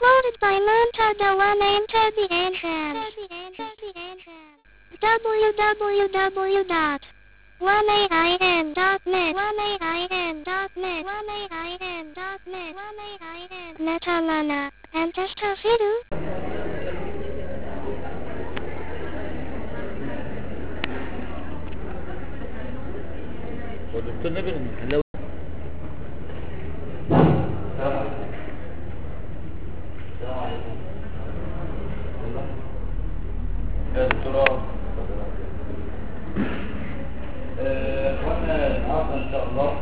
Uploaded by Montada One Enter the Entrance. www.1ain.net 1ain.net 1ain.net 1ain.net Netalana. And Testafidu. والدكتور نبيل المحلاوي يا دكتوراه آه، واحنا النهارده ان شاء الله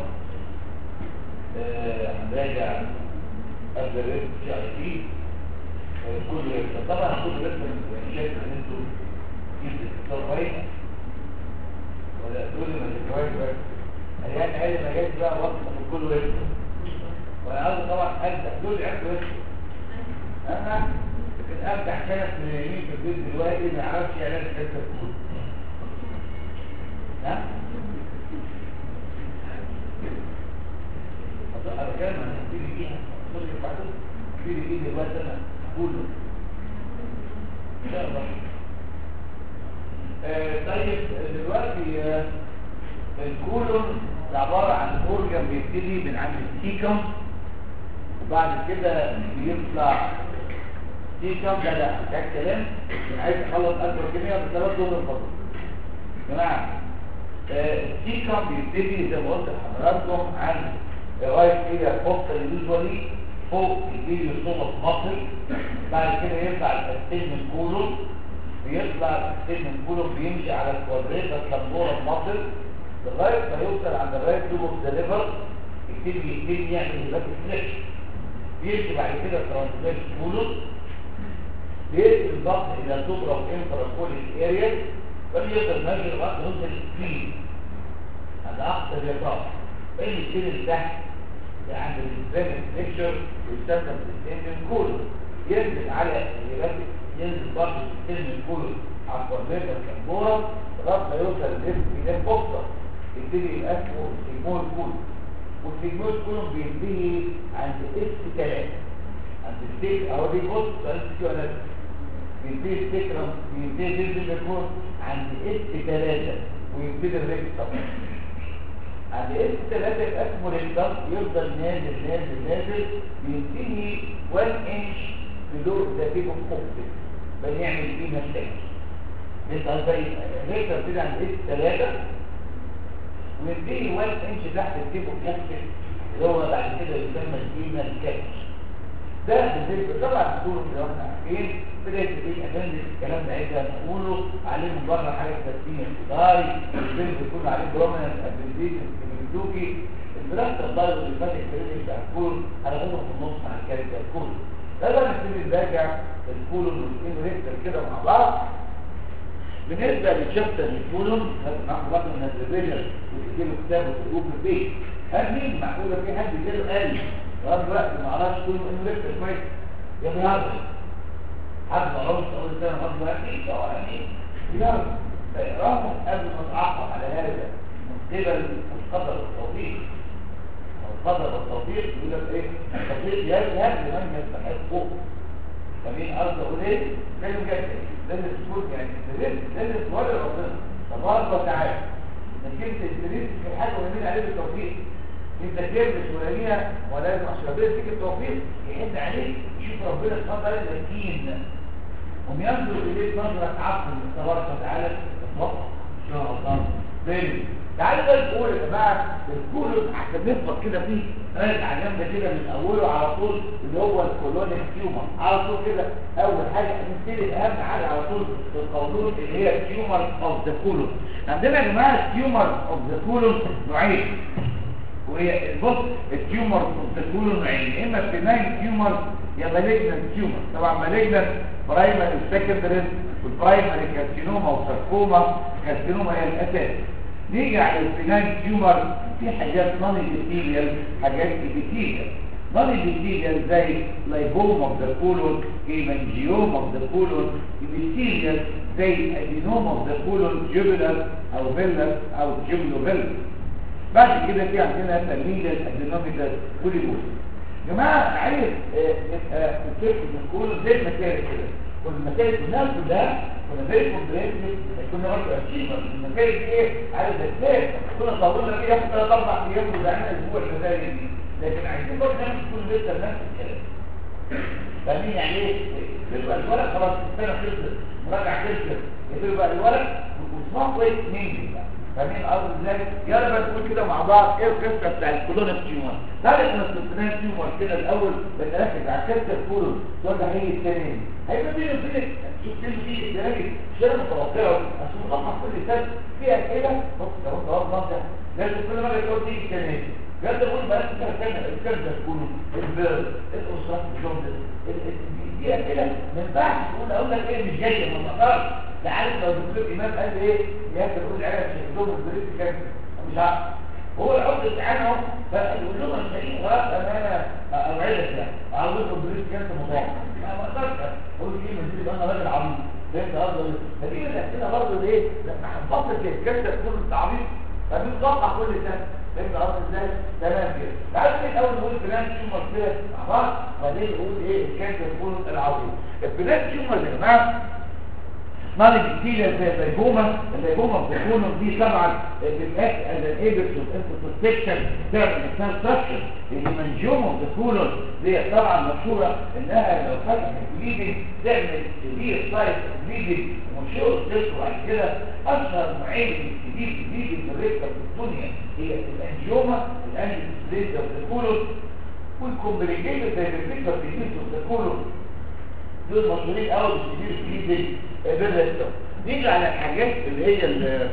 آه، هنراجع قبل الريسك سي اي تي كل ريسك طبعا كل ريسك يعني شايف ان انتوا جبت الدكتور كويس ولا تقول لي ما تكويس بس يعني عايز مجال بقى وقت في كل ريسك وانا عاوز طبعا ابدا دول عرفوا ريسك انا لكن ابدا عشان اليمين في البيت دلوقتي ما اعرفش علاج حته الكود ها أصل انا بتكلم عن هبتدي بيها اصل اللي بعده هبتدي بيه دلوقتي انا كله ان شاء الله آه طيب دلوقتي آه الكولون عبارة عن اورجن بيبتدي من عند السيكم وبعد كده بيطلع سيكم ده لا ده كلام انا عايز اخلص اكبر كمية بثلاث دول الفضل يا جماعة آه، السيكم بيبتدي زي ما قلت لحضراتكم عن رايت الى فوق يوجوالي فوق الفيديو صوت مصر بعد كده يطلع التستيل من كولون بيطلع التستيل من كولون بيمشي على الكوادريتا سلامبورا مصر لغايه ما يوصل عند الرايت لوب اوف ذا ليفر يبتدي يبتدي يعمل هيبات ستريتش بيمشي بعد كده ترانسفيرس كولون بيقسم الضغط الى سوبرا وانفرا كوليك اريا فبيقدر ماشي لغايه ما يوصل السكرين عند اقصى اليسار اللي يشيل تحت عند الاسلامك ليكشر ويستخدم السيستم كولون ينزل على الهيبات ينزل برضه السيستم كولون على الكوادريتا سلامبورا لغايه ما يوصل للليفت الى البوكسر يبتدي يبقى اسمه سيجمول كولون والسيجمول كولون بينتهي عند اس 3 عند الستيك اهو دي بص ثلاث كيلوات بينتهي السكرم بينتهي جلد الكون عند اس 3 ويبتدي الريكس طبعا عند اس 3 يبقى اسمه ريكس يفضل نازل نازل نازل بينتهي 1 انش بلو ذا تيب اوف اوكسيد بنعمل فيه مشاكل انت زي الريكس بتبتدي عند اس 3 وينتهي 1 انش تحت التيب اوف اوكسيد اللي هو بعد كده يسمى الكيما الكاتش ده بالنسبه طبعا الدكتور اللي احنا عارفين بدايه تبقى اجندة الكلام ده عايزها نقوله عليه من بره حاجه تسميه الخضاري البنت يكون عليه بروميننت ابيليتيشن كيميكوكي الدراسه الضايق اللي فاتت الكلام بتاع الكولون هناخده في النص مع الكلام بتاع الكولون ده بقى نبتدي نراجع الكولون والانريكتر كده مع بعض بالنسبه للشابتر الكولون هناخد واحد من الريفيجن وتجيله كتاب وتقوم في البيت هل مين معقوله في حد جاله قال لغايه دلوقتي ما اعرفش كل انه لسه كويس يا النهارده حد ما اعرفش اول سنه لغايه دلوقتي فهو يعني يلا فاقراهم قبل ما اتعقب على هذا من قبل القدر والتوفيق القدر والتوفيق يقول لك ايه التوفيق يذهب لمن يستحقه فمين قصده اقول ايه لازم جد لازم تكون يعني لازم لازم توري ربنا تبارك وتعالى انك انت تدريس في حاجه ويمين عليه بالتوفيق انت كبر شويه ولازم عشان ربنا يديك التوفيق يحد عليك يشوف ربنا سبحانه وتعالى ذكيين هم ينظر اليك نظره عفو من تبارك وتعالى تتوقع ان شاء الله تاني تعالوا بقى نقول يا جماعه الكول عشان نفضل كده فيه راجع جنب كده من اوله على طول اللي هو الكولونيك تيومر على طول كده اول حاجه نبتدي اهم حاجه على طول في القولون اللي هي التيومر اوف ذا كولون عندنا يا جماعه التيومر اوف ذا كولون نوعين وهي بص التيومر بتقول نوعين يا اما بناين تيومر يا مالجنت تيومر طبعا مالجنت برايمري وسكندري والبرايمري كارسينوما وساركوما كارسينوما هي الاساس نيجي على البناين تيومر في حاجات نون ابيثيليال حاجات ابيثيليال نون ابيثيليال زي لايبوم اوف ذا كولون هيمانجيوم اوف ذا كولون ابيثيليال زي ادينوم اوف ذا كولون جوبلر او فيلر او جوبلو فيلر بعد كده في عندنا تميل الادينوميتال كوليبوس جماعه انا عايز آه، نبقى نتفق نقول زي المسائل كده والمسائل كلها كلها كنا زي كومبليت كنا برضه اتشيفر المسائل دي ايه عايز ازاي كنا طولنا فيها ياخد ثلاث اربع ايام وبقى اسبوع المسائل دي لكن عايزين برضه نعمل كل لسه نفس الكلام فاهمين يعني ايه يبقى الورق خلاص السنه خلصت مراجعه خلصت يبقى الورق واسمها كويس ننجز بقى فاهمين الارض ازاي يلا بقى نقول كده مع بعض ايه القصه بتاع الكولونيك تيومر تعالى احنا استثناء تيومر كده الاول بنركز على الكسر كله السؤال ده هيجي الثاني هيبقى بيني وبينك شوف كلمه دي الدرجه شيء متوقعه عشان مطلع كل سنه في اسئله بص لو انت واضح لازم كل مره تقول تيجي الثاني جد اقول بقى انت كده الكلام تكون البيرد الاسره الجمله دي اسئله ما ينفعش تقول اقول لك ايه مش جايه ما تقدرش لا عارف لو الدكتور امام قال لي ايه ياسر قول العيال شفتهم البريد كام مش عارف هو العقد الامتحان اهو فيقول لهم انا شايفين خلاص انا اوعدك يعني عاوز لكم البريد كام مضاعف ما اقدرش اقول ايه من دي انا راجل عبيط فهمت قصدي فدي من الاسئله برضه ايه لما هنفصل كده كده تكون التعبيط فبنتوقع كل سنه فهمت قصدي ازاي تمام كده تعالوا كده الاول نقول بلان تيومر كده مع بعض وبعدين نقول ايه الكانسر يكون العظيم البلان تيومر يا جماعه اسمها البكتيريا زي اللايبوما اللايبوما بتكون دي طبعا بتاكت از ان ايبكس اوف انترسكشن تعمل انسان سكشن الهيمانجيوما بتكون دي طبعا مشهوره انها لو فتحت بليدنج تعمل سيفير سايت بليدنج ومشهور تسوى بعد كده اشهر نوعين من السيفير بليدنج الريكتا في الدنيا هي الانجيوما الانجيوما بتكون والكومبليكيتد زي الفكره بتكون دول مشهورين قوي بالسيفير بليدنج بالرسم نيجي على الحاجات اللي هي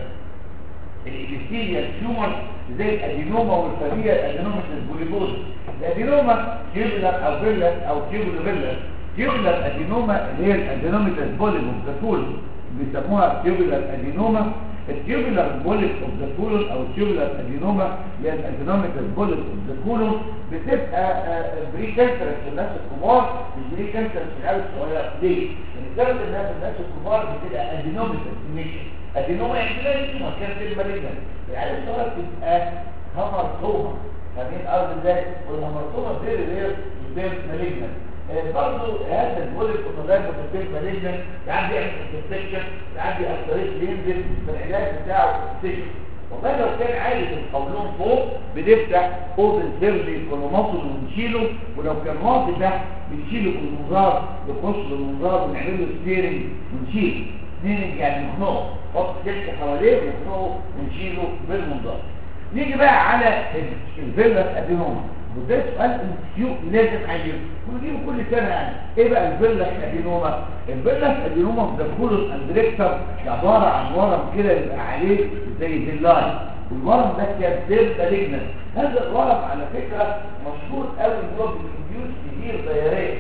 الإبستيريا التيومر زي الأدينوما والفاميليا الأدينوما البوليبوز الأدينوما تيوبولار أو فيلر أو تيوبولار فيلر تيوبولار أدينوما اللي هي الأدينوما البوليبوز ده بيسموها تيوبولار أدينوما التيوبولار بوليب اوف ذا كولون او التيوبولار ادينوما اللي هي الادينوميتال بوليب اوف ذا كولون بتبقى بري كانسر في الناس الكبار مش بري كانسر في العيال الصغيره ليه؟ لان ثلاث الناس الناس الكبار بتبقى ادينوميتال مش ادينوما يعني لا تيومر كانسر مالجنت العيال الصغيره بتبقى هامرتوما فاهمين قصدي ازاي؟ والهامرتوما فيري رير بتبقى مالجنت برضه هذا البوليك اوتولايف بروتين مالجنت ساعات بيعمل انفكشن ساعات بيأثرش ينزل في العلاج بتاعه انفكشن والله لو كان عالي في القولون فوق بنفتح اوبن سيرجي كولوماسل ونشيله ولو كان واطي تحت بنشيله بالمنظار نخش بالمنظار ونعمل له ستيرنج ونشيله ستيرنج يعني نخنقه نحط سلك حواليه ونخنقه ونشيله بالمنظار نيجي بقى على الفيلا ادينوما وده سؤال انتيو لازم عايزه ونجيبه كل سنه يعني ايه بقى الفيلا ادينوما الفيلا ادينوما ده كله اندريكتر عباره عن ورم كده يبقى عليه زي فيلاي والورم ده كان دير مالجنت هذا الورم على فكره مشهور قوي ان هو بيديوس كتير دياريه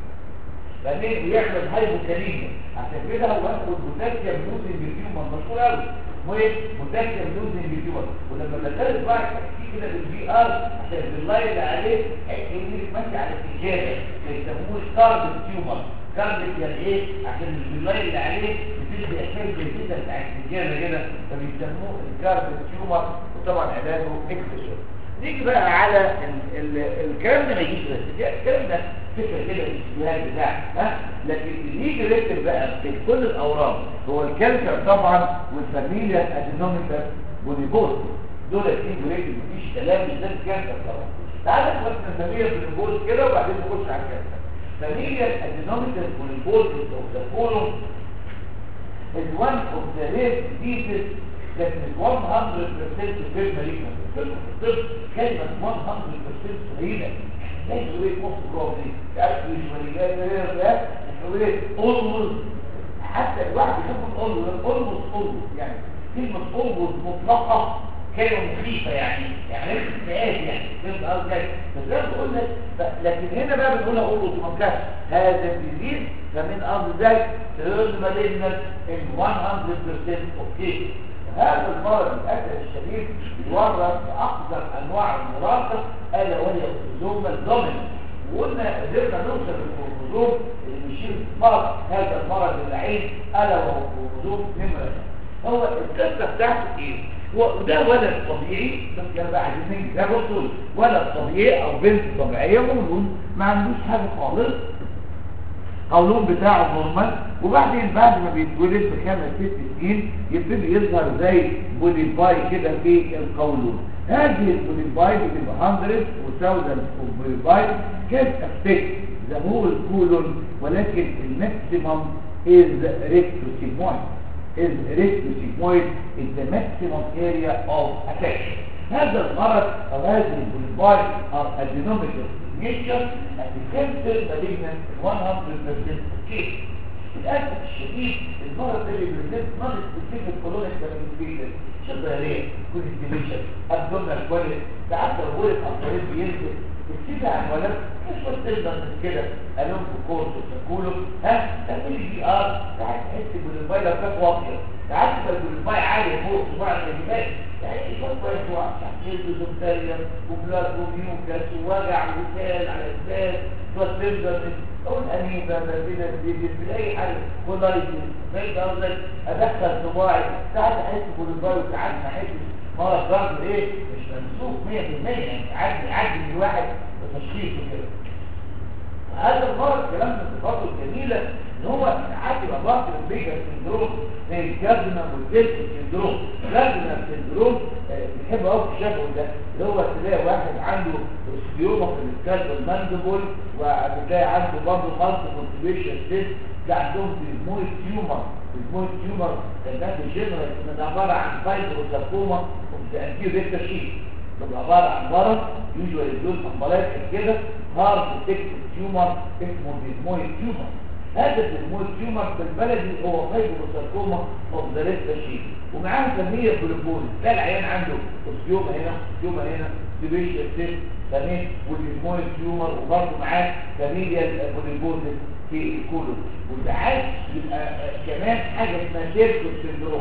بعدين بيعمل هايبوكاليميا عشان كده هو اسمه بوتاسيوم لوزنج تيومر مشهور قوي اسمه ايه بوتاسيوم لوزنج تيومر ولما دخلت بقى تحكي كده بالبي ار عشان اللاين اللي عليه هيخليك ماشي على السجاده بيسموه كارب تيومر كارب يعني ايه عشان اللاين اللي عليه بتدي احساس بالكده بتاع السجاده كده فبيسموه الكارب تيومر وطبعا علاجه اكسشن نيجي بقى على ال ال الكلام ده ما يجيش بس الكلام ده فكره كده الاجتهاد بتاعك ها لكن اللي يجي يكتب بقى في كل الاورام هو الكانسر طبعا والفاميليا ادينوميكال بونيبوز دول الاثنين بريد مفيش كلام مش ده الكانسر طبعا تعالى نخش من الفاميليا بونيبوز كده وبعدين نخش على الكانسر فاميليا ادينوميكال بونيبوز اوف ذا كولون is one of the rare diseases that is 100% غير malignant. في الطب كلمة 100% قليلة. ليس ايه مصر جوه تعرف الجماليات ده يقول ايه almost حتى الواحد يحب almost almost almost يعني كلمة almost مطلقة كلمة مخيفة يعني يعني ليس استئاذ يعني فهمت قصدي بس زي ما بقول لك لكن هنا بقى بنقولها almost ما كانش هذا الديزيز فمن قصد ذلك تقول مالجنت in 100% of cases هذا المرض للأسف الشديد يورث بأقدر أنواع المراهقة ألا وهي الكروموزوم الدوميننت وقلنا قدرنا نوصل للكروموزوم اللي بيشيل مرض هذا المرض اللعين ألا وهو الكروموزوم نمرة هو القصة بتاعته إيه؟ وده ولد طبيعي بس انا بقى عايزين ده بصوا ولد طبيعي او بنت طبيعيه مولود ما عندوش حاجه خالص قولون بتاعه نورمال وبعدين بعد ما بيتولد بخمس ست سنين يبتدي يظهر زي بوليفاي كده في القولون هذه البوليفاي بتبقى 100 و1000 بوليفاي كانت افكت ذا هول كولون ولكن الماكسيمم از ريكتوسيمويد is rectosigmoid is the maximum area of affection. هذا المرض أو هذه البوليفاي are adenomatous in nature and the cancer malignant in 100% case. للأسف الشديد المرض ده اللي بيرزق نون سبيسيفيك كولونيك كوميونيكيشن شغالية كونستيبيشن ابدومينال كواليت ساعات لو ولد عن بينزل السيدة عن ولد مش بس تقدر من كده الوم في كورس وتقوله ها تعمل البي ار ساعات تحس بالموبايل لو كانت واطيه ساعات تبقى الموبايل عالي فوق صباع الجبال يعني شويه شويه شويه تحت وزمتاريا وبلاد وميوكس ووجع وسال على الاساس شويه تقدر اقول انيبا بابينا بيجي في اي حاجه كولايتس زي قصدك ادخل صباعي ساعات احس بالموبايل وساعات ما احسش مرض برضه ايه مش ممسوك 100% يعني عادي عادي من الواحد بتشخيصه كده هذا المرض كلام من صفاته الجميله ان هو ساعات يبقى ضغط البيجر سندروم زي الجاردنر والديلك سندروم جاردنر سندروم بنحب قوي الشبه ده اللي هو تلاقي واحد عنده اوستيوما في السكال والماندبل وبتلاقي عنده برضه مالتي كونتريبيوشن سيست ده عندهم ديزمويد تيومر ديزمويد تيومر ده جنرال ده عباره عن فايبروساركوما وبتأديه ريكتا شيت بيبقى عباره عن مرض يوجوالي دول امبلايك كده هارد تكتب تيومر اسمه ديزمويد تيومر هذا الديزمويد تيومر في البلدي هو فايبروساركوما اوف ذا ريكتا شيت ومعاه سميه جلوكوز ده العيان عنده اوستيوما هنا اوستيوما هنا سيبيشيا سيست تمام والديزمويد تيومر وبرضه معاه فاميليا بوليبوزيس في الكولون وساعات يبقى كمان حاجه اسمها تيركو سندروم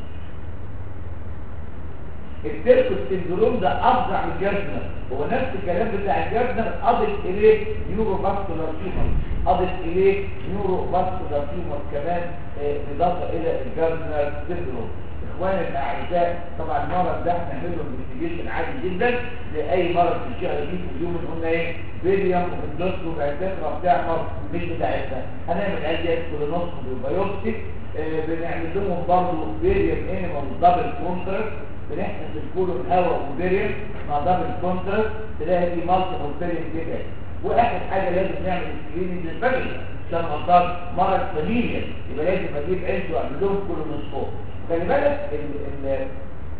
التيركو سندروم ده افظع من الجردنر هو نفس الكلام بتاع الجردنر اضف اليه نيورو فاسكولار تيومر اضف اليه نيورو فاسكولار تيومر كمان اضافه الى الجردنر سندروم اخواني الاعزاء طبعا المرض ده احنا نعمل له انفستيجيشن عادي جدا لاي مرض في الشهر دي في اليوم قلنا ايه فيريوم واندوسكوب اعتقرا بتاع مرض مش بتاعتنا هنعمل عادي كولونوسكوب وبيوبسي اه بنعمل لهم برضه فيريوم انيمال دبل كونتراست بنحقن الكولون هواء وفيريوم مع دبل كونتراست تلاقي في مالتيبل فيريوم كده واخر حاجه لازم نعمل سكريننج للفاميلي عشان مرض مرض فاميليا يبقى لازم اجيب عيلته واعمل لهم كولونوسكوب خلي بالك ال ال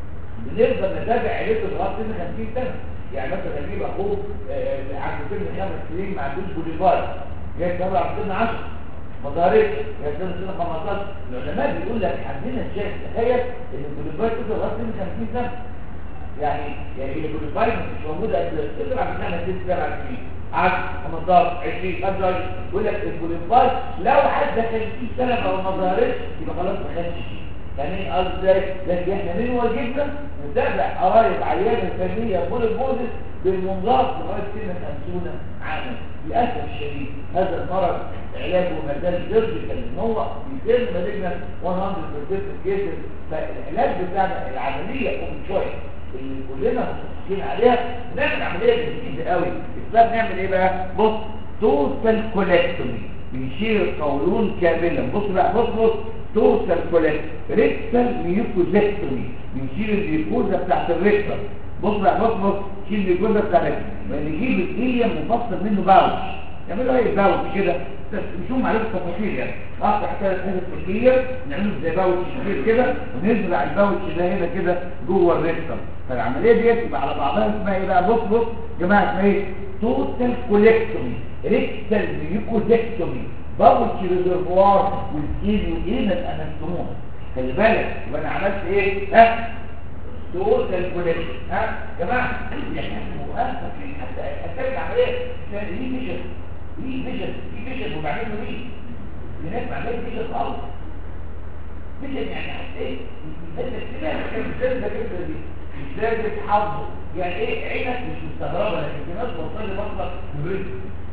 بنقدر نتابع عيلته لغايه سن 50 سنه يعني مثلا اجيب اخوه عنده سن خمس سنين ما عندوش بوليفار جاي تبع سن 10 ما ظهرتش جاي سن سن 15 العلماء بيقول لك عندنا شيء تخيل ان البوليفار توصل لغايه سن 50 سنه يعني يعني البوليفار مش موجوده قبل تطلع من سنه 6 7 سنين 10 15 20 25 يقول لك البوليفار لو عدى 50 سنه او ما ظهرتش يبقى خلاص ما خدش شيء يعني قصدي لكن احنا من واجبنا نتابع قرايب عيان الفنيه بول البوزس بالمنظار لغايه سن 50 عاما للاسف الشديد هذا المرض علاجه ما زال سيرجيكال ان هو بيتم مالجنا 100% كيسز فالعلاج بتاعنا العمليه اوبن شويه اللي كلنا متفقين عليها بنعمل عمليه جديده قوي الاسباب نعمل ايه بقى بص توتال كولكتومي بنشيل القولون كاملا بص بقى بص بص توتال كولكت ريكتال ميوكوزكتومي بنشيل الميوكوزا بتاعت الريكتال بص بقى بص بص شيل الميوكوزا بتاع الريكتال ونجيب الإيليوم مفصل منه باوش نعمله ايه باوش كده بس مش هم عليه التفاصيل يعني اقطع ثلاث حتت فكيه نعمله زي باوش كبير كده ونزرع الباوش ده هنا كده جوه الريكتال فالعمليه ديت يبقى على بعضها اسمها ايه بقى بص بص يا جماعه اسمها ايه توتال كولكتومي ريكتال ميوكوزكتومي باوتش ريزرفوار والايد والايد الانستمون خلي بالك يبقى انا عملت ايه ها توتال كولكشن ها يا جماعه يعني ها في حتى هتعمل عمليه ليه فيجن ليه فيجن في فيجن وبعدين له ليه هناك ما عندهاش فيجن خالص فيجن يعني حتى ايه ده الاختلاف كان ازاي ده كده دي ازاي بتحافظه يعني ايه عينك مش مستغربه لكن في ناس وصل لي مطلق مبرد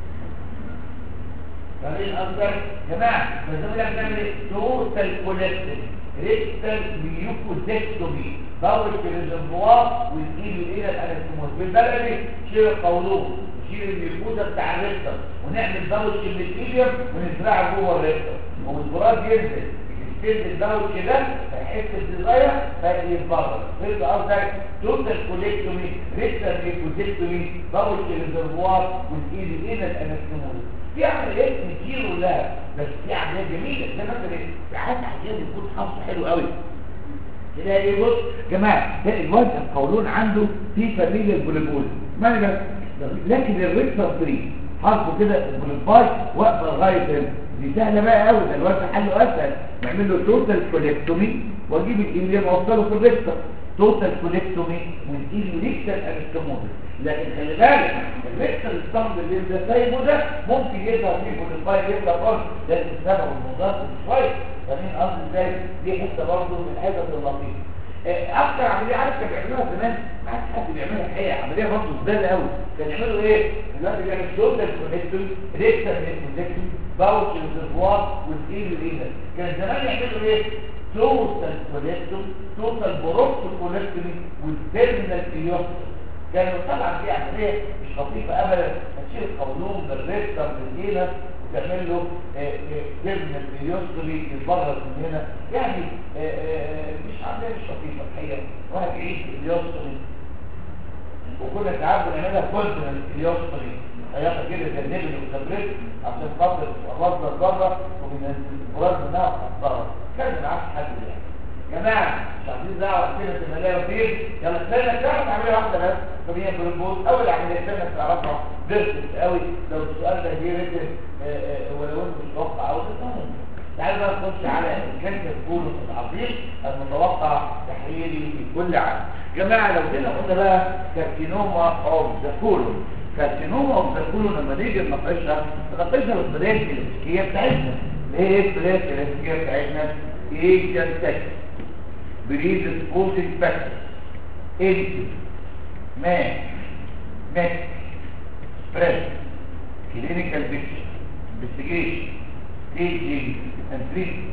فمين أكثر جماعة فزي ما بنعمل ايه توتال كولكتين ريكتال ميوكوزكتومي ضوء الريزرفوار وتجيب الى الانستموز بالبلدي شيل القولون وشيل الميكوزا بتاع الريكتر ونعمل ضوء الكيميكيليوم ونزرعه جوه الريكتر والبراز ينزل يستلم الضوء كده فيحس الديزاير فيتبرر فيبقى قصدك توتال كوليكتومي ريكتر ميكوزيكتومي ضوء الريزرفوار وتجيب الى الانستموز في عمليات كتير لها بس في عمليات جميله زي مثلا ساعات احيانا يكون حظه حلو قوي تلاقي بص جماعه تلاقي الواد القولون عنده في فاميليا البوليبول ما بس لكن الريكتر فري حظه كده البوليباي واقفه لغايه هنا دي سهله بقى قوي ده الواد حله اسهل نعمل له توتال كوليكتومي واجيب الايليم اوصله في الريكتر توتال كوليكتومي ونجيب ريكتر انستموزس لكن خلي بالك الريكتر الصمد اللي انت سايبه ده ممكن يظهر فيه بوليباي يبقى برضه لازم السبب والمضاد شويه فاهمين قصدي ازاي دي حته برضه من الحتت اللطيفه اكتر عمليه عارف كانوا بيعملوها زمان ما عادش حد بيعملها الحقيقه عمليه برضه زباله قوي كانوا يعملوا ايه دلوقتي بيعمل توتال كونكتور ريكتر كونكتور باوتش ريزرفوار والسيل والإينر كان زمان يعملوا ايه توتال كونكتور توتال بروكت كونكتور والتيرمينال كيوستر كانوا طبعا دي عمليه مش لطيفه ابدا تشيل القولون بالريكتر بالإينر وتعمل له تيرمينال كيوستري يتبرر من هنا يعني مش عمليه مش لطيفه الحقيقه واحد يعيش الكيوستري وكنا ساعات بنعملها كونتيننت كيوستري هياخد كده جنبي وتبريد عشان خاطر الرصد بره ومن الفراغ منها محضره كان ما عادش حد يعني يا جماعه مش عايزين دعوه كده تمليها فين يلا استنى تعرف عمليه واحده بس فهي بالبوز اول عمليه استنى تعرفها بيرفكت قوي لو السؤال ده جه ريتم ولو انت مش متوقع او تفهم تعالوا بقى نخش على الكانسر كولوس العظيم المتوقع تحليلي في كل عام جماعه لو جينا قلنا بقى كارسينوما اوف ذا كولون كارسينوما اوف ذا كولون لما نيجي نناقشها نناقشها بالطريقه الكلاسيكيه بتاعتنا اللي هي الطريقه الكلاسيكيه بتاعتنا ايه كان تكس بريد سبوتنج فاكتور انت ما مات سبريد كلينيكال بيكتشر انفستيجيشن ستيجنج اند تريتمنت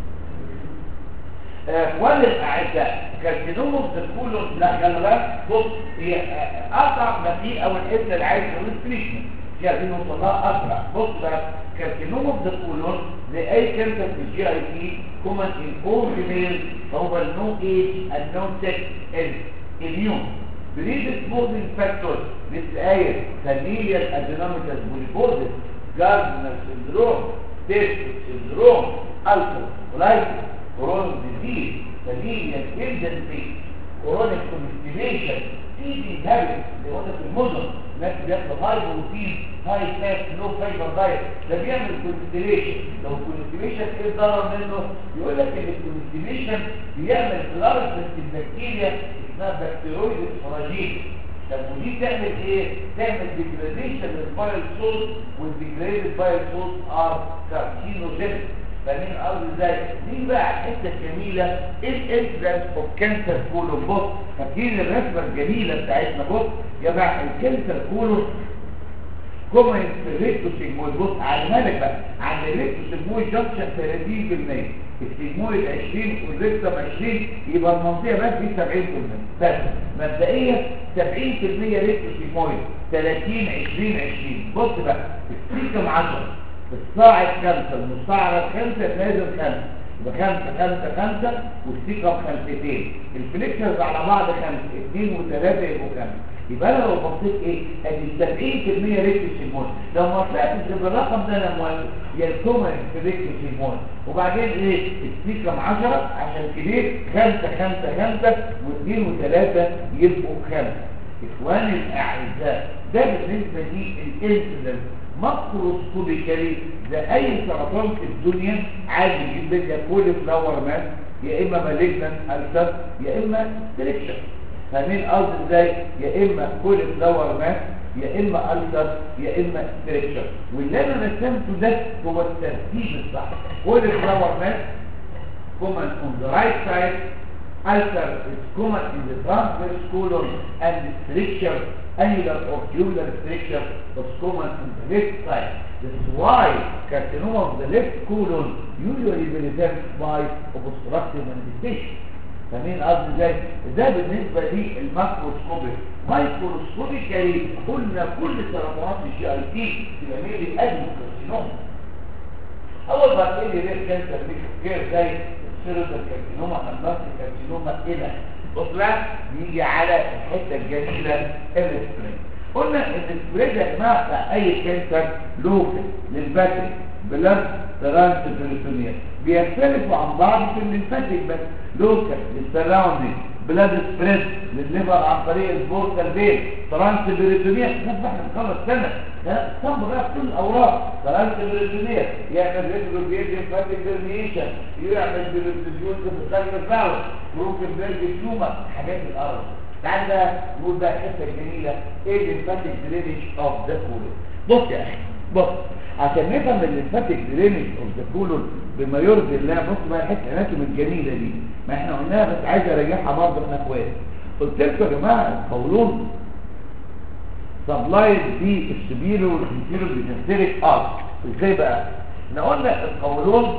اخوان الاعزاء كارسينوما بتقولوا لا يلا بقى بص هي اصعب ما في او الحته اللي عايز تقول تريتمنت دي عايزين نوصل لها اسرع بص بقى كارسينوما بتقولوا زي اي كانسر في الجي اي تي كومن ان اول فيميل فهو النو ايج اند نو سكس الاميون بريدسبوزنج فاكتورز مثل ايه فاميليال ادينوميتاس بوليبوزيس جاردنر سندروم تيست سندروم الكول كولايتس كورون ديزيز فاميليال تندنسي كورونيك كونستيبيشن تي دي هابت اللي قلنا في المدن ناس بياكلوا هاي بروتين هاي فات لو فايبر دايت ده بيعمل كونستيبيشن لو الكونستيبيشن ايه الضرر منه يقول لك ان الكونستيبيشن بيعمل فلارسنس البكتيريا اسمها بكتيرويد فراجيل طب ودي تعمل ايه تعمل ديجراديشن للبايل سولت والديجرادد بايل سولت ار كارسينوجينيك فاهمين الارض ازاي دي بقى الحته الجميله ايه الانسيدنس اوف كانسر كولون بص فاكرين الرسمه الجميله بتاعتنا بص يا جماعه الكانسر كولون كومن ريكتو سيجمويد بص على مالك بقى عند الريكتو سيجمويد جنكشن 30% السيجمويد 20 والريكتم 20 يبقى المنطقه بس دي 70% بس مبدئيا 70% ريكتو سيجمويد 30 20 20 بص بقى السيكم 10 الصاعد خمسة المستعرض خمسة لازم خمسة يبقى خمسة خمسة خمسة والثقة خمستين الفليكشرز على بعض خمسة اثنين وثلاثة يبقوا خمسة يبقى انا لو بصيت ايه ادي 70% ريكت سيمون لو ما طلعتش بالرقم ده انا موافق يا الكومن في ريكت سيمون وبعدين ايه الثقة 10 عشان كبير خمسة خمسة خمسة واثنين وثلاثة يبقوا خمسة اخواني الاعزاء ده بالنسبة لي الانسلنس ماكروسكوبيكالي زي اي سرطان في الدنيا عادي جدا يا كل فلاور مات يا اما مالجنان السر يا اما ستريكشن فاهمين قصدي ازاي يا اما كل فلاور مات يا اما السر يا اما ستريكشن واللي انا رسمته ده هو الترتيب الصح كل فلاور مات common on the right side ulcer is common in the transverse colon and the stricture annular or tubular stricture was common on the left side. This is why carcinoma of the left colon usually presents by obstructive manifestation. فاهمين قصدي ازاي ده بالنسبه للماكروسكوبي مايكروسكوبيكالي قلنا كل ترمات الجي اي تي تبقى ميلي ادم كارسينوم اول ما تلاقي رير كانسر غير زي السيروتال كارسينوما امراض الكارسينوما الى بص يجي على الحته الجميله السبريد قلنا ان السبريد يا جماعه بتاع اي كانسر لوكال للباتري بلاد ترانسفيرتونيا بيختلفوا عن بعض في الليمفاتيك بس لوكال للسراوندينج بلاد سبريد للليفر عن طريق البورتال فين ترانسفيرتونيا نبقى احنا نخلص سنه ده صب بقى كل الاوراق ترانسفيرتونيا يعمل ريتروفيت ليمفاتيك فيرميشن يعمل بيرتيجوز في الخلف فاول ممكن بيرج تيومر حاجات الارض تعال بقى نقول بقى الحته الجميله ايه الليمفاتيك درينج اوف ذا كولون بص يا اخي بص عشان نفهم الليمفاتيك درينج اوف ذا كولون بما يرضي الله بص بقى الحته الاناتوم الجميله دي ما احنا قلناها بس عايز ارجعها برضه احنا اخوات قلت لكم يا جماعه القولون سبلايد في السبيرو والانتيرو بيجنتريك ارت ازاي بقى احنا قلنا القولون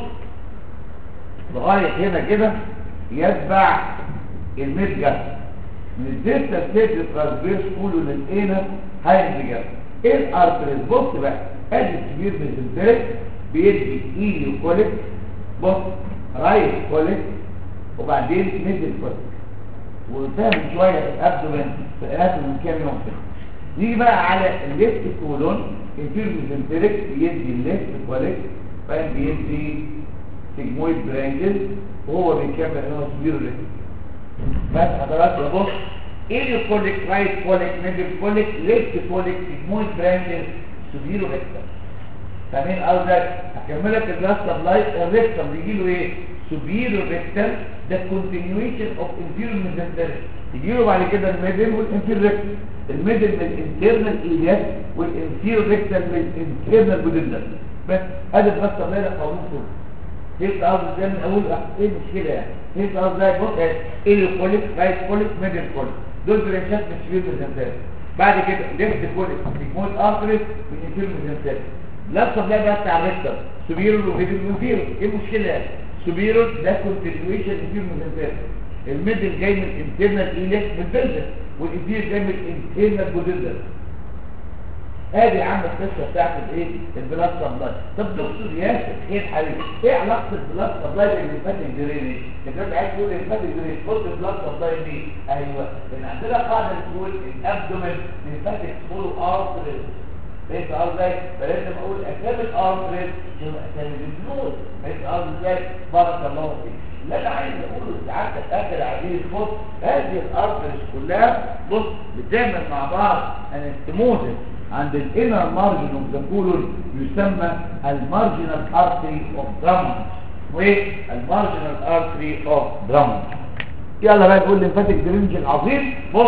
لغايه هنا كده يتبع الميدجر من الديستال ستيت ترانسفيرس كله للانر هايندجر ايه الارتريز بص بقى ادي السبير ميزنتريك بيدي ايليو كوليك بص رايت كوليك وبعدين ميدل كوليك وقلتها من شويه الابدومين في الابدومين من كام يوم كده نيجي بقى على الليفت كولون انفير ميزنتريك بيدي الليفت كوليك فاهم بيدي سيجمويد برانجل وهو بيكمل ان هو سبيرو ليفت بس حضرتك يا بص ايه كوليك رايت كوليك ميدل كوليك ليفت كوليك سيجمويد برانجل سبيرو ليفت فاهمين قصدك هكملك الجلاس لايت الريكتم بيجي له ايه سوبيرو ريكتم ده كونتينيويشن اوف انفيرو ميزنتريك يجي له بعد كده الميدل والانفير ريكتم الميدل من الانترنال ايلياس والانفيرو ريكتم من الانترنال بودندر بس ادي الجلاس لايت قانون كله فهمت قصدي ازاي من اول ايه المشكله يعني فهمت قصدي ازاي بص ايه الكوليك رايت كوليك ميدل كوليك دول برانشات من السبيرو ميزنتريك بعد كده ليفت كوليك سيجمويد ارتريس والانفيرو ميزنتريك لفظ ده بقى بتاع الريكتر سوبيرو وفيديو وفيرو ايه المشكله يعني سوبيرو ده كونتينيويشن انفيرو ميزنتريك الميدل جاي من الانترنال ايليك من البلفس والانفير جاي من الانترنال بودندر ادي يا عم القصه بتاعت الايه البلاد سبلاي طب دكتور ياسر خير حبيبي ايه علاقه البلاد سبلاي بالليمفاتيك درينج انت كنت عايز تقول الليمفاتيك درينج قلت البلاد سبلاي دي ايوه لان عندنا قاعده بتقول الابدومين ليمفاتيك فولو ارتريز فهمت قصدي ازاي فلازم اقول اسامي الارتريز ثم اسامي الجنود فهمت قصدي ازاي بارك الله فيك اللي انا عايز اقوله سعادتك اخر عزيز بص هذه الارتريز كلها بص بتعمل مع بعض انستموزس عند الانر مارجن اوف ذا كولون يسمى المارجنال ارتري اوف درامون وايه المارجنال ارتري اوف درامون يلا بقى نقول لمفاتك درينج العظيم بص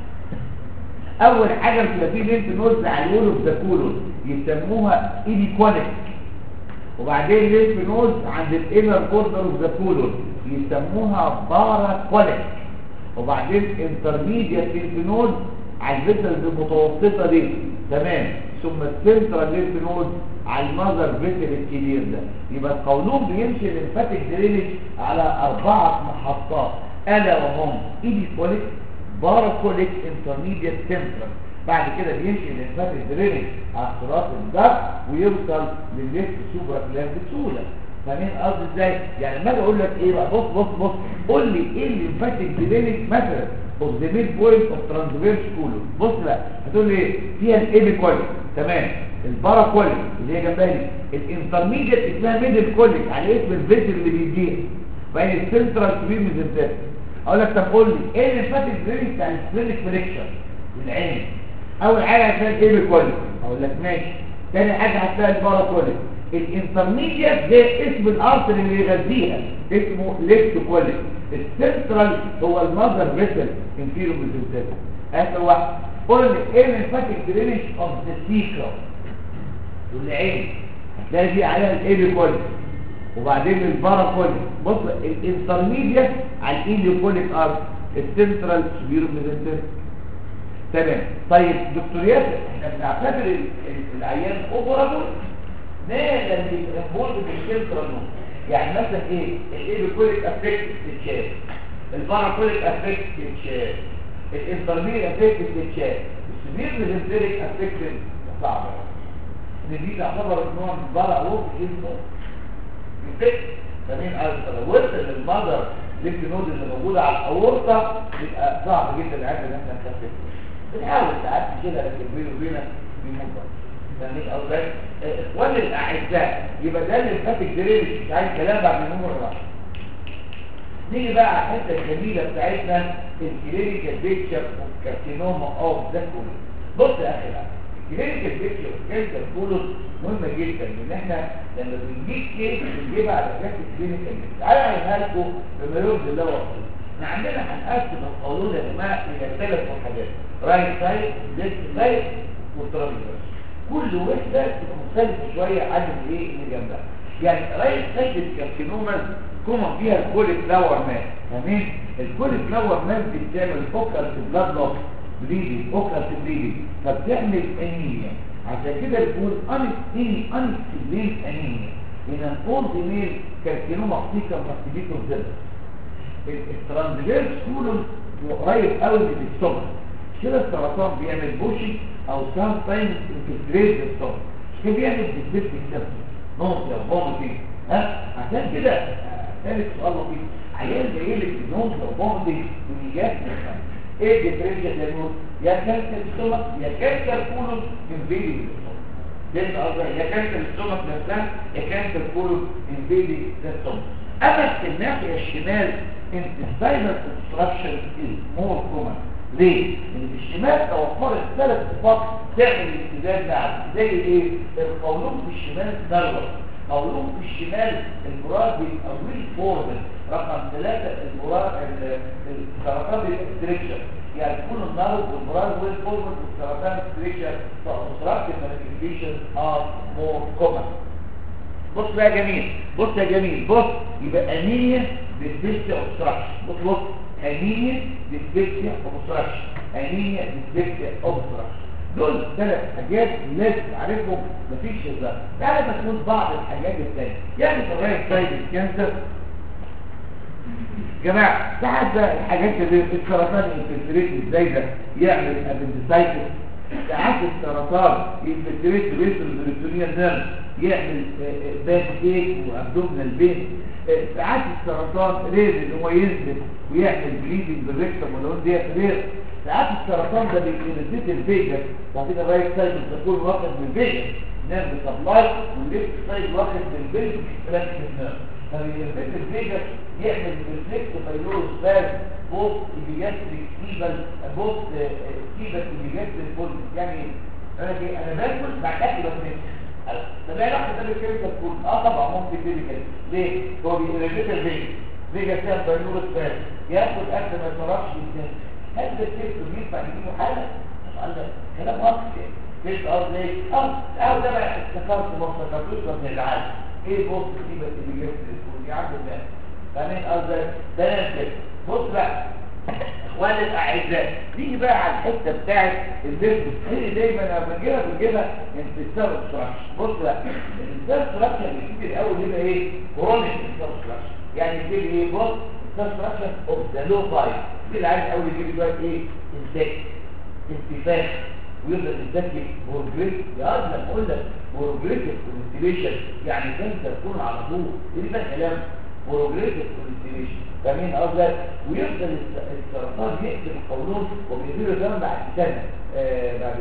اول حاجه بتبقى فيه لينف نوز على اليول اوف ذا كولون يسموها ايديكونيك وبعدين لينف نوز عند الانر بوردر اوف ذا كولون يسموها باراكوليك وبعدين انترميديت لينف نوز على الفيترز المتوسطه دي تمام ثم السنترال لينف نود على المذر فيتر الكبير ده يبقى القولون بيمشي الليمفاتيك درينج على اربعه محطات الا وهم ايديكوليك باراكوليك انترميديت سنترال بعد كده بيمشي الليمفاتيك درينج على صراط الدم ويوصل للليفت سوبر كلاف بسهوله فاهمين قصدي ازاي يعني لما اجي اقول لك ايه بقى بص بص بص قول لي ايه الليمفاتيك درينج مثلا اوف ذا ميد بوينت اوف ترانسفيرس كولون بص بقى هتقول لي ايه فيها الايبيكوليك تمام الباراكوليك اللي هي جنبها دي الانترميديت اسمها ميدل كوليك على اسم الفيتر اللي بيديها وبعدين السنترال كبير ميزنتات اقول لك طب قول لي ايه الليمفاتيك درينج بتاع السبلينك فريكشن العين اول حاجه هتلاقي الايبيكوليك اقول لك ماشي تاني حاجه هتلاقي الباراكوليك الانترميديت ده اسم الارتر اللي يغذيها اسمه ليفت كوليك السنترال هو المذر فيسل انفيرو ميزنتات اخر واحد قول لي ايه الليمفاتيك درينج اوف ذا سيكرا والعين هتلاقي دي عليها الايبيكوليك وبعدين الباراكوليك بص الانترميديت على الايبيكوليك ارت السنترال سبيرو ميزنتات تمام طيب دكتور ياسر احنا بنعتبر العيان اوبرابل نقدر نقول بالسنترال يعني مثلا ايه الايه بكل افكت تتشاف البارابوليك افكت تتشال الانترمير افكت تتشال السمير بالانتريك افكت صعبه ان دي تعتبر نوع من بره او اسمه الفكر تمام لو وصل للمدر ليمف نود اللي موجوده على الاورطه يبقى صعب جدا العيال ان احنا نخففه بنحاول ساعات نشيلها لكن بينه وبينك بيموت فاهمين قصدي اخواني الاعزاء يبقى ده اللي فاتك دريش مش عايز كلام بعد النمر الرابع نيجي بقى على الحته الجميله بتاعتنا الكلينيكال بيكتشر اوف كارسينوما اوف ذا كولون بص يا اخي بقى الكلينيكال بيكتشر اوف كانسر كولون مهمه جدا ان احنا لما بنجيب كيس بنجيبها على اساس الكلينيكال بيكتشر تعالى اعملها لكم بما يرضي الله ورسوله احنا عندنا هنقسم القولون يا جماعه الى ثلاث حاجات رايت سايد ليفت سايد والترابيزه كل وحده تبقى مختلفه شويه عن الايه اللي جنبها يعني رايت سايد الكارسينوما كومن فيها الكولي فلاور ماس تمام الكولي فلاور ماس دي بتعمل فوكال بلاد لوس بليدنج فوكال بليدنج فبتعمل انيميا عشان كده بنقول انستيني انستيلين انيميا ان الفول ديميل كارسينوما اختيكا ماستيبيتو زد الترانسفيرس كولون قريب قوي من السمك كده السرطان بيعمل بوشي او سام تايمز انفلتريت السمك كده بيعمل ديسبيت السمك نوصل فومتنج ها عشان كده ثالث سؤال لطيف عيال جاي لك نوصل فومتنج ونيجات ايه الديفرنشال دايجنوز يا كانسر السمك يا كانسر كولون انفيدنج لان قصدي يا كانسر السمك نفسها يا كانسر كولون انفيدنج السمك اما في الناحيه الشمال intestinal obstruction is more common ليه؟ ان في الشمال توفرت ثلاث صفات تعمل الامتداد نعم زي ايه؟ القولون في الشمال نروس قولون في الشمال البراز بيبقى ويل فورد رقم ثلاثة البراز السرطان بيبقى ستريكشر يعني تكون النروس والبراز ويل فورد والسرطان ستريكشر فأسرات المانيفيكيشن ار مور كومن بص بقى يا جميل بص يا جميل بص يبقى انيميا ديسبيكسيا اوبستراكشن بص بص انيميا ديسبيكسيا اوبستراكشن انيميا ديسبيكسيا اوبستراكشن دول ثلاث حاجات لازم تعرفهم مفيش هزار تعالى مسؤول بعض الحاجات الثانيه يعني في الرايت سايد الكانسر جماعه ساعات بقى الحاجات اللي في السرطان الانفلتريت ازاي ده يعمل ابندسايتس ساعات السرطان ينفلتريت بيت البريتونيال نيرف يعمل باك ايك وابدومينال بين ساعات السرطان رير ان هو ينزل ويعمل بليدنج بالريكتم واللون ديت رير ساعات السرطان ده بينزل الفيجر وبعدين الرايت سايد بتكون واخد من الفيجر نيرف سبلاي والليفت سايد واخد من البيلز فلانك نيرف فبينزل الفيجر يعمل ريفلكس فايلوز باز بوست ايبيجاستريك سيبل بوست سيبل ايبيجاستريك بوست يعني انا انا باكل بعد اكل بس طب ايه علاقه ده بالكيميكال فود اه طبعا ممكن كيميكال ليه هو بيريجيت الفيجا فيجا فيها بايلورس فات ياخد اكل ما يصرفش يتنام هل ده الكيميكال ينفع يجيله حاله قال لك كلام واضح ليش قصدي ايه اه او ده بقى افتكرت ما افتكرتوش من العالم ايه بص سيبك اللي جبت الفود يا عم الله فاهمين قصدي ده نفس بص بقى اخواني الاعزاء نيجي بقى على الحته بتاعت البيزنس هي دايما لما بنجيبها بنجيبها انتستار ستراكشر بص بقى الانتستار ستراكشر بيجيب الاول هنا ايه كرونيك انتستار ستراكشر يعني يجيب ايه بص انتستار ستراكشر اوف ذا لو بايب دي اللي عايز الاول يجيب شويه ايه انسكت انتفاخ ويفضل يتذكر بورجريت يا قبل لما اقول لك بورجريتيف كونستيليشن يعني كانسر تكون على طول ايه ده كلام بروجريتيف كونستيليشن فاهمين قصدي ويفضل السرطان يقتل القولون وبيديله دم بعد سنه آه بعد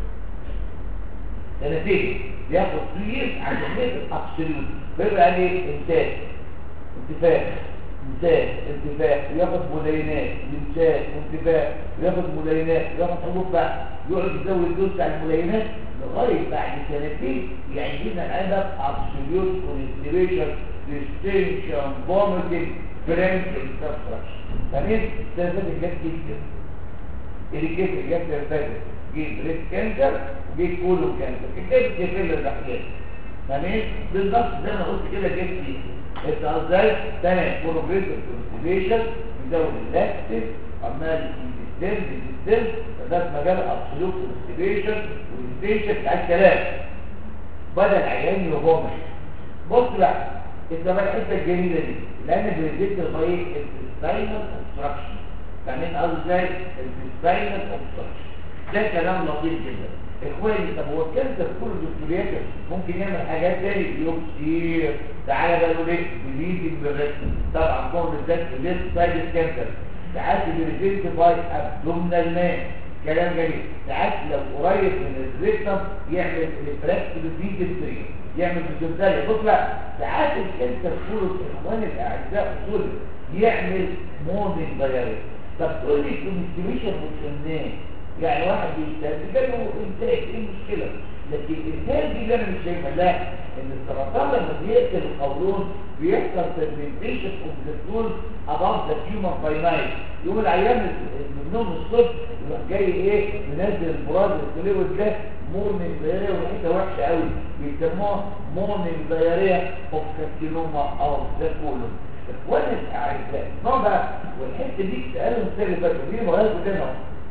سنتين بياخد كتير عشان يقتل ابسوليوت بيبقى عليه انتاج انتفاخ انتاج انتفاخ وياخد ملاينات انتاج وانتفاخ وياخد ملاينات وياخد حبوب بقى يقعد يزود الدوز بتاع الملاينات لغايه بعد سنتين يعني لنا الادب ابسوليوت كونستيبيشن ديستنشن فوميتنج فرنك انستراكشن تمام ده ده جت جدا اللي جت جت الفاتت جه بريست كانسر وجه كولون كانسر الجت جت الاحيان تمام بالظبط زي ما قلت كده جت فيه انت ازاي تمام بروجريسيف كونستيبيشن بيزود اللاكتيك عمال يديستم يديستم فده في مجال ابسولوت كونستيبيشن والستيشن بتاع الكلام بدل عيان يهومش بص بقى انت بقى الحته الجميله دي لان بريدكت لغايه الساينس اوبستراكشن فاهمين قصدي ازاي السباينال اوبستراكشن ده كلام لطيف جدا اخواني طب هو الكانسر كله دكتورياته ممكن يعمل حاجات تاني يوم كتير تعالى بقى نقول ايه بليدنج بالريتم طبعا كون بالذات في الليفت سايد كانسر ساعات بيريجنتيفاي ابدومينال مان كلام جميل ساعات لو قريب من الريتم يعمل ريفراكت بالفيديستري يعمل بالجلدالية بص بقى ساعات الكانسر كله اخواني الاعزاء اصول يعمل مورنينج دايركت طب تقول لي كونستيبيشن والسنان يعني واحد بيستهدف ده له انتاج ايه المشكله لكن الانتاج دي اللي انا مش شايفها لا ان السرطان لما بيقتل القولون بيحصل فيرمنتيشن اوف ذا فول اباف ذا هيومن باينايت يوم العيان من النوم الصبح يروح جاي ايه منزل البراز الفلويد ده مورنينج دايريا وريحتها وحشه قوي بيسموها مورنينج دايريا اوف كارسينوما او ذا كولون اخواني الاعزاء نوع بقى والحته دي سالهم السنه اللي فاتت دي مغاير كلنا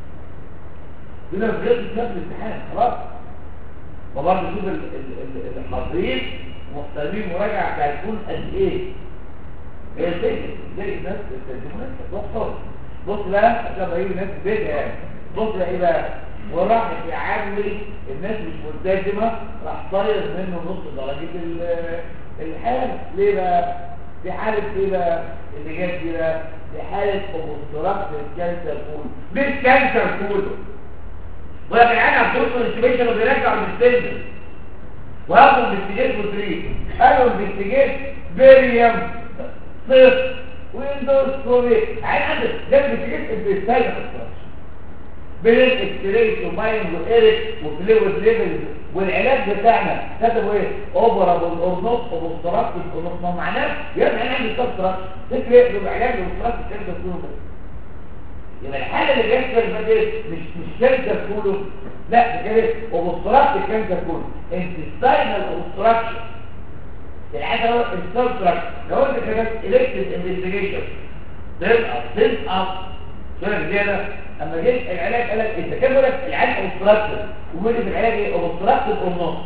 هنا في غير كتاب الامتحان خلاص وبرضه شوف الحاضرين محتاجين مراجعه هتكون قد ايه هي زي زي الناس بتستخدموا ناس بص بص بقى عشان بقى الناس بيت يعني بص بقى ايه بقى وراح يعامل الناس مش ملتزمه راح طاير منه نص درجه الحاله ليه بقى في حالة ايه بقى اللي جت دي بقى في حالة اوبستراكت الكانسر كول مش كانسر كول ولا بالعين هتوصل الانتبيشن وبيرجع للسلم وهاخد انفستيجيت وتريد قالوا انفستيجيت بيريم صفر ويندوز كوبي عين عندك ده انفستيجيت البيستايل بين الاكستريت وماين وايريك وفلويد ليفل والعلاج بتاعنا كتبوا ايه اوبرابل اور نوت اوبستراكت ما معناه يبقى انا عندي سبستراكت فكره يبقى علاج الاوبستراكت كده كله يبقى الحاله اللي جت في دي مش مش كانسر كله لا ده كده اوبستراكت كانسر كله انتستاينال اوبستراكشن الحاجه هو السبستراكت لو انت كده الكتريك انفستيجيشن تبقى تبقى شويه زياده اما جيت العلاج قال لك انت كده بقول لك العلاج اوبستراكتيف وبيقول لك العلاج ايه اوبستراكتيف اور نوت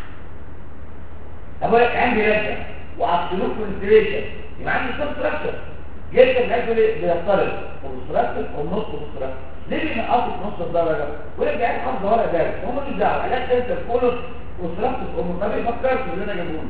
اقول لك عندي رجع وابسولوت كونسيريشن يبقى عندي سبستراكشر جيت العلاج بيختلف اوبستراكتيف اور نوت اوبستراكتيف ليه بينقصوا في نص الدرجه ولا بيعمل خمس ورق دارس هم مش دعوه علاج كانسر كله اوبستراكتيف اور نوت ما بيفكرش اللي انا جايبه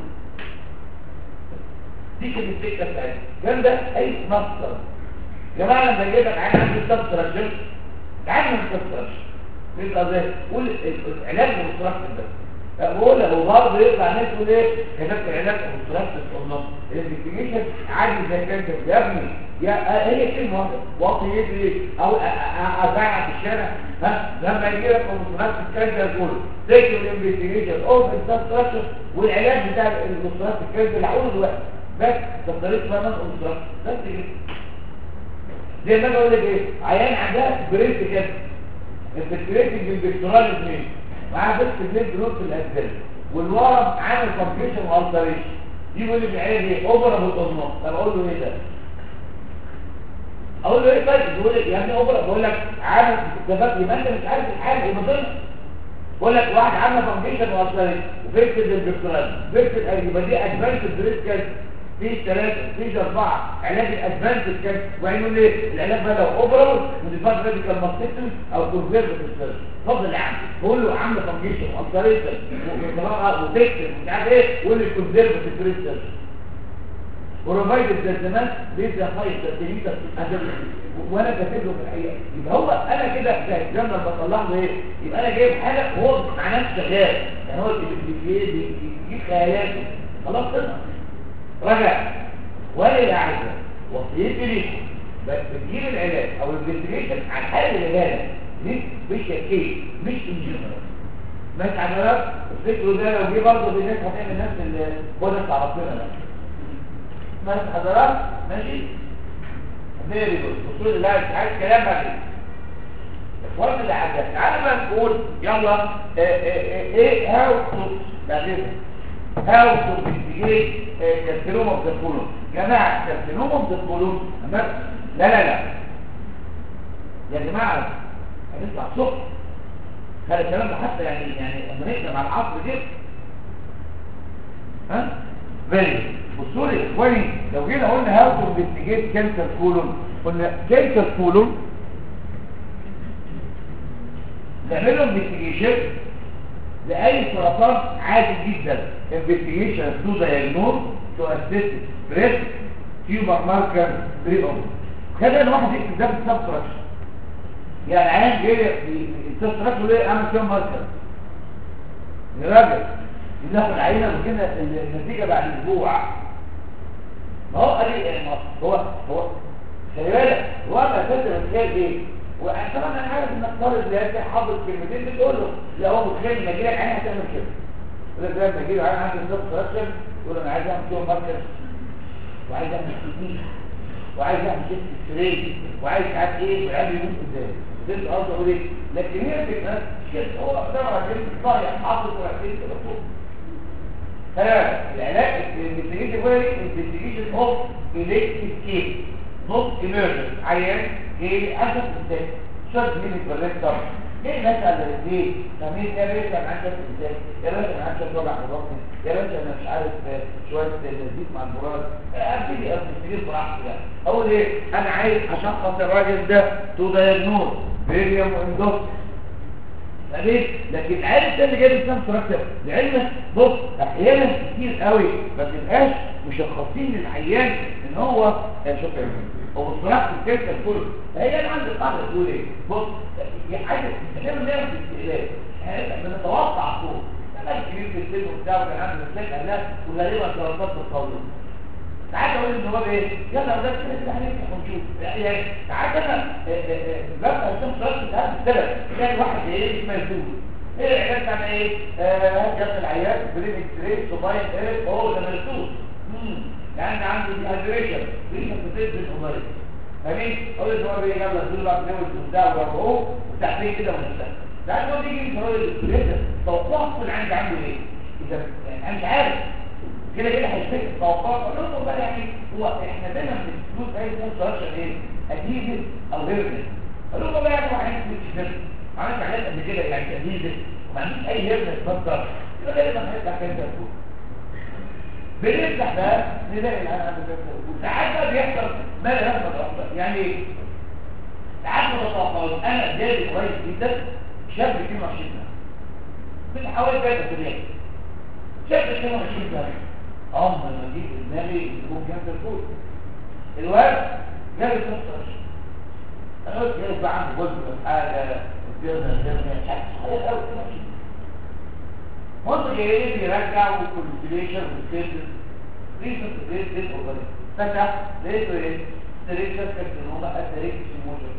دي كانت الفكره بتاعتي الكلام ده اي مصدر يا جماعه لما يجي لك عين عندي سبستراكشن تعالى من السبستراكشن يبقى زي قول العلاج بالسبستراكشن ده بقول له برضه يطلع ناس تقول ايه كتبت العلاج بالسبستراكشن والله الانفستيجيشن عادي زي كده يا ابني يا هي كلمه واحده واطي يدري او ازعق في الشارع ها لما يجي لك بالسبستراكشن كده تقول تيجي الانفستيجيشن اوف السبستراكشن والعلاج بتاع السبستراكشن كده اللي هقوله دلوقتي بس تقدريش بقى من السبستراكشن بس كده زي ما انا بقول لك ايه عيان عندها بريست كده البكتيريتنج البكتورال اثنين معاه بس بليد جروث في الاسباب والورم عامل كومبريشن والتريشن دي بيقول لي العيان ايه اوبرا بالقرناط طب اقول له ايه ده اقول له ايه طيب بيقول لي يا ابني اوبرا بقول لك عامل استفاد يبقى انت مش عارف الحاجه ايه مضر بقول لك واحد عامل كومبريشن والتريشن وفيكتد البكتورال فيكتد يبقى دي ادفانس بريست كده في ثلاثة في أربعة علاج الأدفانس كان وبعدين يقول لي العلاج بقى لو أوبرال وديفاس راديكال ماستيتل أو كونفيرت السيرش اتفضل يا عم بقول له عامل فانجيشن وأبتريشن وتكتب مش عارف إيه وقول لي كونفيرت السيرش بروفايد الزلزمات بيبدا فايت سنتيمتر وانا كاتب له في الحقيقه يبقى هو انا كده في الجنه لما بطلع له ايه يبقى انا جايب حاجه وهو مع نفسه شغال يعني هو بيجيب خيالاته خلاص كده رجع ولا يعرفه وصيتي ليكم بس بتجيب العلاج او الانفستيجيشن عن حل العلاج مش مش تشكيك مش انجنير ماشي حضرتك الفكر ده لو جه برضه في ناس هتعمل نفس البونس على ربنا ده ماشي حضرتك ماشي فيري جود اصول الله عايز كلام بعدين اخوان اللي عندك تعالى بقى نقول يلا ايه هاو تو بعدين هاو تو investigate كارسينوما اوف ذا كولون جماعه كارسينوما اوف ذا كولون لا لا لا يا جماعه هنطلع الصبح هذا الكلام ده حتى يعني يعني لما نقدم على العصر كده ها فيري بصوا لي اخواني لو جينا قلنا هاو تو انفستيجيت كانسر كولون قلنا كانسر كولون نعمله انفستيجيشن لاي سرطان عادي جدا انفستيجيشن تو دايجنوز تو اسيست بريس تيومر ماركر بري اوم خلينا الواحد يكتب ده بالسبستراكشن يعني عين جاي السبستراكشن ليه اعمل فيها ماركر يا راجل ناخد العينه وكده النتيجه بعد اسبوع ما هو قال لي ما هو هو خلي بالك هو اساس الامتياز ايه وطبعا انا عارف انك طالب اللي انت حافظ كلمتين بتقول له لا هو متخيل لما يجي لك عين هتعمل كده يقول لك لما يجي لي عين عندي نظام سراكشن يقول له انا عايز اعمل فيهم ماركر وعايز اعمل تكنيك وعايز اعمل شيفت ستريت وعايز مش عارف ايه والعيال يموت ازاي ده اللي قصدي اقول ايه لكن هي الفكره كده هو طبعا جبت طايح حاطط ورقتين كده فوق العلاج الانفستيجيشن هو انفستيجيشن اوف الكتريك كيس نوت ايمرجنت عيان ايه عندك ازاي شرط مين الكوليكتور ايه مثلا ايه فمين يا باشا انا عندك ازاي يا باشا انا عندك وجع في بطني يا باشا انا مش عارف شويه نزيد مع المراد ابتدي ابتدي براحتي يعني اقول ايه انا عايز اشخص الراجل ده تو دايجنوز فيريوم واندوس ليه؟ لكن العلم ده اللي جاي الاسلام تركب لعلمك بص احيانا كتير قوي ما تبقاش مشخصين للعيان ان هو شكرا هو الصراحه في الكلمه كله فهي انا عندي قاعده تقول ايه بص هي حاجه دايما نعمل استقلال احنا بنتوقع فوق انا كبير في السن وبتاع وكان عنده مساك قال لا وغالبا سرطان القولون تعال اقول ان هو ايه يلا ده كده كده هنفتح ونشوف يعني تعال انا ببقى قدام سؤال بتاع السبب كان واحد ايه مجنون ايه العلاج بتاع ايه هات جنب العيان برين اكس صباين ايه هو ده مجنون يعني عنده دي هايدريشن ريشه بتزيد الاوبريت فاهمين اقول ان هو ايه يلا دول بقى بنعمل وبتاع وهو وتحتيه كده ونشتغل تعال هو بيجي من هو الاستريتر توقعه من عندي عنده ايه اذا انا مش عارف كده كده هيشتكي التوقعات اقول لهم بقى يعني هو احنا دايما بنفلوس اي كونستراكشن ايه اديزل او هيرنس اقول لهم بقى يعني واحد مش هيرنس عملت عمليات قبل كده يعني اديزل وما عنديش اي هيرنس مصدر يبقى غالبا هيطلع كام ده بنفتح بقى نلاقي العيان عنده كام وساعات بقى بيحصل ما لا يحصل اصلا يعني ايه ساعات ما تتوقعوش انا جالي كويس جدا شاب 22 سنه من حوالي 3 سنين شاب 22 سنه عمر ما جيت دماغي يكون جنب الفوت الواد جاب الفطر انا قلت ايه بقى عنده جزء من حاجه الجزء الجزء مش عارف صغير قوي مصر جاي بيرجع والكونسيليشن والسيلز ريسنت بريس ديت اوفر فتح لقيته ايه ستريكشن كارسينوما اتريكس موشن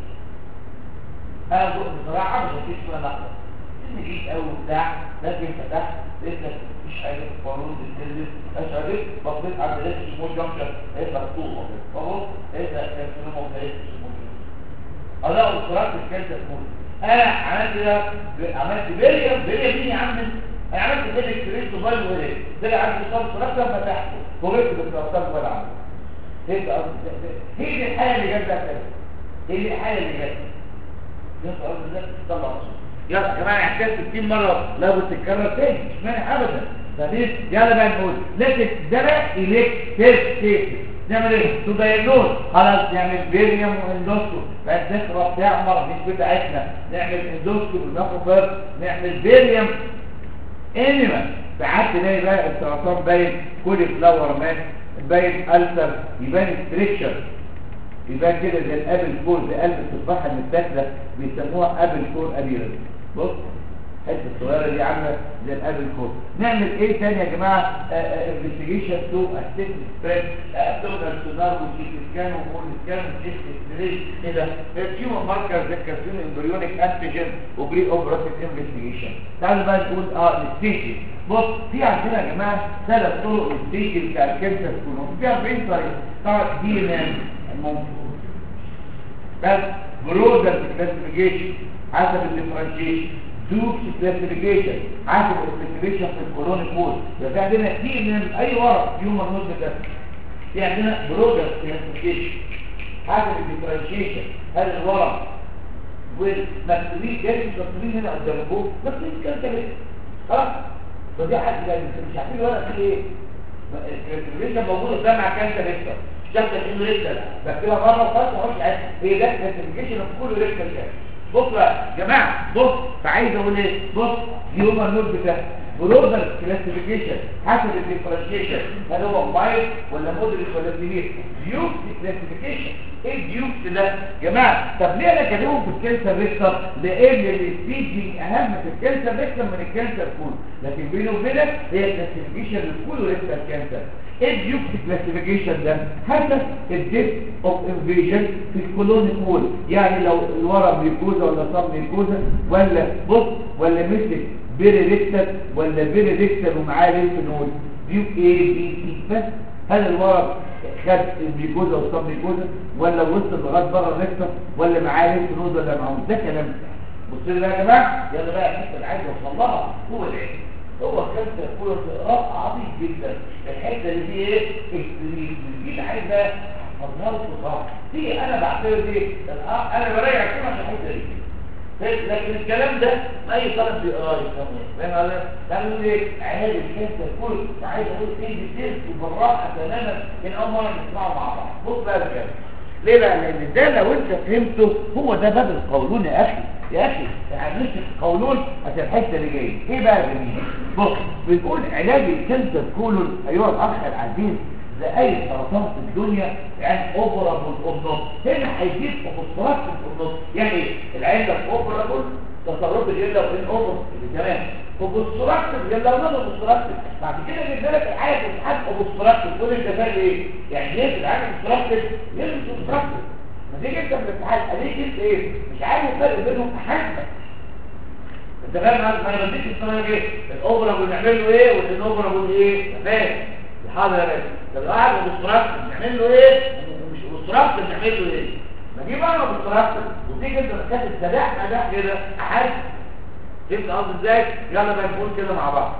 انا بصراحه مش هتيجي ولا لحظه ان جيت قوي وبتاع لكن فتحت لقيت لك مفيش حاجه في القانون بتنزل اشعرت بصيت على دراسه الشمول جنكشن لقيت مكتوب خلاص لقيت كارسينوما ودراسه الشمول اه وصرفت الكانسر كله انا عملت ده عملت بيريم بيريم مين يا عم انا عملت كده اكسريت موبايل وهيك ده عندي صار صرفت فتحته وجبت بالصرفات ولا عمل هيك هي دي الحاله اللي جت ده هي دي الحاله اللي جت ده قصدي ده طلع مصر يا جماعه احتاج 60 مره لا بتتكرر تاني مش مانع ابدا فدي يلا بقى نقول لكن ده بقى اليك تيست كيس نعمل ايه تو دايجنوز خلاص نعمل بيريوم واندوسكوب بعد نقرا تعمر مش بتاعتنا نعمل اندوسكوب وناخد نعمل بيريوم انيما ساعات تلاقي بقى السرطان باين كل فلاور مات باين ألسر يبان ستريكشر يبان كده زي الابل كور زي قلب التفاحه المتاكله بيسموها ابل كور ابيرس بص الحته الصغيره دي عامله زي الابل كور نعمل ايه تاني يا جماعه انفستيجيشن تو اسيت سبريد ابدومينال سونار وسي سكان ومول سكان وشيست ستريت كده تيومر ماركر زي كارسين امبريونيك انتيجين وبري اوبراتيف انفستيجيشن تعالوا بقى نقول اه الستيجز بص في عندنا يا جماعه ثلاث طرق الستيجز بتاع الكانسر كلهم في 40 طريقه طبعا دي ان ممكن بس برودر كلاسيفيكيشن حسب الديفرنشيشن دوكس كلاسيفيكيشن حسب الكلاسيفيكيشن في الكولون كود يبقى في عندنا كتير من اي ورق هيومن نوت ده في عندنا برودر كلاسيفيكيشن حسب الديفرنشيشن هذا الورق والمكتوبين جاي مكتوبين هنا قدامكم مكتوبين كده كده خلاص فدي حاجه مش عارفين الورق فيه ايه الكلاسيفيكيشن موجود قدام مع كانسر اكتر شكل انه ريكتال بكتبها مره وخلاص ما اقولش هي ده كلاسيفيكيشن اوف كل ريكتال كام بص بقى يا جماعه بص فعايز اقول ايه بص دي هما النور بتاع بروزر كلاسيفيكيشن حسب الديفرنشيشن هل هو مايل ولا مودريت ولا سيفير ديوكس كلاسيفيكيشن ايه الديوكس ده يا جماعه طب ليه انا كاتبهم في الكانسر ريكتر لان السبيجنج اهم في الكانسر ريكتر من الكانسر كله لكن بينه وبينك هي كلاسيفيكيشن لكل ريكتر كانسر ايه الديوكس كلاسيفيكيشن ده حسب الديب اوف انفيجن في الكولون وول يعني لو الورم ميكوزا ولا صاب ميكوزا ولا بص ولا مثل بيري ريكتر ولا بيري ريكتر ومعاه لينف نود ديوك ايه بي سي بس هل الورم خد الميكوزا والصاب ميكوزا ولا وصل لغايه بره الريكتر ولا معاه لينف نود ولا معاه ده كلام بص لي بقى يا جماعه يلا بقى الحته اللي عايز اوصل لها هو العلم هو كانت كل قراءة عظيم جدا الحتة اللي فيه ايه السليم دي اللي عايزة احفظها لكم صح دي انا بعتبر دي الأ- انا براجع كل عشان الحتة دي فاهم؟ لكن الكلام ده ما اي طالب بيقراه يفهمه فاهم ولا تعمل ايه علاج الكانسر كله وعايز اقول ايه ديتيلز وبالراحه تماما من اول مره نسمعه مع بعض بص بقى يا ليه بقى لان ده لو انت فهمته هو ده باب القولون يا اخي يا اخي يعني نمسك القولون عشان الحته اللي جايه ايه بقى يا جميل بص بنقول علاج الكانسر كولون ايها الاخ العزيز زي اي سرطان في الدنيا يعني اوبرابل اوبنوت هنا هيزيد اوبستراكت اوبنوت يعني ايه العين ده اوبرابل تصرف الجلة وبين اوبر اللي تمام اوبستراكت الجلة ونون اوبستراكت بعد كده جبنا لك العين الحاج اوبستراكت كل انت فاهم ايه يعني ليه العين اوبستراكت ليه مش اوبستراكت ما تيجي انت من الامتحان اديك انت ايه مش عارف الفرق بينهم حاجه انت فاهم ما انا بديك السنه ايه الاوبرابل نعمل له ايه والاوبرابل ايه فاهم حاضر يا باشا طب لو قاعد اوبستراكت نعمل له ايه ومش اوبستراكت نعمل له ايه ما دي بقى اوبستراكت وتيجي انت مكان السلاح ده كده حد فهمت قصدي ازاي يلا بقى نقول كده مع بعض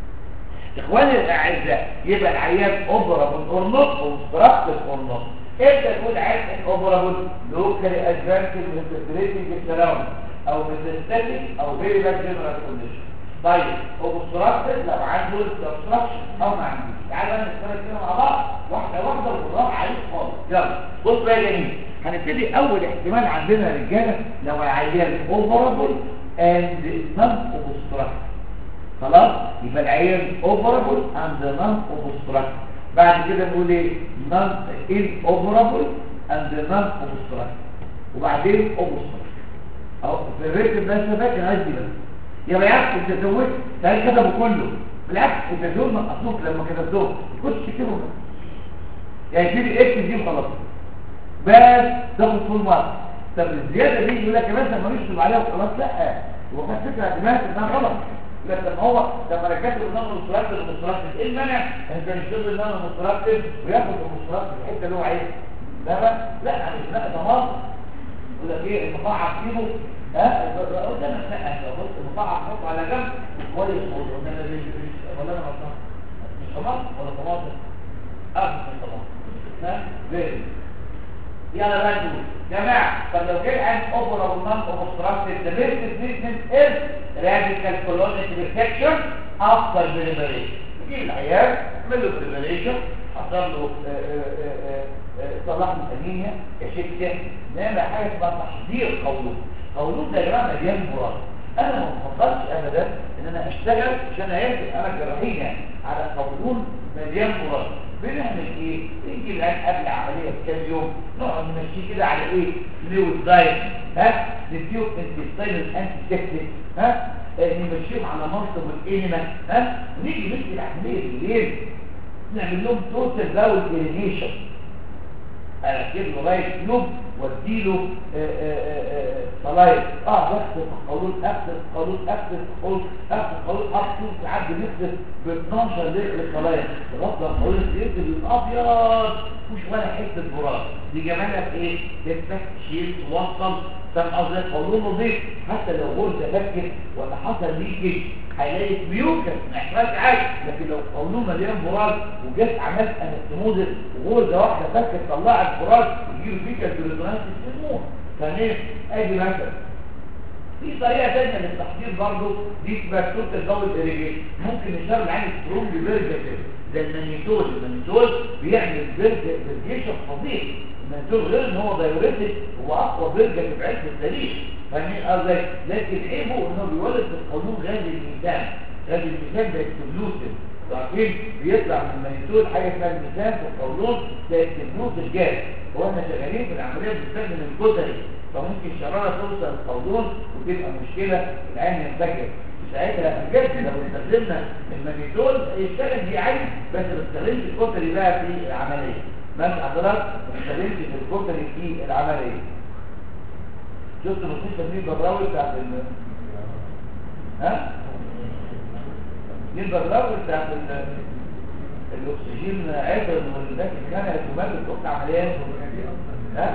اخواني الاعزاء يبقى العيان اوبرابل اور نوت اوبستراكت اور نوت امتى تقول عيان اوبرابل لوكالي ادفانسد ريسبريتنج سراوند او ميتاستاتيك او فيري باد جنرال كونديشن طيب اوبستراكتد لو عنده اوبستراكشن او ما عندوش تعالى بقى نتكلم كده مع بعض واحده واحده والراحه عليك خالص يلا بص بقى يا جميل هنبتدي اول احتمال عندنا رجاله لو العيان اوبرابل اند نون اوبستراكتد خلاص يبقى العيان اوبرابل اند نون اوبستراكتد بعد كده نقول ايه نون ان اوبرابل اند نون اوبستراكتد وبعدين اوبستراكتد اهو في الريت الناس فاكر عايز دي بس يا بالعكس انت زودت ده كتبه كله بالعكس انت زود من اصوك لما كتبتهم كنت تكتبهم يعني تجيب اكس دي وخلاص بس تاخد فول مارك طب الزياده دي يقول لك يا باشا ما نشطب عليها وخلاص لا هو كان فكره اعتماد انها غلط لكن لما هو لما ركبت النظام المستركب المستركب ايه المانع انت نشتغل النظام المستركب وياخد المستركب في الحته اللي هو عايزها لا بقى لا مش لا ده مصر يقول لك ايه المقاعد فيه ها قدام النقه لو بص المقاعد حطه على جنب كويس قدام ولا انا غلطان مش طماطم ولا طماطم اه مش طماطم ها غير يلا بقى نقول جماعه طب لو جه عند اوبرا والنون اوبستراكتيف ذا بيست تريتمنت از راديكال كولونيك ريسكشن افتر ديليبريشن نجيب العيال نعمل له ديليبريشن حصل له صلاح الانيميا كشكه نعمل حاجه اسمها تحضير قولون قولون ده يا جماعه مليان مراد انا ما بفضلش ابدا ان انا اشتغل عشان هيفرق انا جراحين يعني على قولون مليان مراد بنعمل ايه نيجي الان قبل العمليه بكام يوم نقعد نمشيه كده على ايه فلويد دايت ها نديهم انتستينال انتي سيبتيك ها نمشيهم على منصب الانيما ها ونيجي نمشي العمليه بالليل نعمل لهم توتال باول irrigation اركب له رايت يوم واديله صلايد اه بكتب قانون اكتب قانون اكتب قانون اكتب قانون اكتب ساعات بنكتب ب 12 لتر صلايد لغايه لما قانون يكتب الابيض مش ولا حته براء دي جمالها في ايه؟ تفتح تشيل توصل فاهم قصدي قانون نظيف حتى لو غرزه فكت ولا حصل ليكج هيلاقي بيوكس محتاج عادي لكن لو قولون مليان براز وجت عملت انستموزس وغرزه واحده فكت طلعت براز يجيله فيكال بريزونانس يسموه فاهمين ادي مثلا في طريقه ثانيه للتحضير برضه دي اسمها توتال باول اريجيشن ممكن نشتغل عن سترونج فيرجن زي المانيتول المانيتول بيعمل برجيشن فظيع المانيتول غير ان هو دايوريتك هو اقوى برجه في علم التاريخ فاهمين قصدي لكن عيبه انه بيولد في القانون غاز الميثان غاز الميثان ده اكسبلوسيف عارفين بيطلع من المانيتول حاجه اسمها الميثان في القولون ده اكسبلوسيف جاز واحنا شغالين في العمليه بنستخدم الكتري فممكن الشراره توصل للقولون وتبقى مشكله العين ينفجر ساعتها بجد لو استخدمنا المانيتول يشتغل بيه عادي بس ما تستخدمش الكتري بقى في العمليه ماشي حضرتك ما تستخدمش الكتري في العمليه شفت المستشفى دي البراوي بتاعت ال ها دي البراوي بتاعت ال الاكسجين عبر والناس اللي كانت تمارس وقت عمليات ها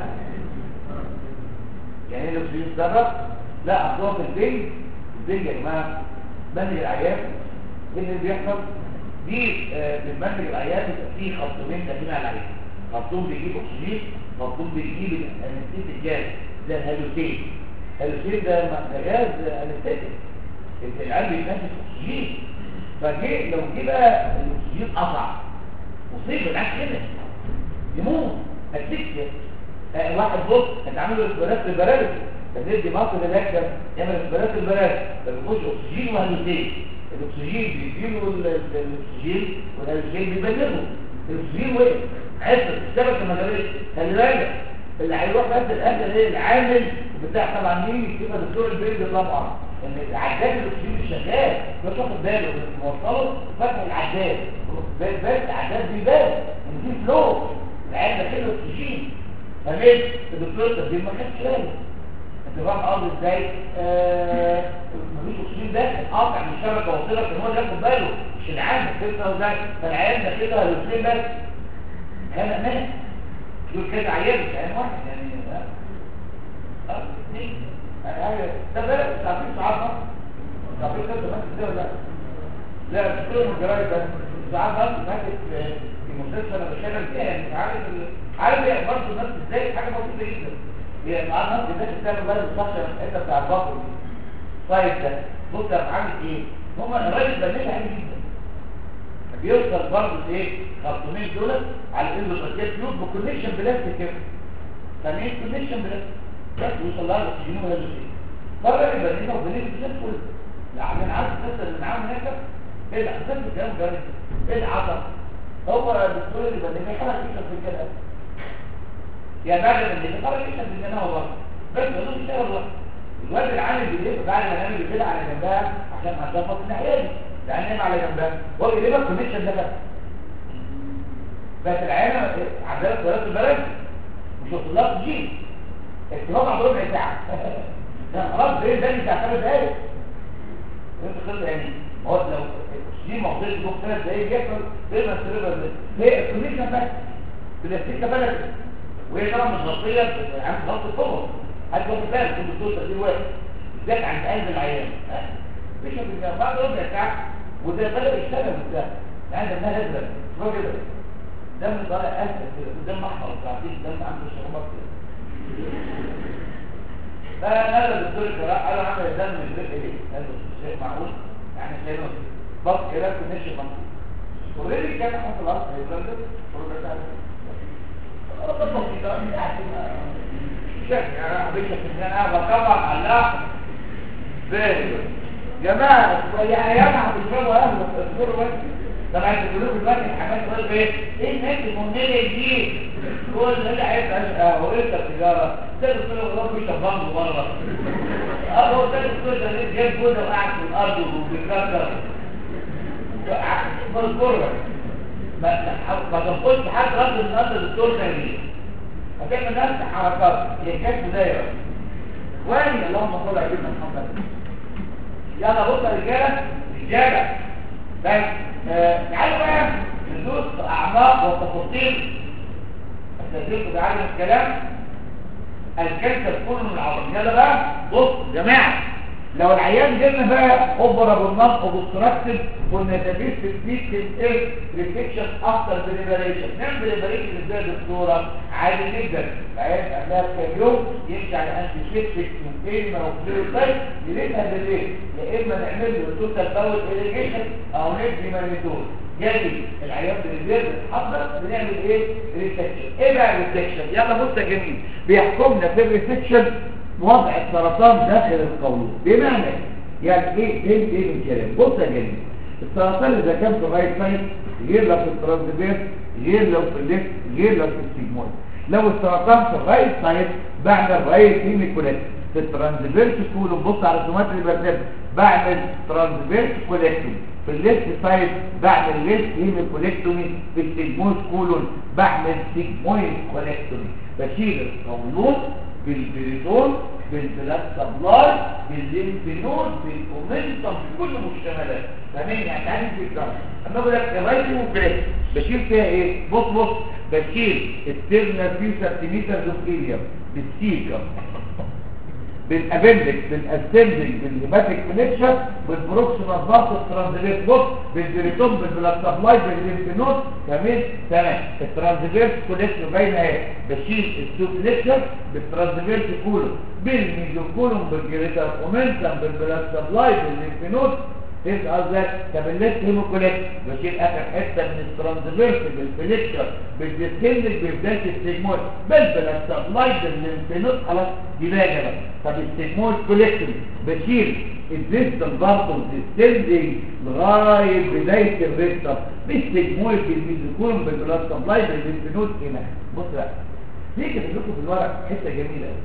يعني ايه الاكسجين اتسرب لا اصلا في البنج البنج يا جماعه منهج العيان ايه اللي بيحصل دي آه بالمنهج العيان بيبقى فيه خرطومين داخلين على العيان خرطوم بيجيب اكسجين خرطوم بيجيب الانستيت الجاز زي الهالوسين الهالوسين ده ده جاز انستيتيك العيان بيتنفس اكسجين فجه لو جه بقى الاكسجين قطع مصيبه العيان كده يموت اسفكسيا آه واحد بص انت عامل له اسبرات البرارس فبيدي مصر الاكتر يعمل اسبرات البرارس فبيخش اكسجين وهالوسين الاكسجين بيديله الاكسجين والهالوسين بيبلغه الاكسجين وقف عصر الشبكه ما جابتش خلي بالك اللي هيروح بس الاخر ايه العامل بتاع طبعا مين يكتبها دكتور البيلد طبعا ان العداد الاكسجين مش شغال مش واخد باله موصله فتح العداد بس بس العداد بيبان ان في فلو العيال داخله اكسجين فمين الدكتور التبديل ما خدش باله انت فاهم قصدي ازاي آه مفيش اكسجين ده قاطع من الشبكه وصلك ان هو ياخد باله مش العيال داخلها ازاي فالعيال داخلها الاكسجين بس كان مات دول كده عيال مش عيال واحد يعني اه اه اثنين ده بقى مش عارفين صعبها مش عارفين كده بس ده ولا لا لا مش كله من الجرايد بس ساعات بس ماسك في مستشفى انا بشتغل فيها يعني مش عارف عارف هي برضه الناس ازاي حاجه بسيطه جدا هي معاها ناس الناس بتعمل بقى المستشفى الحته بتاع البطل دي طيب ده بص يا عامل ايه هم الراجل بنيها عادي جدا بيوصل برضه ايه خرطومين دول على الاندوتراكيال تيوب بكونكشن بلاستيك كده سامعين كونكشن بلاستيك بس يوصل لها الاكسجين ولا شيء مره يبقى لنا وبنيت زي الفل لا انا عارف الناس اللي معاهم هناك ايه الاحساس الكلام ده ايه العطر هو الدكتور اللي بدنا خلاص يكتب في الجنة يا بعد من اللي خلاص يكتب في الجنة هو بس يقول يشتغل الله الواد العامل بالليل بعد ما نعمل كده على جنبها عشان ما تظبط الناحيه دي يعني نعمل على جنبها هو بيجيب لك كونكشن ده بس بس العينه عندها ثلاث البلد مش وصل لها اكسجين اكتباب بعد ربع ساعه خلاص ده ده بتاع ثلاث دقايق انت خلص يعني هو لو الاكسجين ما وصلش له ثلاث دقايق يحصل زي ما السيرفر ده هي الكونكشن بس بلاستيكه بلد وهي طبعا متغطيه عند ضغط الصور هل واخد بالك كنت الدكتور تدير واحد بالذات عند قلب العيان مش بالله بعد ربع ساعه وده بدأ يشتغل بتاع يعني ده منها ازرق هو كده دم طالع اسود كده دم احمر عارفين دم عنده شربات كده فنادى الدكتور الجراح قال له عمل الدم مش رق ليه قال له شيء معقول يعني شيء بص كده كنش منطقي اوريدي كان حصل اصلا هيبرد ربع ساعه شكل انا حبيت ان انا بطبع على فين جماعه يعني انا هتشربوا اهل اصبروا بس طبعا انتوا كلكم دلوقتي الحاجات تقول ايه ايه الناس المهمله دي كل اللي عايز هو ايه التجاره ده الدكتور والله بيشرب بامبو بره اه هو ده الدكتور ده جايب جوده وقاعد في الارض وبيكسر مذكور ما ما تنقلش حد رد النهارده الدكتور كان ليه هتعمل نفس حركات هي كانت دايره واني اللهم صل على سيدنا محمد يلا بص يا رجاله رجاله بس آه، تعالوا بقى ندوس في اعماق وتفاصيل استاذنكم تعالوا الكلام الكانسر كله من العظم يلا بقى بص يا جماعه لو العيان جبنا بقى اوبرا بالنص وبالتركتب والنتائج في الفيك ايه ريفليكشن افتر ديليبريشن نعمل ديليبريشن ازاي يا دكتوره عادي جدا العيان قبلها بكام يوم يمشي على انتي سيبتيك وكلمه وفلوروسايت يليتها بالليل يا اما نعمل له توتال باول اريجيشن او ندي مانيتول جالي العيان بالبيض بتحضر بنعمل ايه ريسكشن ايه بقى الريسكشن يلا بص يا جميل بيحكمنا في الريسكشن وضع السرطان داخل القولون بمعنى يعني ايه ايه ايه الكلام بص يا جميل السرطان اذا كان في الرايت سايد غير لو في الترانزفيرس غير لو في الليفت غير لو في السيجمويد لو السرطان في الرايت سايد بعمل رايت هيميكوليت في الترانزفيرس كولوم بص على الرسومات اللي برسمها بعمل ترانزفيرس كوليكتومي في الليفت سايد بعمل ليفت هيميكوليكتومي في السيجمويد كولون بعمل سيجمويد كوليكتومي بشيل القولون بالبريتون بالبلاد سبلاي بالليمف نود بالكومنتم بكل مشتملات فاهمين يعني عندي في الجرح اما اقول لك الرايت وبريت بشيل فيها ايه بص بص بشيل الترنال فيو سنتيمتر دوكيليا بالسيكا بالابندكس بالاسندنج بالهيماتيك كونكشن بالبروكسيمال ضغط الترانزفيرس بص بالبريتون بالبلاد سبلاي بالليمف نود تمام تمام الترانزفيرس كونكشن باينه اهي بشيل السوبليكشن بالترانزفيرس كولوم بالميزوكولوم بالجريتر اومنتم بالبلاد سبلاي بالليمف نود فهمت قصدك طب الليفت هيموكوليت بشيل اخر حته من الترانزفيرس بالفليكشر بالديسكندنج ببدايه السيجمويد بالبلاد سبلاي بالليمف نود خلاص دي باجه بقى طب السيجمويد كوليكتوري بشيل الديستال بارتو ديسكندنج لغايه بدايه الريكتر بالسيجمويد بالميزوكولوم بالبلاد سبلاي بالليمف نود هنا بص بقى دي كده لكم في الورق حته جميله قوي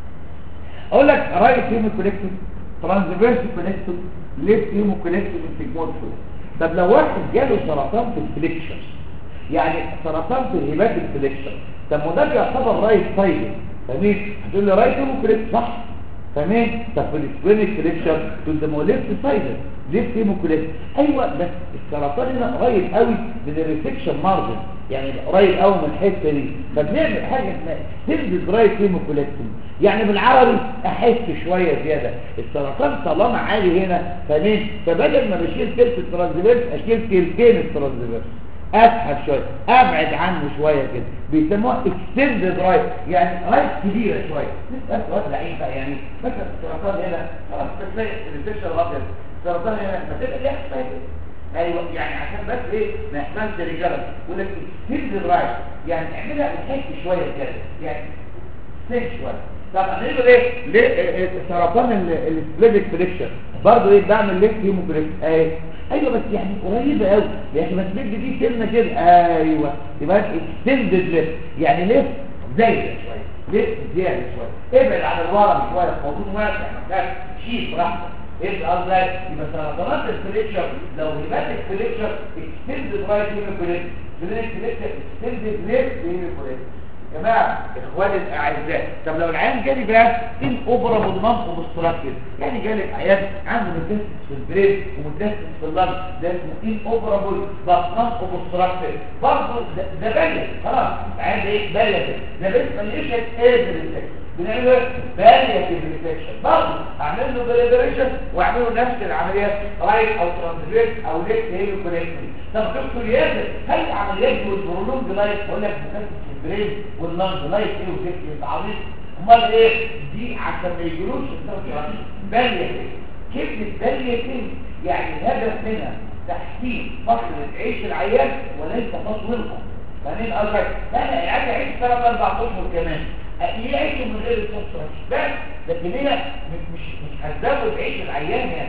اقول لك رايت هيموكوليكتوري ترانزفيرس كوليكتوري ليفت هيموكوليكتوري سيجمويد كوليكتوري طب لو واحد جاله سرطان في الفليكشر يعني سرطان في الهبات الفليكشر طب ما ده بيعتبر رايت سايد تمام هتقول لي رايت هيموكوليكتوري صح تمام طب في السبينيك فليكشر تقول ده ما هو ليفت سايد ليفت هيموكوليكتوري ايوه بس السرطان هنا قريب قوي من الريسكشن مارجن يعني قريب قوي من الحته دي فبنعمل حاجه اسمها تنزل رايت هيموكوليكتوري يعني بالعربي احس شويه زياده السرطان طالما عالي هنا تمام فبدل ما بشيل تلت الترانزفيرس اشيل تلتين الترانزفيرس اسحب شويه ابعد عنه شويه كده بيسموها اكستندد رايت يعني رايت كبيره شويه نسال سؤال لعيب بقى يعني مثلا السرطان هنا خلاص بتلاقي الفيشر الابيض السرطان هنا ما تبقى ليه حساسيه ايوه يعني عشان بس ايه ما يحصلش رجاله يقول لك اكستندد رايت يعني اعملها بحس شويه كده يعني سيك شويه طب هنعمل ايه ليه سرطان السبليدك فليكشن برضه ايه بعمل ليك هيموجريك ايه ايوه بس يعني قريبه قوي يعني بس بدي دي سنه كده ايوه يبقى اكستندد ليف يعني ليف زايده شويه ليف زياده شويه ابعد عن الورم شويه الموضوع واسع محتاج شيل براحتك ايه قصدك يبقى سرطانات الفليكشر لو هيباتيك فليكشر اكستندد رايت هيموجريك سبليدك فليكشر اكستندد ليف هيموجريك يا جماعه اخواني الاعزاء طب لو العيان جالي بقى ان اوبرا مضمن ومستراكتد يعني جالي عيان عنده متاسس في البرين ومتاسس في اللنج ده اسمه ان اوبرا ضغطان ومستراكتد برضه ده, ده باليه خلاص العيان ده ايه باليه ده بس مليش ايه بنعمل ايه باليه ريسكشن برضه اعمل له ديليبريشن واعمل له نفس العمليات رايت او ترانزفيرس او ليفت هيلو كونكتوري طب دكتور ياسر هل العمليات والبرولونج لايف بقول لك متاسس البرين واللنج لايف ايه وزيت ايه تعويض امال ايه دي عشان ما يجروش الدكتور باليه كلمه باليه يعني الهدف منها تحسين فتره عيش العيان وليس تطويلها فاهمين قصدك انا يعني عيش ثلاث اربع اشهر كمان يعيشوا من غير الفرصه بس لكن هي مش مش هتزود عيش العيان يعني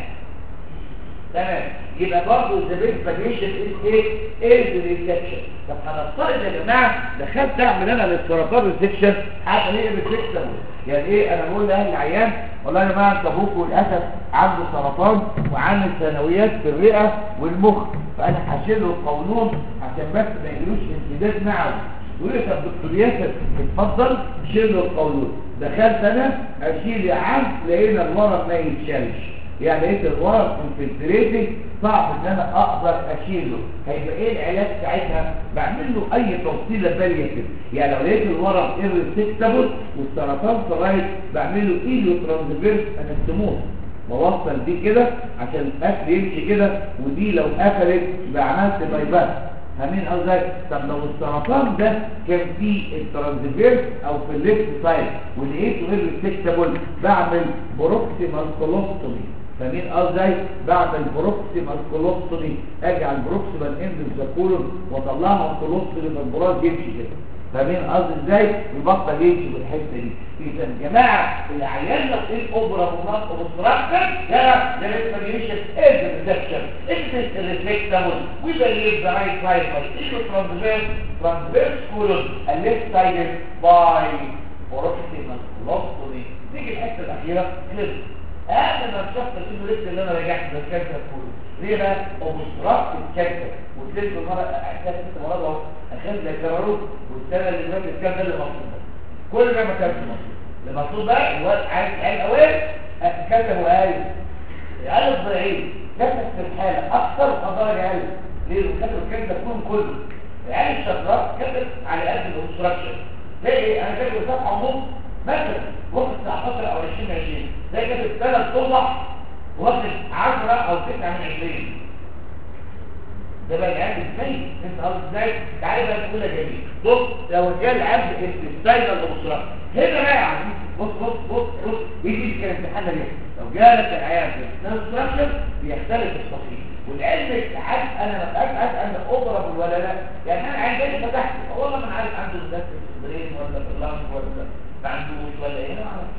تمام يبقى برضه الديفيشن ايه ايه الريسكشن طب هنفترض يا جماعه دخلت اعمل انا للسرطان ريسكشن هعمل ايه ريسكشن يعني ايه انا بقول لاهل العيان والله يا جماعه انت ابوكوا للاسف عنده سرطان وعامل ثانويات في الرئه والمخ فانا هشيل له القولون عشان بس ما يجيلوش انسداد معوي يقول لي طب دكتور ياسر اتفضل شيل له القولون دخلت انا اشيل يا عم لقينا الورم ما يتشالش يعني لقيت الورم انفلتريتنج صعب ان انا اقدر اشيله هيبقى ايه العلاج ساعتها بعمل له اي توصيله باليه كده يعني لو لقيت الورم irresectable والسرطان صغير بعمل له ايلو ترانسفيرس انستموس بوصل دي كده عشان الاكل يمشي كده ودي لو قفلت يبقى عملت باي باس فاهمين قصدي طب لو السرطان ده كان في الترانزفيرس او في الليفت سايد ولقيته irresectable بعمل بروكسيمال كولوستومي فاهمين ازاي بعمل بروكسيمال كولوستومي اجي على البروكسيمال اند ذا كولون واطلعها كولوستومي فالبراز يمشي كده فاهمين قصدي ازاي يبطل يمشي بالحته دي اذا يا جماعه العيال لو ايه الاوبرا ومناطق ومستراكشن يا ده لسه بيمشي ايه الريسبشن اكسس الريفلكتابل ويبليف ذا رايت سايد باي ايكو ترانسفيرس ترانسفيرس كولون الليفت سايد باي بروكسيمال كولوستومي تيجي الحته الاخيره كليب قبل ما تشخص انه لسه اللي انا رجعت بالكانسر كله ليه بقى اوبستراكت الكانسر وتلت المره احساس ست مرات اهو اخر زي كرارو والسنه اللي فاتت كان ده اللي مطلوب كل ده ما كانش مطلوب اللي مطلوب بقى الواد عايز عيل اوائل كتب وقال العيال الضعيف كتب في الحاله اكثر قضايا عيال ليه كتب الكانسر كلهم كله العيال الشطرات كتب على قد الاوبستراكشن زي ايه انا كاتب صفحه ونص مثلا وقت 19 او 20 20 ده كاتب ثلاث صفح واخد 10 او 9 من 20 ده بقى العبد ازاي انت قصدي ازاي تعالى بقى تقول يا جميل بص لو جه العبد الستايل الاسره هنا بقى يا عزيزي بص بص بص بص يجي كان امتحان ليه لو جالك العيان في الستراكشر بيختلف التصنيف والعلم ساعات انا ما بقاش عارف انا اضرب ولا لا يعني انا عندي جاي فتحت والله ما انا عارف عنده ذات في الصدرين ولا في اللنج ولا ما عندوش ولا ايه ما اعرفش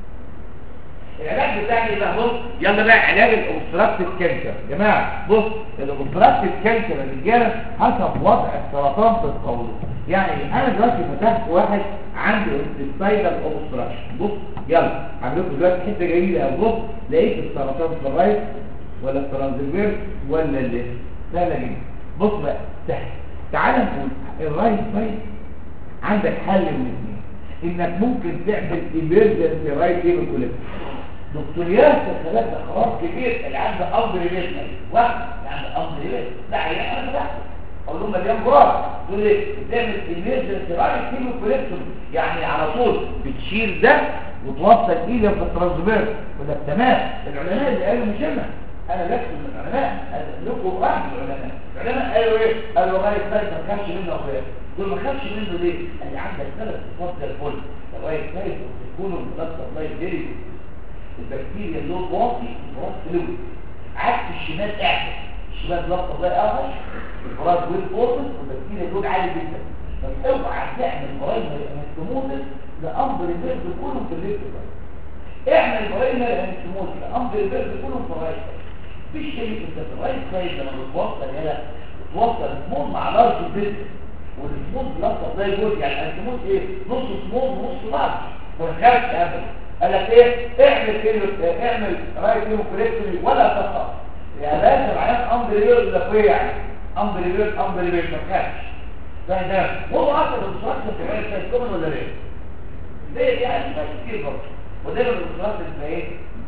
العلاج بتاعي بقى بص يلا بقى علاج الاوبستراكتيف كانسر يا جماعه بص الاوبستراكتيف كانسر يا رجاله حسب وضع السرطان في القولون يعني انا دلوقتي فتحت واحد عنده انتستاينال اوبستراكشن بص يلا هعمل لكم دلوقتي حته جميله قوي بص لقيت السرطان في الرايت ولا الترانزفير ولا الليفت سهله جدا بص بقى سهل تعال نقول الرايت سايد عندك حل من اثنين انك ممكن تعمل ايمرجنسي رايت هيموكوليبس دكتور ياسر خلاص ده خلاص كبير اللي عنده امر ريليت واحد اللي عنده امر ريليت ده عيان انا فتحته اقول لهم مليان جرار تقول ايه بتعمل ايمرجنسي رايت هيموكوليبس يعني على طول بتشيل ده وتوصل ايدك في الترانسفير وده تمام العلماء اللي قالوا مش انا انا لست من العلماء انا لكم واحد من العلماء العلماء قالوا ايه قالوا رايت سايد ما تخافش منه اخويا دول ما خافش منه ليه قال لي عندك ثلاث صفات زي الفل الرايت سايد وتكونوا بلس الله يدري البكتيريا اللون واطي الفراغ فلويد عكس الشمال اعلى الشمال بلس الله اهش الفراغ ويل فورس والبكتيريا اللون عالي جدا بس اوعى تعمل برايمري انستموزس لامر البيرد كلهم في الليفت اعمل برايمري انستموزس لامر البيرد كلهم في الرايت مفيش شيء انت في الرايت سايد لما بتوصل هنا بتوصل سمول مع لارج بيرد والسمول بلس الله يقول يعني الانستموز ايه نص سمول ونص لارج ما تخافش ابدا قال لك ايه اعمل ايه اعمل رايت هيموكوليكتومي ولا تخاف يا باشا معاك امر ريبير ولا ايه يعني امر ريبير امر ريبير ما تخافش ده ده هو اصلا الانستراكشن في الرايت سايد كومن ولا ليه ليه يعني مش كتير برضه وده الانستراكشن في ايه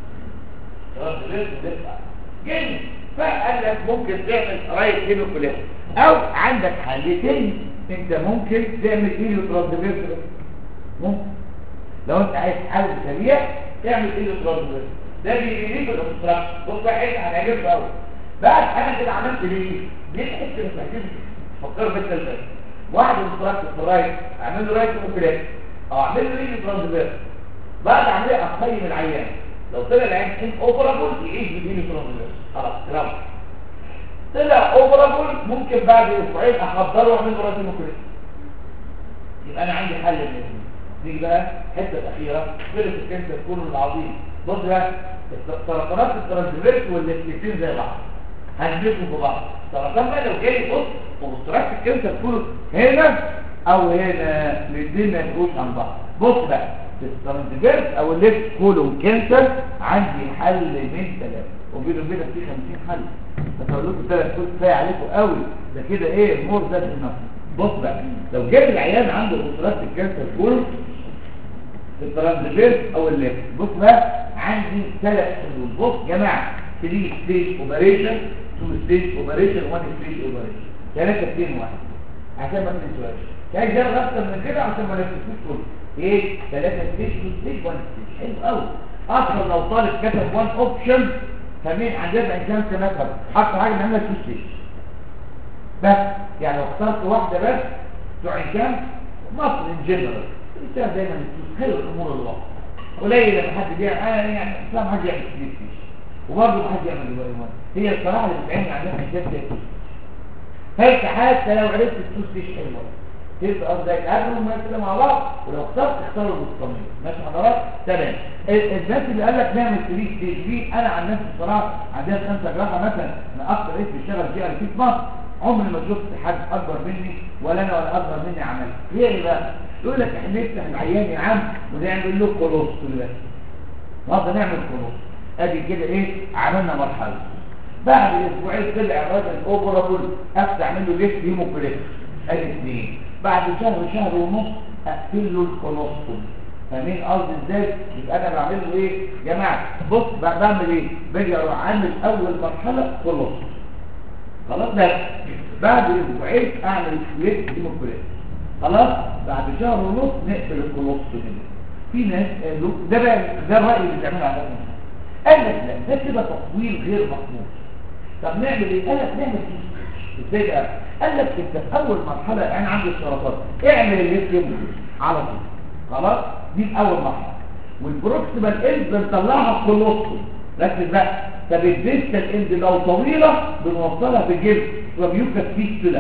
رد ريبير ولسه جن فقال لك ممكن تعمل رايت هيموكوليكتومي او عندك حل تاني انت ممكن تعمل ايلو ترانسفيرس ممكن لو انت عايز حل سريع تعمل ايلو ترانسفيرس ده بيجيب الانستراكشن بص بقى ايه هنعجبه قوي بعد انا كده عملت ليه ليه تحس انك محتاج تفكر في الثلاثه واحد انستراكشن في الرايت اعمل له رايت هيموكوليكتومي او اعمل له ايلو ترانسفيرس بعد عمليه اقيم العيان لو طلع العين ان اوبرابل يعيش بالايلو ترانسفيرس خلاص كلام طلع اوبرابل ممكن بعد اسبوعين احضره واعمل له راس هيموكوليكتومي يبقى انا عندي حل للاثنين نيجي بقى الحته الاخيره فيرس الكانسر كله العظيم بص بقى سرطانات الترانسفيرس والاثنين زي بعض هنجيبهم في بعض سرطان بقى لو جاي بص وبستراكت الكانسر كله هنا او هنا الاثنين ما يبقوش عن بعض بص بقى في الترانسفيرس او الليفت كولون كانسر عندي حل من ثلاثه وبينه وبينك في 50 حل بس اقول لكم ثلاث كل كفايه عليكم قوي ده كده ايه مور ذات النفس بص بقى لو جاب العيان عنده بصراحه الكانسر كله الترانسفيرس او الليفت بص بقى عندي ثلاث حلول بص يا جماعه 3 ستيج اوبريشن 2 ستيج اوبريشن 1 ستيج اوبريشن 3 2 1 عشان ما تنسوش كان جاب اكتر من كده عشان ما نفسكوش كله ايه 3 ستيج 2 ستيج 1 ستيج حلو قوي اصلا لو طالب كتب 1 اوبشن فمين عندنا انسان سنتها حط حاجه نعملها 2 ستيج بس يعني لو اخترت واحده بس بتوع كام مصر ان جنرال الانسان دايما خير الامور الله قليل لما حد بيعمل انا يعني اسلام حد يعمل كتير فيش وبرضه ما حد يعمل دلوقتي هي الصراحه اللي بتعمل عندنا حاجات زي كده فانت حتى لو عرفت تدوس فيش حلوه تبقى قصدك قبل ما كده مع بعض ولو اخترت اختار البسطاميه ماشي حضرتك تمام ال- الناس اللي قال لك نعمل 3 ستيج دي انا عن نفسي بصراحه عندنا خمسه جراحه مثلا انا اكتر رئيس بيشتغل جي ار في مصر عمري ما شفت حد اكبر مني ولا انا ولا اصغر مني عمل ليه إيه بقى يقول لك احنا نفتح العيان يا عم ونعمل له كولوستومي بس النهارده نعمل كولوس ادي كده ايه عملنا مرحله بعد اسبوعين طلع الراجل اوبرابل افتح اعمل له ليست هيموكريت ادي اثنين بعد شهر شهر ونص اقفل له الكولوستوم فاهمين قصدي ازاي يبقى انا بعمل له ايه يا جماعه بص بقى بعمل ايه باجي اروح عامل اول مرحله كولوستوم خلاص بس بعد اسبوعين اعمل ليست هيموكريت خلاص بعد شهر ونص نقفل الكولوستوم في ناس قالوا ده بقى ده الراي اللي بيعمله على الناس قال لك لا ده كده تطويل غير مقبول طب نعمل ايه قال لك نعمل ايه ازاي بقى قال لك انت في اول مرحله انا عندي السرطان اعمل الليثيوم على طول خلاص دي في اول مرحله والبروكسيمال اند بنطلعها كولوستوم ركز بقى طب الديستال اند لو طويله بنوصلها بالجلد وبيوكس فيستولا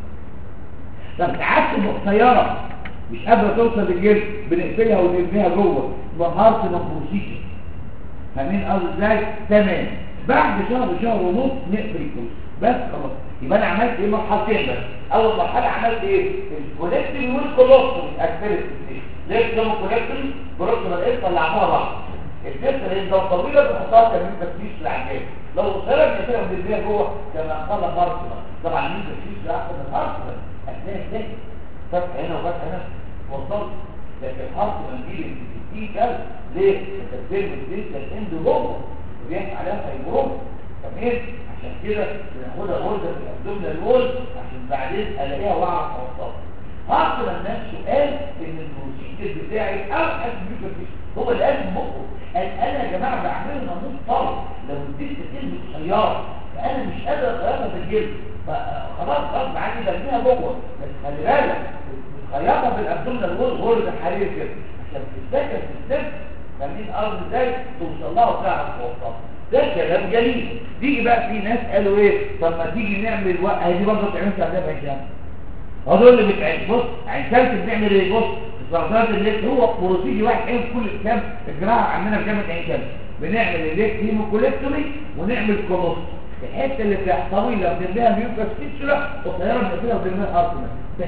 طب ساعات تبقى قصيره مش قادره توصل للجلد بنقفلها ونرميها جوه يبقى هارت بروسيجر فاهمين قصدي ازاي تمام بعد شهر شهر ونص نقفل الكورس بس خلاص يبقى انا عملت ايه مرحلتين بس اول مرحله عملت ايه الكولكتيف والكولوستوم اكترت ليه كده الكولكتيف بروكسيمال ايه طلعتها بعض الجسر اللي لو طويله بنحطها كمان تفتيش العجال لو قصيره بنقفلها ونرميها جوه كما قال بارسما طبعا مين تفتيش احسن من بارسما اثناء السجن فتح هنا وفتح هنا وصلت لكن الحرف منديل اللي 60 كلب ليه؟ انت بترمي الجلد الاند جوه وبيحكي عليها فايبروم تمام عشان كده بناخدها غرزه في الابدومينال وول عشان بعدين الاقيها واقعه في اوسطها هعطل الناس سؤال ان البروسيجر بتاعي او اسم هو اللي قال بقه قال انا يا جماعه بعمل نموذج طرف لو اديت كلمه خيار فانا مش قادر اغيرها في الجلد خلاص غصب عني برميها جوه بس خلي بالك خياطه في الابدومينال وول غرزه حرير كده عشان تفتكر في السن فاهمين ارض ازاي توصل لها وتعرف توصلها ده كلام جميل تيجي بقى في ناس قالوا ايه طب ما تيجي نعمل وقت هي دي برضه بتعملش عندنا في عين هو اللي بتعمل بص عين شمس بنعمل ايه بص السرطان اللي هو بروسيجي واحد حين في كل كام الجراحه عندنا في جامعه عين شمس بنعمل الليك هيموكوليكتومي ونعمل كولوس الحته اللي فيها طويله بنرميها ميوكاس فيتشولا قصيره بنقفلها وبنرميها ارسنال بس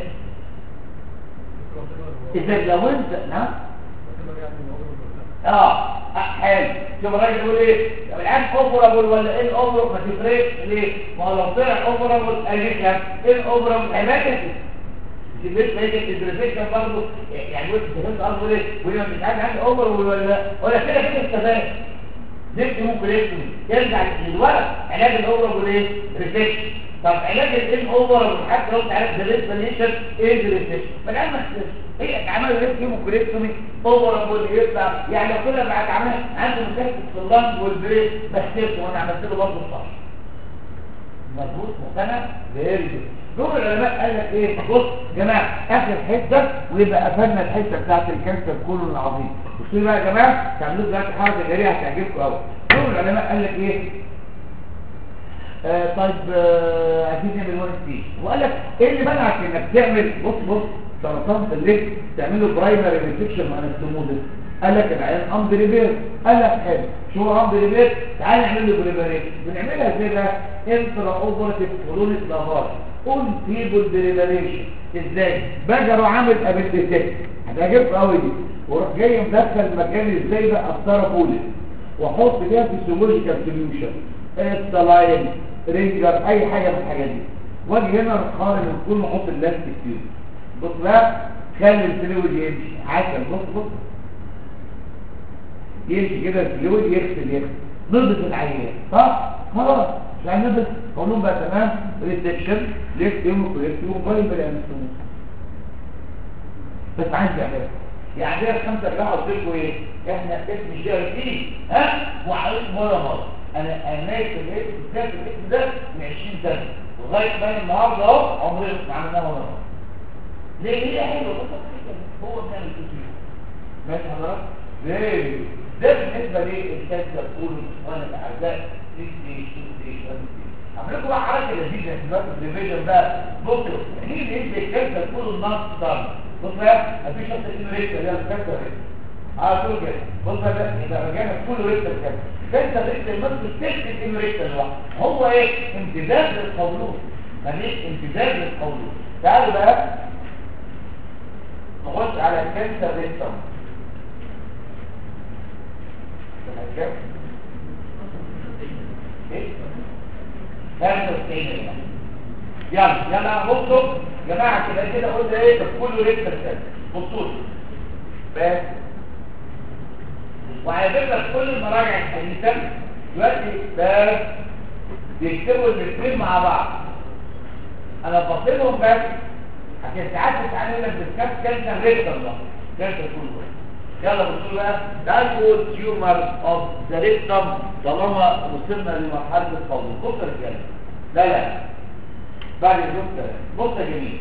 اذا لو انت نعم اه حلو شوف الراجل بيقول ايه طب الان اوبرابل ولا ايه الاوبر ما تفرقش ليه ما هو لو طلع اوبرابل قال لك ايه الاوبرابل هيبقى البيت ما يجي الدريفيشن برضه يعني وانت فهمت قصده ايه وهي مش عارف عندي اوبرابل ولا ولا كده كده استفاد نفسي ممكن يكتب يرجع للورق علاج الاوبرابل ايه ريفليكشن طب علاج الان اوفر حتى لو انت عارف الريسبليشن ايه الريسبليشن ما العلم هي اتعمل ريسك هيموكريكتومي اوفر ابول يطلع يعني لو كل ما اتعمل عنده مشاكل في اللنج والبريك بختفه وانا عملت له برضه صح مظبوط مقتنع فيري جود دول العلماء قال لك ايه بص يا جماعه اخر حته ويبقى قفلنا الحته بتاعت الكانسر كله العظيم بصوا بقى يا جماعه تعملوا دلوقتي حاجه جريئه هتعجبكم قوي دول العلماء قال لك ايه آه طيب آه عايزين نعمل وان ستيج وقال لك ايه اللي منعك انك تعمل بص بص سرطان في الليل تعمل له برايمري انفكشن انستموزس قال لك العيان امد ريبير قال لك حلو شو هو امد ريبير تعال نعمل له بريبريشن بنعملها ازاي بقى انترا اوبرتيف كولونيك لافاج اون تيبل بريبريشن ازاي باجي اروح عامل ابنديتك هتعجبكم قوي دي واروح جاي مدخل مكان ازاي بقى قسطره بوليس واحط فيها فيسيولوجيكال سوليوشن السلايم رينجر اي حاجه من الحاجات دي واجي هنا اقارن الكل واحط اللاستيك فيه بص بقى خلي الفلويد يمشي عسل بص بص يمشي كده الفلويد يغسل يغسل نضف العيان صح خلاص مش هنضف اقول لهم بقى تمام ريسكشن ليفت يوم وليفت يوم باين بلا بس عايز يعملها يعني ده الخمسه اللي قلت لكم ايه احنا اسم الجي تي ها وعايز مره مره انا انا الاسم الاسم الاسم ده من 20 سنه لغايه ما النهارده اهو عمري ما عملناه مره ليه ليه حلو بس هو بنعمل كتير ماشي حضرتك ليه ده بالنسبه للكانسر كله اخواني الاعزاء 3 ستيج 2 ستيج 1 ستيج عمل لكم بقى حركه لذيذه في بقى الديفيجن بقى بصوا مين اللي يدي الكانسر كله النص ضرب بص بقى مفيش شخص اسمه ريكتر يلا الكانسر ريكتر على طول كده بص بقى يبقى رجعنا كله ريكتر كده كانسر ريكتر المصري تلت الام ريكتر لوحده هو ايه امتداد للقولون ماليش امتداد للقولون تعالوا بقى نخش على الكانسر ريكتر ايه 95 يلا يلا بصوا يا جماعه كده كده قلنا ايه كله ريكتر كده بصوا لي. بس وهيجيب لك كل المراجع الحديثه دلوقتي بس بيكتبوا الاثنين مع بعض انا بفصلهم بس عشان ساعات تتعلم لك بالكاس كانسر ريكتر ده كانسر كله يلا بصوا بقى دايكول تيومر اوف ذا ريكتم طالما وصلنا لمرحله القولون بص يا رجاله لا لا بعد الدكتور بص يا جميل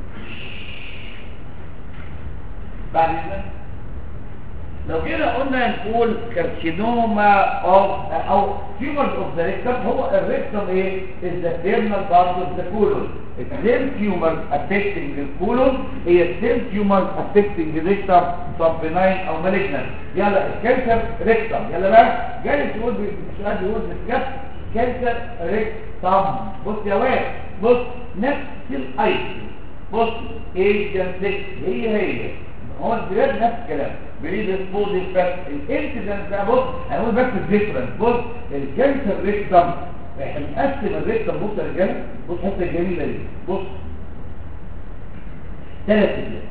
بعد اذنك لو كده قلنا نقول كارسينوما اوف او تيومر اوف ذا ريكتم هو الريكتم ايه is the terminal part of the colon السيم تيومر affecting the colon هي السيم تيومر affecting the rectum sub benign او malignant يلا الكانسر ريكتم يلا بقى جاي تقول السؤال بيقول ديسكاس كانسر ريكتم بص يا واد بص نفس الايتم بص ايه جنسك هي هي هو البلاد نفس الكلام بريد سبود الفات الانتيجنس ده بص هنقول بس الديفرنس بص الكانسر ريكتم احنا بنقسم الريكتم بص يا رجاله بص الحته الجميله دي بص ثلاث اجزاء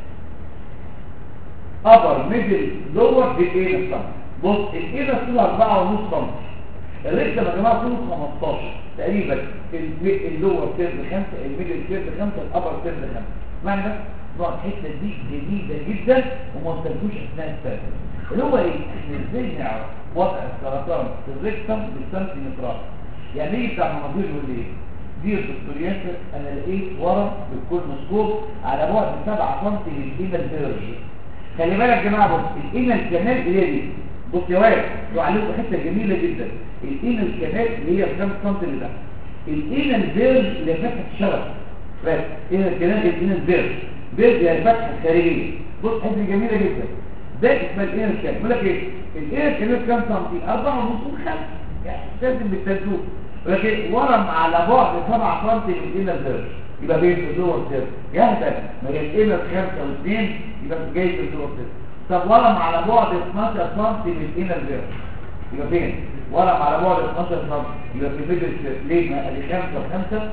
ابر ميدل لور دي ايه نفسها بص الايه طولها 4 ونص سم الريكتم يا جماعه طوله 15 تقريبا الم- اللور سيرد 5 الميدل سيرد 5 الابر سيرد 5 معنى ده نوع الحته دي جديده جدا وما قلتلكوش اثناء السنه اللي هو ايه احنا ازاي نعرف وضع السرطان في الريكتم بالسنتيمترات يعني ايه بتاع المناظير يقول ايه دي الدكتور ياسر انا لقيت ورم بالكولنوسكوب على بعد 7 سم من الانال فيرج خلي بالك يا جماعه بص الانال كانال اللي هي دي بص يا واد لو عليكم حته جميله جدا الانال كانال اللي هي 5 سم اللي تحت الانال فيرج اللي فتحه الشرج بس الانال كانال الانال فيرج فيرج يعني فتحه خارجيه بص حته جميله جدا ده اسمها الانال كانال بيقول لك ايه الانال كانال كام سم 4 ونص 5 يعني لازم بالتنسوق لكن ورم على بعد 7 سم من الانر فيرج يبقى بين الدور سير يهبل ما هي الانر 5 و2 يبقى جاي في الدور سير طب ورم على بعد 12 سم من الانر فيرج يبقى فين ورم على بعد 12 سم يبقى في الميدل سير ليه ما ادي 5 و5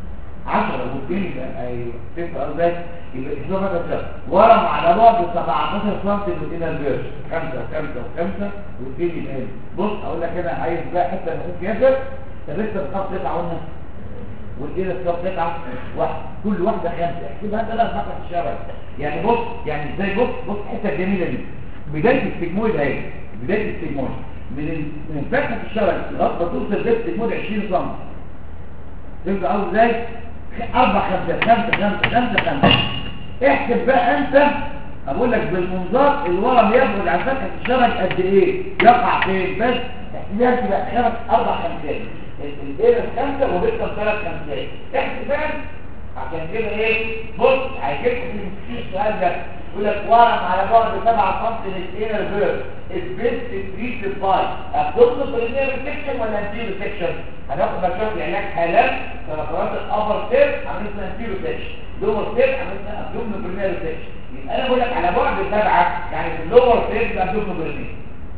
10 و2 يبقى ايوه تبقى قصدك يبقى اسمه بقى كده ورم على بعد 17 سم من الانر فيرج 5 و5 و5 و2 يبقى هنا. بص اقول لك انا عايز بقى حته نقول كده لسه الخط قطعه قلنا والايه الخط قطعه واحد كل واحده خمسه احسبها ثلاث نقط الشرج يعني بص يعني ازاي بص بص الحته الجميله دي بدايه السجمويد اهي بدايه السجمويد من ال- من فتحه الشرج لغايه ما توصل بدايه السجمويد 20 سم تبقى عاوز ازاي اربع خمسه خمسه خمسه خمسه خمسه احسب بقى انت اقول لك بالمنظار الورم يبعد عن فتحه الشرج قد ايه يقع فين بس احتمال تبقى خمس اربع خمسات الايه الخمسه وبيتكم ثلاث خمسات احتمال عشان كده ايه بص هيجيبكم في السؤال ده يقول لك ورم على بعد 7 سم من الانر فيرب البيست تريتد باي ابدومينال برينير سيكشن ولا انتيرو سيكشن هناخد مشروع علاج حالات سرطانات الابر سير عملنا انتيرو سيكشن لور سير عملنا ابدومينال برينير سيكشن يبقى انا بقول لك على بعد 7 يعني في اللور سير يبقى ابدومينال برينير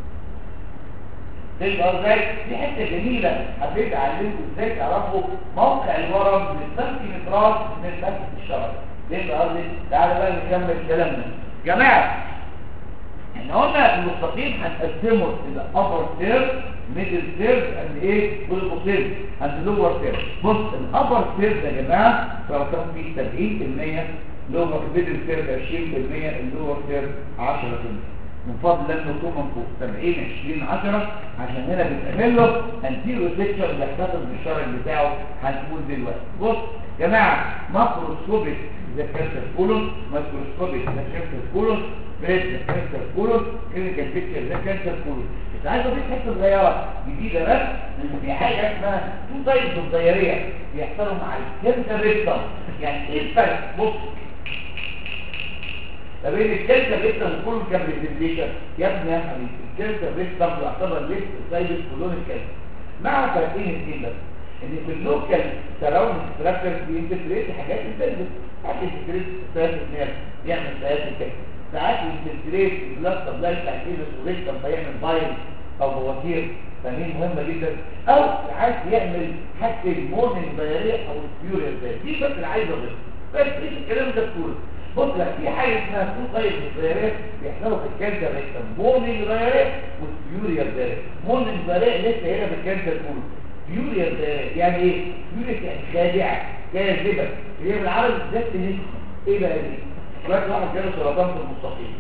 تبقى ازاي دي حته جميله حبيت اعلمكم ازاي تعرفوا موقع الورم بالسنتيمترات من فتحه الشرج تبقى قصدي تعالى بقى نكمل كلامنا جماعه احنا قلنا المستقيم هنقسمه الى upper third middle third and ايه فوق third and lower third بص الابر third يا جماعه لو كان فيه 70% lower middle third 20% اللور third 10% من فضل الله انه يكون من فوق 70 20 10 عشان هنا بتعمل له انتيرو سيكشن بيحتفظ بالشرج بتاعه هنقول دلوقتي بص يا جماعه ماكروسكوبيك اذا كانسر كولون مايكروسكوبيك اذا كانسر كولون بريد اذا كانسر كولون كلينيكال بيكتشر اذا كانسر كولون بس عايز اضيف حته صغيره جديده بس ان في حاجه اسمها تو تايبس اوف دايريه بيحصلوا مع الكانسر ريكتم يعني ايه الفرق بص ما بين الكانسر ريكتم والكولون كان بريزنتيشن يا ابني يا حبيبي الكانسر ريكتم يعتبر ليست سايد كولون الكانسر مع فرقين اثنين بس ان في اللوكال سراوند ستراكشر بينتجريت حاجات انتجريت ساعات ينتجريت سياسة نير يعمل سياسة كده ساعات ينتجريت البلاد سبلاي بتاع الايدس وريكتم فيعمل بايل او بواتير فاهمين مهمة جدا او ساعات يعمل حتى المورنينج دايريا او الفيوريال دايريا دي بس اللي عايز اضيفها بس ايه الكلام ده كله بص لا في حاجه اسمها تو طيب الدايرات بيحصلوا في الكانسر ريكتم مورنينج دايريا والفيوريال دايريا مورنينج دايريا لسه هنا في الكانسر كله فيوريا يعني ايه فيوريا يعني خادعه كاذبه هي بالعربي بالذات نسخه ايه بقى دي دلوقتي واحد جاله سرطان في المستقيم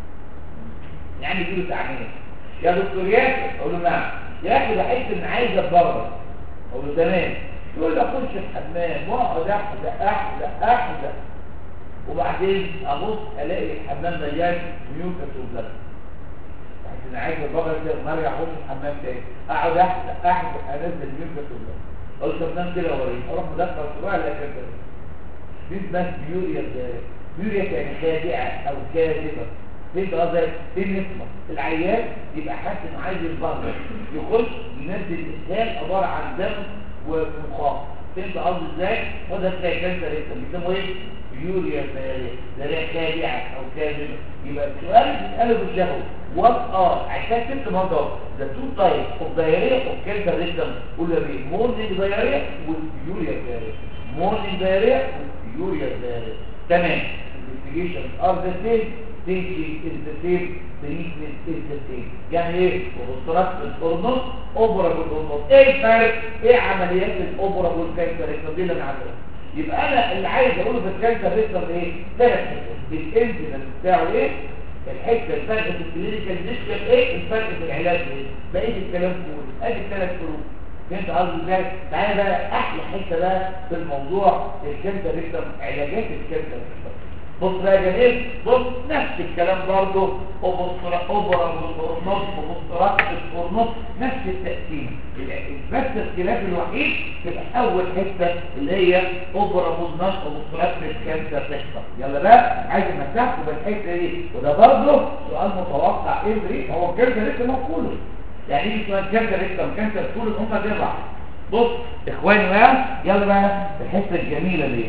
يعني يجيله تعميم يا دكتور ياسر اقول له نعم يا اخي بحس ان عايز اتبرد اقول له تمام يقول لي اخش الحمام واقعد احزق احزق احزق وبعدين ابص الاقي الحمام مليان ميوكس وبلد انا عايز البقرة كده ما ارجع اخش الحمام تاني اقعد احزق احزق انزل ميوكس وبلد قلت طب نام كده اوريك اروح مدخل صباعي الاقي كده دي اسمها بيوريا بيوريا يعني خادعه او كاذبه فهمت قصدي دي النسبه العيان يبقى حاسس انه عايز يتبرد يخش ينزل اسهال عباره عن دم ومخاط فهمت قصدي ازاي وده تلاقي كانسر يكتب بيسموه ايه يوريا ده خادعه او كاذبه يبقى السؤال اللي بيساله بالشهوه وات ار عشان ست منطقه ذا تو تايب اوف دايريا اوف كانسر ريكتم قول لي مورنينج دايريا واليوريا دايريا مورنينج دايريا واليوريا دايريا تمام investigations are the same thinking is the same treatment is the same يعني ايه obstructed or not operable or not ايه الفرق ايه عمليات الاوبرابل كانسر ريكتم دي اللي انا عارفها يبقى انا اللي عايز اقوله في الكانسر ريكتم ايه ثلاث حاجات الانسيدنس بتاعه ايه الحته الفرق في الكلينيكال ديسكشن ايه الفرق في العلاج ايه بقيه الكلام كله ادي الثلاث فروق فهمت قصدي ازاي تعالى بقى احلى حته بقى في الموضوع الكانسر ريكتم علاجات الكانسر ريكتم بص بقى يا جميل بص نفس الكلام برضه اوبرا اوبرا والبورنوس وبوسترات البورنوس نفس التقسيم بس الاختلاف الوحيد في اول حته اللي هي اوبرا بوزناس وبوسترات الكانسر ريكتم يلا بقى عايز امسحكم بالحته دي وده برضه سؤال متوقع ايه هو الكانسر ريكتم مقوله يعني ايه سؤال كانسر ريكتم كانسر كل هم زي بعض بص اخواني بقى يلا بقى الحته الجميله دي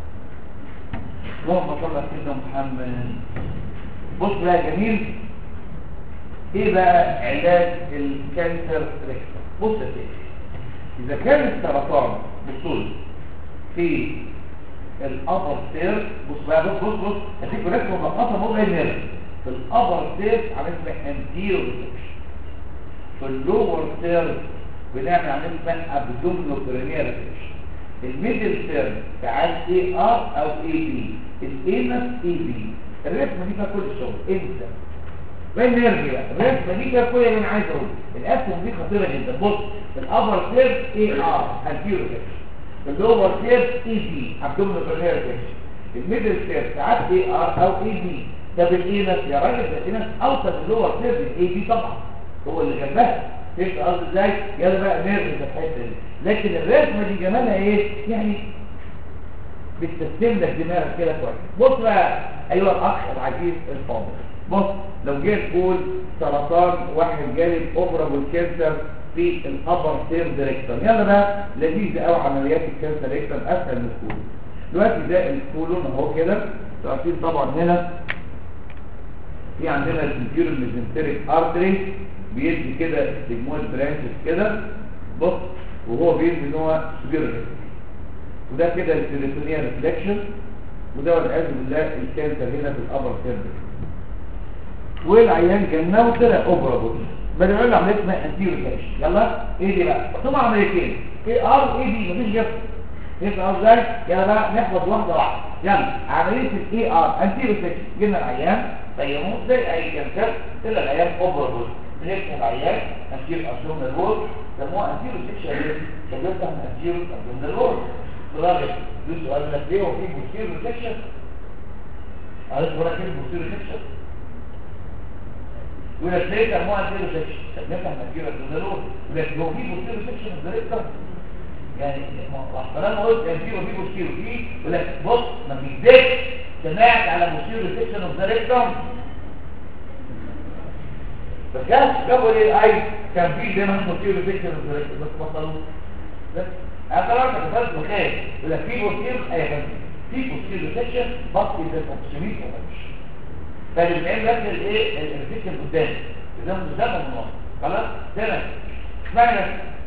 اللهم صل على سيدنا محمد بص بقى جميل ايه بقى علاج الكانسر ريكتم بص يا سيدي اذا كان السرطان بصوا في الابر سير بص بقى بص بص بص هديك رسمه ملخصه موضع النيرف في الابر سير عملت اسمها انتيرو في اللور سير بنعمل عمليه اسمها ابدومينو برينير الميدل سير ساعات اي ار او اي بي الانس اي بي الرسمه دي فيها كل الشغل انت وين نرجع بقى الرسمه دي فيها كل اللي انا عايز اقوله الاسهم دي خطيره جدا بص الابر سير اي ار انتيرو اللور سير اي بي ابدومينو برينير الميدل سير ساعات اي ار او اي بي طب الانس يا راجل ده الانس اوصل اللور سير الاي بي طبعا هو اللي جنبها فهمت قصدي ازاي يلا بقى نرجع في الحته دي لكن الرسمه دي جمالها ايه يعني بتستسلم لك دماغك كده كويس بص بقى ايها الاخ العزيز الفاضل بص لو جيت تقول سرطان واحد جالب اوبرابل كانسر في الابر سير دايركتور يلا بقى لذيذ قوي عمليات الكانسر دايركتور اسهل من الكولون دلوقتي ده الكولون اهو كده عارفين طبعا هنا في عندنا الانتيريور ميزنتريك ارتري بيدي كده سيجمويد برانشز كده بص وهو بيدي ان هو سبيرل وده كده البريتونيا ريفلكشن وده والعياذ بالله الكانسر هنا في الابر سيرفيس والعيان جنة وطلع اوبرابل بدل له عمليه اسمها انتيرو كاش يلا ايه دي بقى طبعا عمليتين ايه ار ايه دي مفيش جفت يبقى ازاي يلا بقى نحفظ واحده واحده يلا عمليه الاي ار انتيرو كاش جبنا العيان قيموه زي اي كانسر طلع العيان اوبرابل بنكتب العيان انتيرو ابدومينال وول سموها انتيرو سيكشن كتبتها من انتيرو ابدومينال وول راجل يقول سؤال لك ليه هو في بوستير ريسكشن عارف ولا كلمه بوستير ريسكشن يقول لك ليه سموها انتيرو سكشن طب نفهم انتيرو الدولارون يقول لك هو في بوستيرو سكشن الدايركتور يعني طالما قلت انتيرو في بوستيرو في يقول لك بص ما بيكذبش سمعت على بوستيرو سكشن اوف دايركتور فكاش جابوا ليه اي كان في زي ما انتم بوستيرو سكشن اوف دايركتور بس بطلوا بس انا طلعت كتبت مخالف يقول لك في بوستيرو اي كان في بوستيرو سكشن بطل ده 500 ومش فالعين بس الايه الريفيكشن قدام ده قدام من ورا خلاص تمام اسمعنا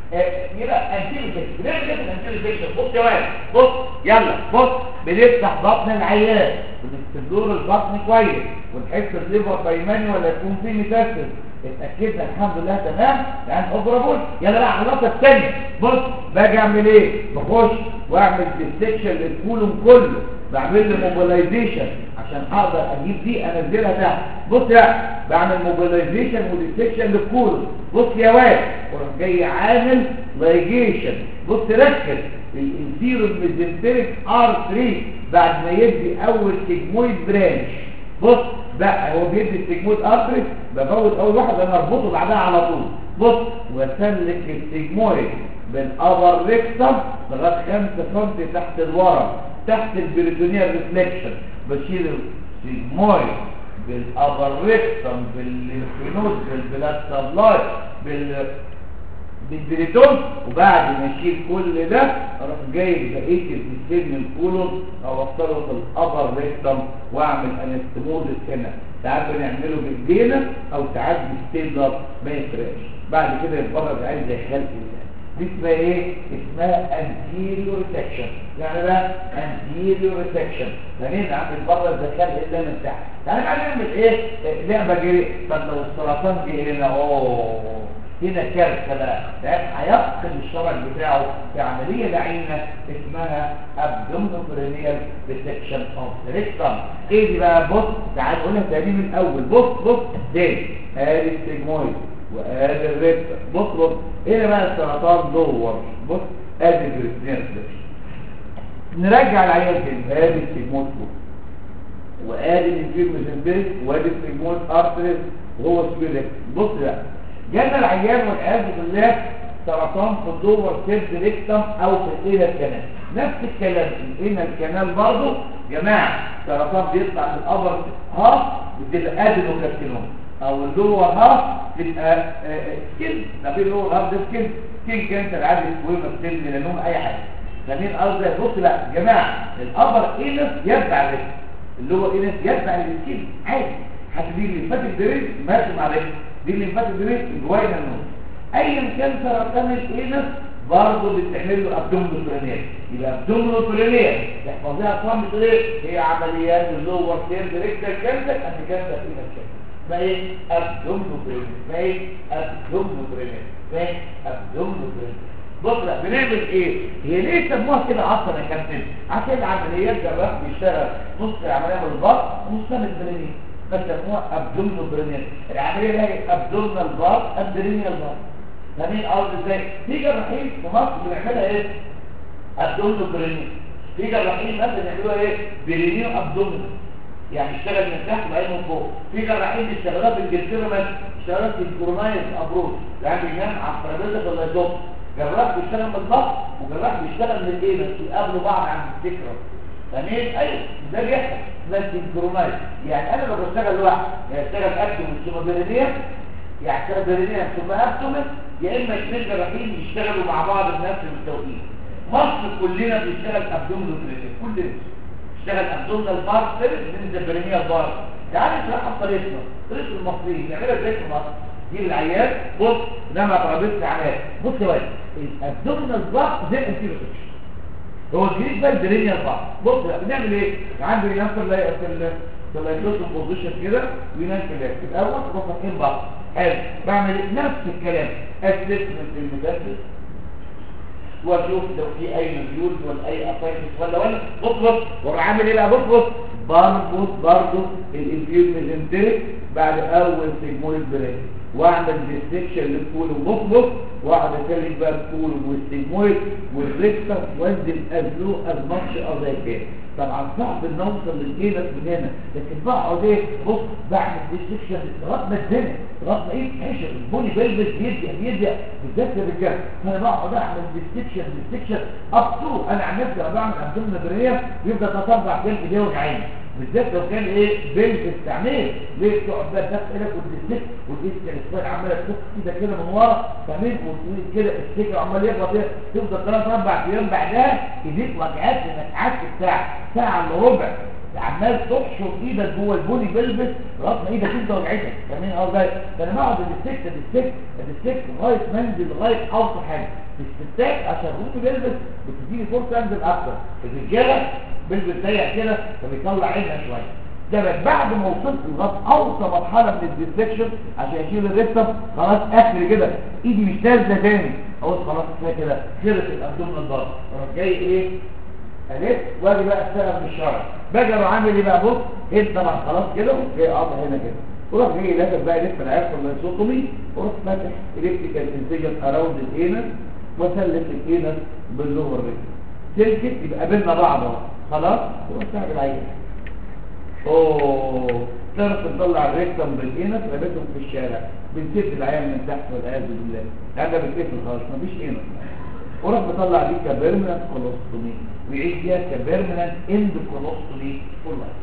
يبقى انتيريو سيكشن بنعمل ايه في الانتيريو سيكشن بص يا ولد بص يلا بص بنفتح بطن العيان بنستدور البطن كويس ونحس الليفر بايماني ولا يكون فيه ميتاستس اتاكدنا الحمد لله تمام يعني اوبرابول يلا بقى على اللقطه الثانيه بص باجي اعمل ايه بخش واعمل ديستكشن للكولوم كله بعمل له موبيلايزيشن عشان اقدر اجيب دي انزلها تحت بص يا بعمل موبيلايزيشن وديستكشن للكولوم بص يا واد وراح جاي عامل لايجيشن بص ركز الانتيرو ميزنتريك ار 3 بعد ما يدي اول سيجمويد برانش بص بقى هو بيدي السيجمويد ارتري بفوت اول واحد انا اربطه بعدها على طول بص واسلك السيجمويد بالابر ريكتم لغايه 5 سم تحت الورم تحت البريتونيال ريفليكشن بشيل السيجمويد بالابر ريكتم بالليمفينود بالبلاد سبلاي بال بالبريتون وبعد ما اشيل كل ده اروح جايب بقيه الجسم من الكولون اوصله في الابر ريكتم واعمل انستموزس هنا ساعات بنعمله بايدينا او ساعات بالستيبلر ما يفرقش بعد كده يتفرج عايز زي خلق الله دي اسمها ايه اسمها anterior resection يعني ده anterior resection يعني نعمل بره زي خلق الله من تحت يعني بقى نعمل ايه لعبه جري طب لو السرطان جه هنا اوه هنا كارثه بقى لان هيفقد الشرج بتاعه في عمليه لعينه اسمها abdominoperineal resection of the rectum ايه دي بقى بص تعال نقولها تاني من الاول بص بص تاني ادي السيجمويد وادي الريكتر بص بص هنا بقى السرطان دور بص ادي البريتنيال نرجع العيان تاني ادي السيجمويد فوق وادي الانفير ميزنبريك وادي السيجمويد ارتريس وهو سبيلك بص بقى جانا العيان والعياذ بالله سرطان في الدور سيرد ريكتم او في الايه الكنال نفس الكلام الايه الكنال برضه جماعه سرطان بيطلع من الابر هاف بتبقى ادينوكارسينوم او الدور هاف تبقى سكين ده في اللور هاف ده سكين سكين كانسر عادي سكويمه سكين ميلانوم اي حاجه فاهمين قصدي بص بقى يا جماعه الابر اينس يتبع الريكتم اللي هو اينس يتبع السكين عادي هتدي لي فاتك دريس ماشي مع الريكتم دي اللي فاتت دي جوانا النوم ايا كان سرطان الانس برضه بتعمل له ابدومينال برينيال يبقى ابدومينال برينيال تحفظيها طبعا بتقول ايه هي عمليات اللور سير ريكتال كانسر انت كانسر فينا كده فايه ابدومينال برينيال فايه ابدومينال برينيال فايه ابدومينال برينيال بص بقى بنعمل ايه هي ليه سموها كده اصلا يا كابتن عشان العمليات جراح بيشتغل نص العمليه بالبطن ونص من البرينيال فسموها ابدومينال برينيال العمليه اللي هي ابدومينال بار ابدرينيال بار فاهمين قصدي ازاي في جراحين في مصر بنعملها ايه ابدومينال برينيال في جراحين مثلا يعملوها ايه برينيال ابدومينال يعني اشتغل من تحت وبعدين من فوق في جراحين بيشتغلوها بالجلسيرا بس اشتغلت سينكرونايز ابروش يعني بينام على الترابيزه في اللايزوم جراح بيشتغل من الضغط وجراح بيشتغل من الايه بس يقابلوا بعض عند الفكره فاهمين ايوه ده بيحصل ده سينكرونايز يعني انا لو بشتغل لوحدي يعني اشتغل ابدومن ثم برينيا يعني اشتغل برينيا ثم ابدومن يا اما اثنين جراحين يشتغلوا مع بعض بنفس التوقيت مصر كلنا بنشتغل ابدومن وبرينيا كلنا اشتغل ابدومن بار سيرفيس ننزل برينيا بار يعني نشرحها بطريقتنا طريقه المصريين نعملها ازاي في مصر دي العيال بص ده ما ترابيزه عليها بص يا ولد الابدومن بار زي الانتيروسكشن هو الجديد بقى الدرينيا البعض بص بقى بنعمل ايه عندي ينام في ال في ال في اللايكوتوم بوزيشن كده وينام في الاول بص ايه بعض حلو بعمل نفس الكلام اسسمنت المدرس واشوف لو في اي مديول ولا اي افايتس ولا ولا بص بص واروح عامل ايه بقى بص بص بربط برضه الانفيوز ميزنتريك بعد اول سيجمويد بريك واعمل ديستكشن للكولوم مطلق واقعد اسلك بقى الكولوم والسيجمويد والريكتم وانزل ازلو از ماتش از اي كان طبعا صعب ان اوصل للجينس من هنا لكن بقعد ايه بص بعمل ديستكشن لغايه ما الدنيا لغايه ما ايه تحشر البوني بيلبس بيدي بيدي بالذات الرجاله فانا بقعد اعمل ديستكشن ديستكشن اب تو انا عن نفسي لما بعمل ابدومين بريه بيبدا تطبع كلمه ايديه وعيني بالذات لو كان ايه بيلبس تعميل ليه تقعد بقى تدخل ايدك والديستكشن والايد الاسبوع عماله تفك ايدك كده من ورا فاهمين وتقول كده السكر عمال يخبط ايه تفضل ثلاث اربع ايام بعدها ايديك وجعات انك قعدت ساعه ساعه الا ربع عمال تحشر ايدك جوه البوني بيلبس لغايه ما ايدك انت وجعتك فاهمين ازاي فانا بقعد الديستكت الديستكت الديستكت لغايه ما انزل لغايه اوطى حاجه الستات عشان البوني بيلبس بتديني فرصه انزل اكتر الرجاله بيلبس ضيق كده فبيطلع عينها شويه ده بس بعد ما وصلت لغايه اوطى مرحله من الديستكشن عشان اشيل الريكتم خلاص اخر كده ايدي مش نازله تاني اقول خلاص كفايه كده خلص الابدومينال بار اروح جاي ايه الف واجي بقى اشتغل في الشرع باجي اروح عامل ايه بقى بص هنا طبعا خلاص كده جاي قاطع هنا كده وراح جاي لافف بقى لف العرق والسوتومي وراح فاتح الكتريكال انسجن اراوند الانس وسلك الانس باللور ريكتم سلكت يبقى قابلنا بعض اهو خلاص وراح تعمل عين اوه تعرف تطلع الريكتم بالانس رميتهم في الشارع بنسيب العيال من تحت والعياذ بالله هذا بتقفل خالص مفيش انس وراح بطلع دي كبيرمننت كولوستومي ويعيش فيها كبيرمننت اند كولوستومي فول لايف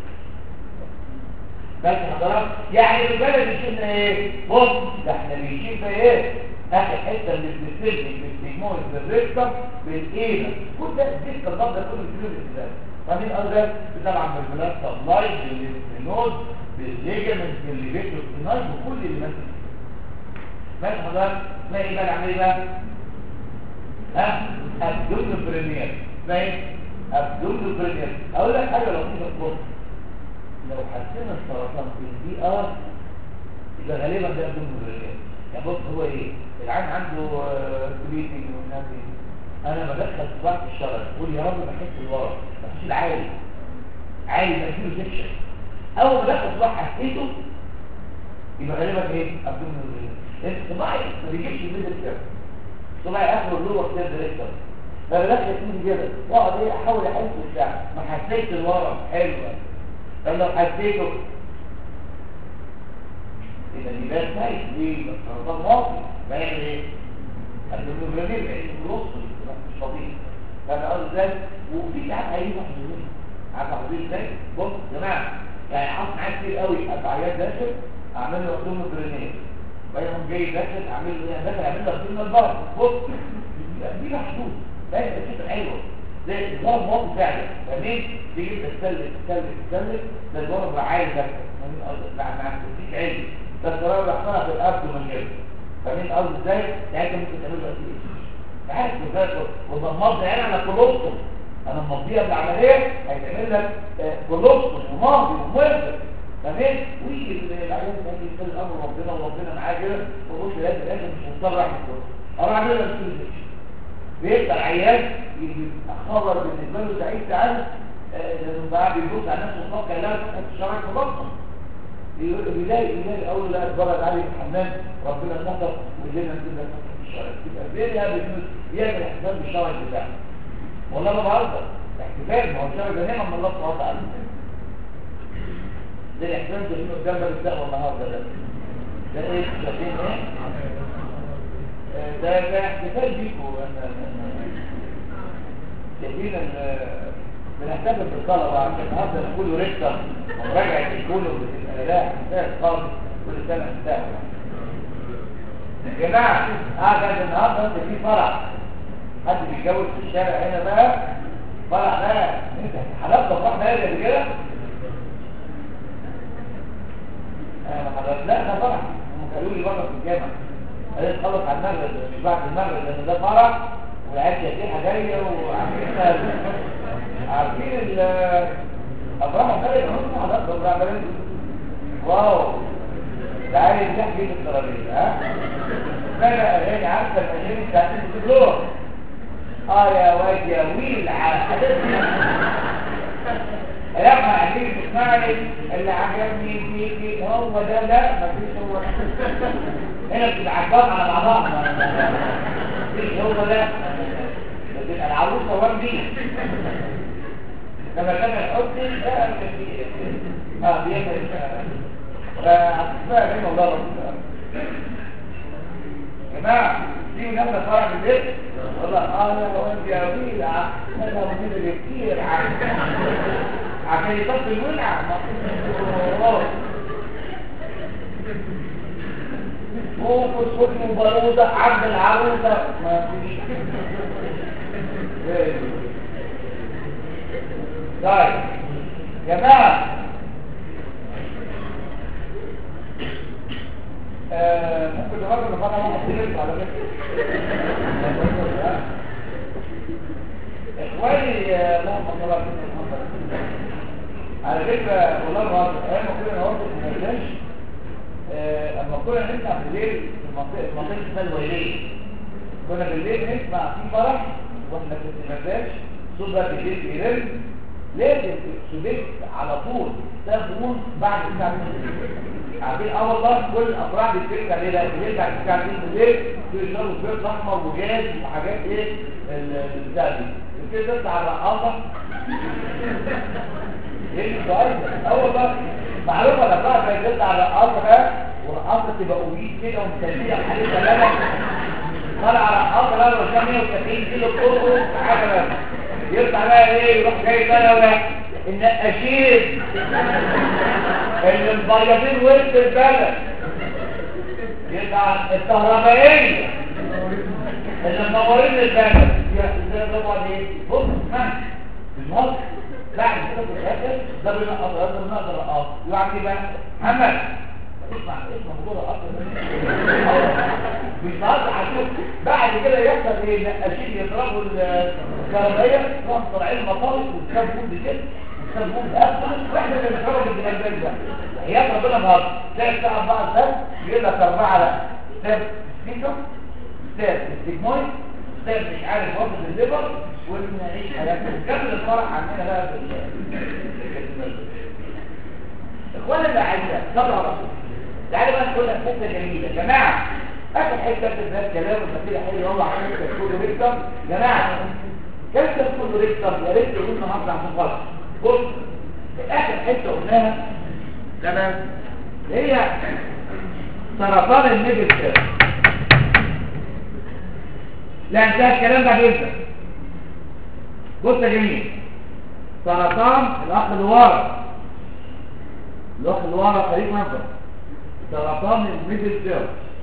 بس حضرتك يعني البلد بيشيلنا ايه بص ده احنا بيشيل في ايه اخر حته من السيلفي بالسيجمون بالريكتم بالايه كل ده الديسك الضغط ده كله بيشيله بالازاز فاهمين قصدي طبعا بالبلاد سبلاي بالنود بالليجمنت بالليفيتو بالنايت وكل اللي ماسك ماشي حضرتك ما ايه بقى العمليه بقى ها ابدومن بريمير فاهم ابدومن بريمير اقول لك حاجه لطيفه بص لو حسينا السرطان في البي ار يبقى غالبا ده ابدومن بريمير يعني بص هو ايه العين عنده كريتنج والناس انا بدخل صباع في الشرج اقول يا رب بحس الورق بحس العالي عالي يبقى فيه سكشن اول ما بدخل صباع حسيته يبقى غالبا ايه ابدومن بريمير لان صباعي ما بيجيبش الميدل كده طلع اخر اللور كده دايركتور فبدأت تيجي كده واقعد ايه احاول احس بتاع ما حسيت الورم حلو طب لو حسيته يبقى دي بقى كويس ليه بس السرطان واطي بيعمل ايه؟ الدومينوجرامين بيعيش نص مش فاضي فانا قصدي ازاي وفي ساعات هيجي محظوظين عارف محظوظين ازاي؟ بص يا جماعه يعني حصل معايا كتير قوي ابقى عياد داخل اعمل له دومينوجرامين بينهم جاي داخل اعمل له ايه داخل اعمل له ضمن البار بص دي محدود ده الفكره حلوه زي الضرب واطي فعلا فاهمين تيجي تسلك تسلك تسلك ده الضرب عالي ده فاهمين قصدي لا مع التسليك عالي ده الضرب بحطها في الارض من غير فاهمين قصدي ازاي يعني انت ممكن تعمل له ايه عارف ازاي وضمضنا يعني على كولوستوم انا مضيها بالعمليه هيتعمل لك كولوستوم وماضي وموافق تمام ويجي العيان تاني يقول الامر ربنا وربنا معاه كده ويقول لي لازم لازم مش مضطر اعمل كده اروح اعمل له بيبقى العيان خبر بالنسبه له سعيد تعالى لانه بقى بيبص على نفسه وفكر لا تحط الشرع في بطنه بيلاقي بيلاقي اول لا اتبرد عليه في الحمام ربنا ستر وجينا نزلنا في الشرع يبقى بيلاقي بيعمل احتفال بالشرع بتاعه والله ما بهزر احتفال ما هو الشرع ده نعمه من الله سبحانه وتعالى ده الاحسان ده انه قدام باب الدعوه النهارده ده ده ايه شايفين ايه ده ده احتفال بيكم شايفين بنحتفل بالطلبه عشان النهارده نقول ريكتر ومراجعه الكولو بتبقى لا احتفال خالص كل سنه احتفال يا جماعه قاعد النهارده انت في فرح حد بيتجوز في الشارع هنا بقى فرح بقى انت حضرتك فرح بقى يا رجاله لا ده فرح هم قالوا لي بره في الجامعه قالت خلص على المغرب مش بعد المغرب لان ده فرح والعيال شايفينها جايه وعارفين عارفين الافراح الثانيه بنص حضرتك بقى عمالين واو ده عايز يحكي في الترابيزه ها انا اغاني عارفه الاغاني بتاعت الدكتور اه يا واد يا ويل لما هتيجي تسمعني اللي عجبني فيكي هو ده لا مفيش هو هنا بتبقى عجبان على بعضها مش هو ده بتبقى العروسه وان دي لما كان الحسن ده اه بيعمل فاسمها كلمه الله رب جماعه في ناس طالع من البيت والله اه لا هو انت يا ويل انا مدير اللي كتير عشان يطفي الولع فوق السكن وبارودة عبد العروسة ما فيش طيب جماعة آه، ممكن نغير نفرع واحد سيرت على فكرة اخواني آه، اللهم صل على سيدنا محمد على فكرة والله العظيم ايام ما كنا نوقف ما نرجعش اما كنا نسمع بالليل في المنطقة المنطقة اسمها الويلية كنا بالليل نسمع في فرح واحنا في النماذج صوت بقى بالليل بيرن لازم السوديت على طول تاخدون بعد الساعة 2 عارفين اه والله كل الافراح بتفرق عليه ده بالليل بعد الساعة 2 بالليل في شرب سبيرت احمر وجاز وحاجات ايه البتاع دي كده تطلع على الرقاصة ايه السؤال ده؟ اه والله معلومة الافراح كانت تطلع على الرقاصة ده والرقاصة تبقى أوبيد كده ومسلية وحاجة سلامة طلع على الرقاصة بقى لو كان 130 كيلو بطرقه حاجة بقى يطلع بقى ايه يروح جاي بقى بقى النقاشين اللي مبيضين وسط البلد يطلع الكهربائية اللي منورين البلد ازاي طبعا ايه بص اسمع المصر بعد كده في الاخر ده بينقص ده بينقص الرقاص يعني بقى محمد اسمع اسمع موضوع الرقاص مش بقى عشان بعد كده يحصل ايه نقاشين يضربوا الكهربائيه يروحوا طالعين المطارق وتساب كل كده وتساب كل ده واحنا اللي بنخرج الدماغ ده حياه ربنا بهذا تلاقي الساعه 4 الفجر يقول لك 4 لا ستاب سبيكر ستاب ستيجمويد ستاب مش عارف وسط الليبر ونعيش حياتنا نكمل الفرح عندنا بقى في اخوانا اللي عايزه صلوا على رسول تعالوا بقى نقول لك حته جميله يا جماعه اخر حته في الناس كلام وكده حلو والله عشان كله ريكتر يا جماعه كابتن كله ريكتر يا ريت تقول النهارده عشان غلط بص اخر حته قلناها تمام هي سرطان النيجل سيل لا انتهى الكلام ده جدا بص يا جميل سرطان الاخ اللي ورا الاخ اللي ورا خليك نظر سرطان الميدل سيل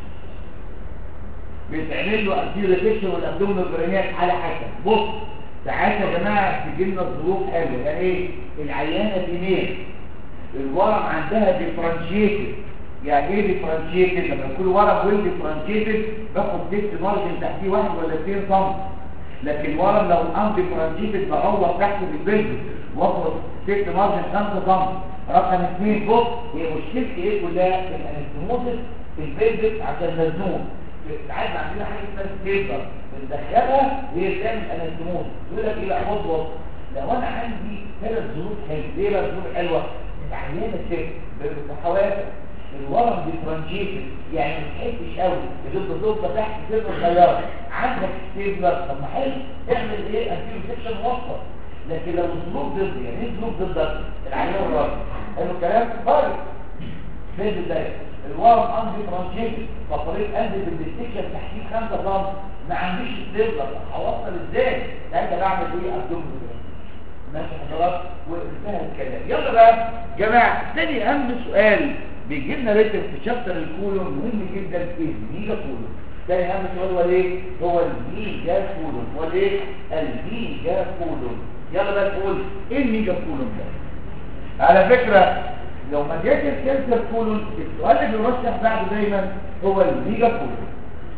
بيتعمل له انتيريتيشن والابدومين الجرانيات على حسب بص ساعات يا جماعه تجي لنا ظروف حلوه يعني ايه العيانه دي مين الورم عندها ديفرنشيتد يعني ايه ديفرنشيتد لما يكون ورم ويل ديفرنشيتد باخد ديكت مارجن تحتيه واحد ولا 2 سم لكن ورم لو ان ديفرنشيتد بعوض تحته بالبلد واخد ديكت مارجن 5 سم رقم 2 بص هي مشكلتي ايه كلها الانستموزس في البلد عشان مزنوق ساعات عندنا حاجه اسمها ستيبر بندخلها وهي بتعمل انستموز يقول لك ايه بقى خد وسط لو انا عندي ثلاث ظروف حلوه ليه بقى ظروف حلوه عيانه ست بالحوافز الورم ديفرنشيتد يعني ما تحسش قوي يدوب بتبقى تحت سن صغيره عندك ستيبلر طب ما حلو اعمل ايه انتيرو سيكشن وسط لكن لو الظروف ضد يعني ايه الظروف ضد العيان الراجل حلو الكلام طيب فين البدايه الورم اندي فرانشيتد فطريق اندي بالديستيكشن تحتيه 5 سم ما عنديش ستيبلر هوصل ازاي ساعتها بعمل ايه ابدومين ماشي حضرات وانتهى الكلام يلا بقى جماعه تاني اهم سؤال بيجي لنا ريتم في شابتر الكولون مهم جدا ايه الميجا كولون تاني اهم سؤال هو ايه هو الميجا كولون هو ايه الميجا كولون يلا بقى نقول ايه الميجا كولون ده على فكره لو ما جاش الكانسر كولون السؤال اللي بيرشح بعده دايما هو الميجا كولون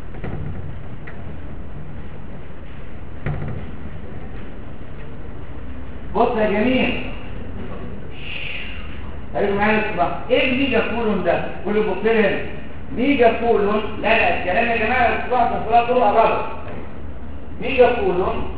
بص يا جميل هيجوا معايا اسمع ايه الميجا كولون ده كل بص هنا ميجا كولون لا لا الكلام يا جماعه الصراحه الصلاه طول غلط ميجا كولون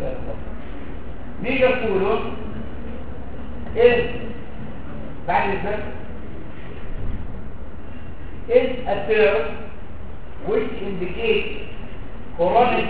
ميجا كولون ايه بعد الفرق is a term which indicate chronic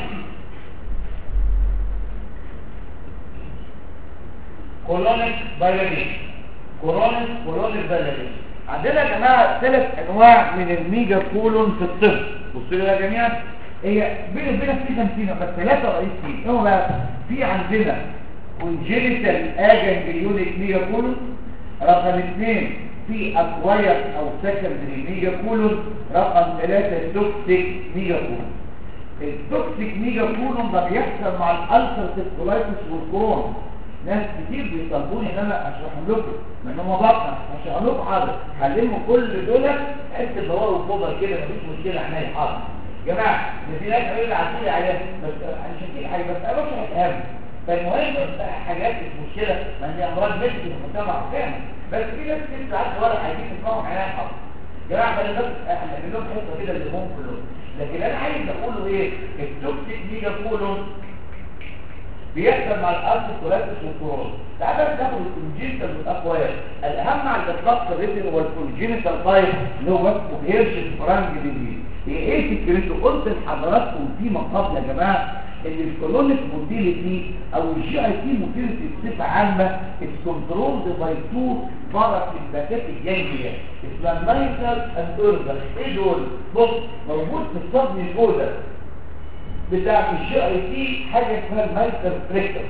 colonic dilatation chronic colonic dilatation عندنا يا جماعه ثلاث انواع من الميجا كولون في الطب بصوا لي يا جماعه هي بين وبينك في 50 بس ثلاثه رئيسيين ايه هو بقى في عندنا congenital aganglionic ميجا كولون رقم اثنين في اكواير او سكندري ميجا كولون رقم ثلاثة توكسيك ميجا كولون التوكسيك ميجا كولون ده بيحصل مع الالسرتيف كولايتس والكورونا ناس كتير بيطلبوني ان انا اشرحهم لكم ما ان هم بطنه هشرح لكم حاضر هلم كل دول حته دور وفضل كده مفيش مشكله احنا حاضر يا جماعه ده في ناس قالوا لي عسولي عليها بس انا مش هحكي حاجه بس انا بشرح اهم فالمهم حاجات مش مشكله ما هي امراض مش في المجتمع كامل بس في ناس كتير ساعات ولا عايزين يسمعوا عليها حاضر يا جماعه خلي بالك احنا بنقول لهم حته كده اللي هم كلهم لكن انا عايز اقوله ايه التوكسيك ميجا كولون بيحصل مع الارض كولاتس والكورونا تعال بس ناخد الكونجينيتال والاقوال الاهم على الاطلاق في الريتن هو الكونجينيتال تايب اللي هو اسمه هيرش فرانج ديزيز هي ايه فكرته قلت لحضراتكم فيما قبل يا جماعه ان الكولونيك موتيليتي او الجي اي تي موتيليتي بصفه عامه از كنترولد باي تو باراسمباتيك جانجليا اسمها نايتر اند اورجر ايه دول بص موجود في الصدر الاولى بتاع الجي اي تي حاجه اسمها المايتر فليكتر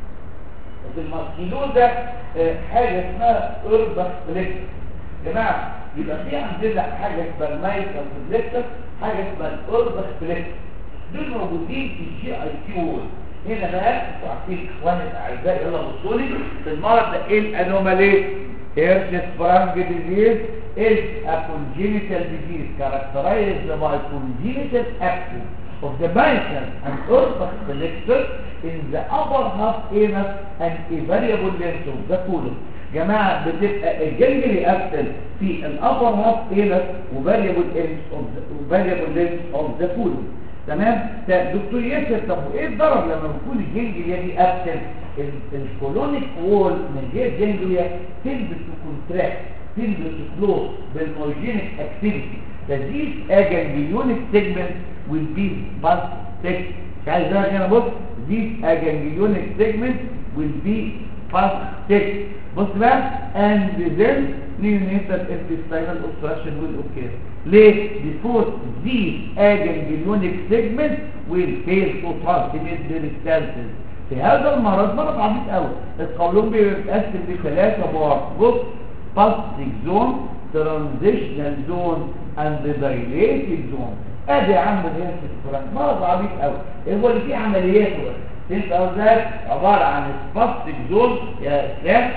في الماسكيلون ده حاجه اسمها اورباس فليكتر يا جماعه يبقى في عندنا حاجه اسمها المايتر فليكتر حاجه اسمها الاورباس فليكتر دول موجودين في الجي اي تي وول هنا بقى انتوا عارفين اخواني الاعزاء يلا بصوا لي المرض ده ايه الانومالي هيرشس فرانج ديزيز is a congenital disease characterized by congenital absence of the mitral and orbit collector in the upper half anus and a variable length of the colon جماعة بتبقى الجنجلي أبسل في الأبر هاف إينس وفاريبل variable length of the colon تمام دكتور ياسر طب وايه الضرر لما بيكون الجنجليا دي أبسل الكولونيك وول من غير جنجليا تلبس كونتراكت تلبس كلوز بالمورجينيك اكتيفيتي فديس اجنجليونيك سيجمنت will be past six مش عايز ده هنا بص these aganglionic segments will be past six بص بقى and then neonatal intestinal obstruction will occur ليه؟ because these aganglionic segments will fail to transmit their stances في هذا المرض مرض عبيط قوي القولون بيتقسم لثلاثة بار بص pulsing zone transitional zone and the dilated zone ادي يا عم الهيرس الفرنك مرض عبيط قوي هو اللي فيه عمليات هو انت قصدك عباره عن سباستيك زون يا اسلام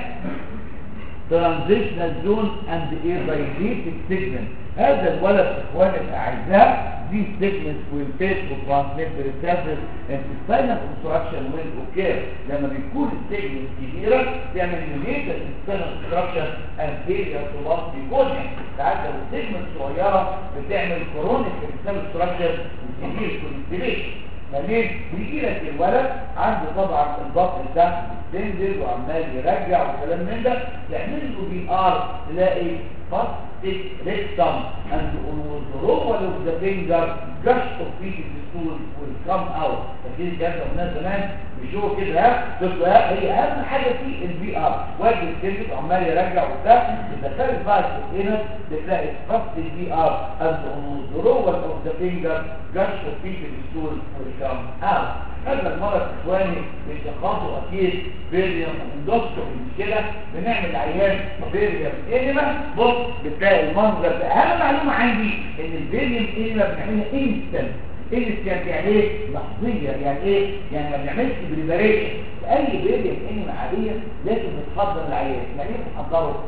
ترانزيشنال زون اند ايه دايليتد سيجمنت هذا الولد اخواني الاعزاء these segments will face to transmit the receptors and spinal obstruction will occur لما بيكون السيجمنت كبيرة بيعمل immediate spinal obstruction and failure to last begonia ساعات لو السيجمنت صغيرة بتعمل chronic spinal obstruction وسيفير constipation فليه بيجي لك الولد عنده طبعا الضغط ده بينزل وعمال يرجع وكلام من ده تعمل له بي ار تلاقي فاستيك ريكتم and on withdrawal of the finger gush of feces stool will come out فكده كده قلنا زمان بيشوفوا كده ها بصوا ها هي اهم حاجه في البي ار واحد السيرفيس عمال يرجع وبتاع بتختلف بقى هنا بتلاقي فاستيك بي ار and on withdrawal of the finger gush of feces stool will come out هذا المرض اخواني بيتخاطوا اكيد بيريم اندوسكوبي مش كده بنعمل عيان بيريم انيما بص بتلاقي المنظر ده اهم معلومه عندي ان البيريم انيما بنعملها انستنت انستنت يعني ايه لحظيه يعني ايه يعني ما بنعملش بريباريشن اي بيريم انيما عاديه لازم نتحضر العيان يعني ايه نحضره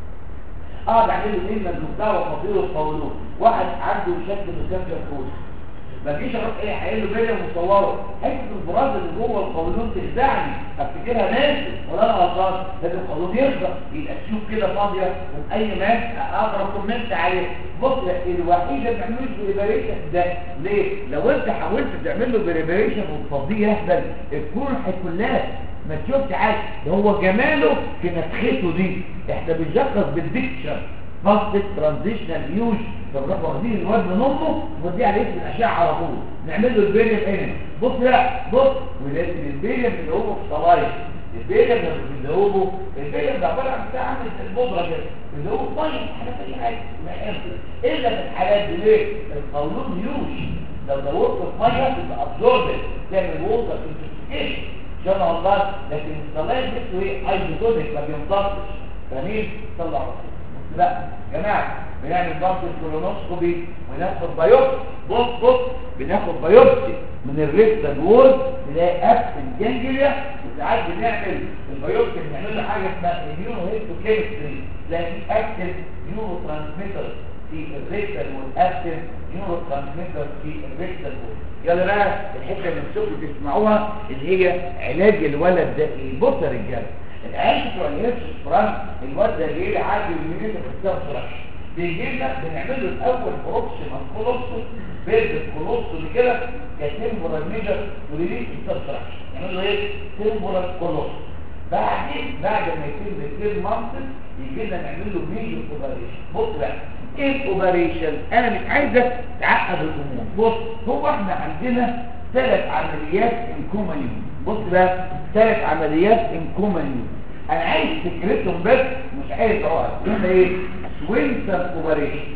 اه نعمل له انيما المبتدأ ومطير القولون واحد عنده شد مكافئ فوز مفيش اروح ايه هيقول له فيديو مصوره حته البراز اللي جوه القولون تخدعني افتكرها ماشي ولا انا غلطان لازم القولون يفضى يبقى تشوف كده فاضيه واي ماس اقدر كومنت عليه بص الوحيده اللي بتعملوش بريبريشن ده ليه؟ لو انت حاولت تعمل له بريبريشن وتفضيه يهبل الكون هيكون لا ما تشوفش حاجه ده هو جماله في نفخته دي احنا بنشخص بالديكشن فاست ترانزيشنال يوج فبنروح واخدين الواد من امه ونوديه على اسم الاشعه على طول نعمل له البيليم هنا بص لا بص ولازم البيليم اللي هو في صلايح البيليم اللي هو البيليم ده عباره عن بتاع عامل زي البودره كده اللي هو طيب حاجه اي حاجه ما يحبش الا في الحالات دي ليه القولون يوش لو دورت في ميه تبقى ابزوربت تعمل ووتر انتوكسيكيشن شبه الله لكن الصلاة بس ايه ايزوتونيك ما بيمتصش فاهمين طلع بص بقى يا جماعه بنعمل ضغط الكولونوسكوبي وناخد بايوبسي بص بص بناخد بايوبسي من الريكتال وول نلاقي ابسن جانجليا وساعات بنعمل البايوبسي بنعمل له حاجه اسمها اميونو هيستوكيمستري تلاقي في اكتف نيورو ترانسميتر في الريكتال والابسن نيورو ترانسميتر في الريكتال وول يلا بقى الحته اللي انتوا تسمعوها اللي هي علاج الولد ده ايه بص يا رجاله العيال بتوع الهيرش فرانك الواد ده جاي لي عادي ومنين في فرانك بيجي لنا بنعمل له الاول بروكسيمال كولوستوم بيرد كولوستوم كده كتمبورال ميجر وريليس فرانك نعمل له ايه تمبورال كولوستوم بعدين بعد ما يتم التير مانثس يجي لنا نعمل له ميجر اوبريشن بص بقى ايه الاوبريشن انا مش عايزك تعقد الامور بص هو احنا عندنا ثلاث عمليات انكومانيو بص بقى ثلاث عمليات انكومانيو انا عايز فكرتهم بس مش عايز اقعد هنا ايه سوينسر اوبريشن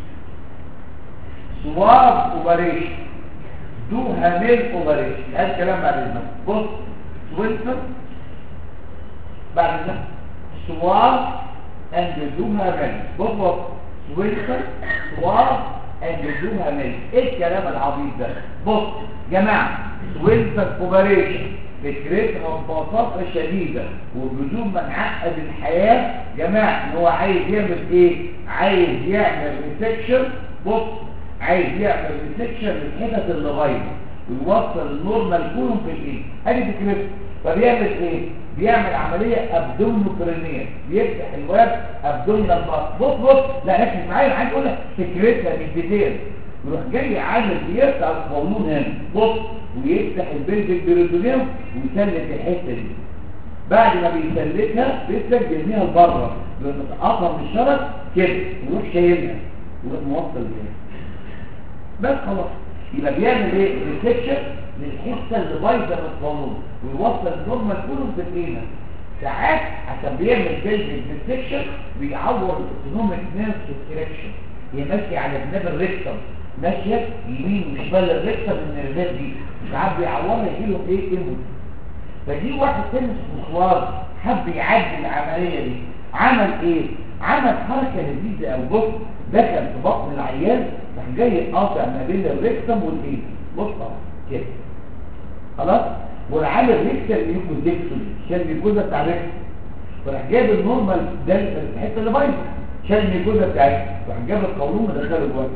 سوار اوبريشن دو هاميل اوبريشن هذا الكلام بعد اذنك بص سوينسر بعد اذنك سوار اند دو هاميل بص بص سوينسر سوار اند دو هاميل ايه الكلام العبيط ده بص جماعه سوينسر اوبريشن فكرتها ببساطة شديدة وبدون ما نعقد الحياة جماعة ان هو عايز يعمل ايه عايز يعمل ريسكشن بص عايز يعمل ريسكشن للحتت اللي بايظه ويوصل النورمال كلهم في الايه ادي فكرته فبيعمل ايه بيعمل عملية ابدومينوبرينية بيفتح الواد ابدومينال بطن بص بص لا ركز معايا انا عايز اقول لك فكرتها بالديتيل يروح جاي عامل بيفتح القولون هنا بص ويفتح البلد بريتونيوم ويسلك الحته دي بعد ما بيسلكها بيسلك جرميها لبره بتتقطع من الشرج كده ويروح شايلها ويروح موصل بيها بس خلاص يبقى بيعمل ايه ريسكشن للحته اللي بايظه من القولون ويوصل النورمال كله في الاينا ساعات عشان بيعمل بيلد ريسكشن بيعور الاوتونوميك نيرف دايركشن هي ماشيه على جناب الريكتم ماشيه يمين وشمال الريكتم من الريكتم دي ساعات بيعورها يجي له ايه ايمون فدي واحد تاني اسمه خوار حب يعدي العمليه دي عمل ايه عمل حركه لذيذه او بص دخل في بطن العيان راح جاي قاطع ما بين الريكتم والايه بص كده خلاص والعامل ريكتم يكون ديكسون عشان الجزء بتاع الريكتم فراح جايب النورمال ده الحته اللي بايظه شال الجزء بتاعتها راح جاب القولون ودخله جوه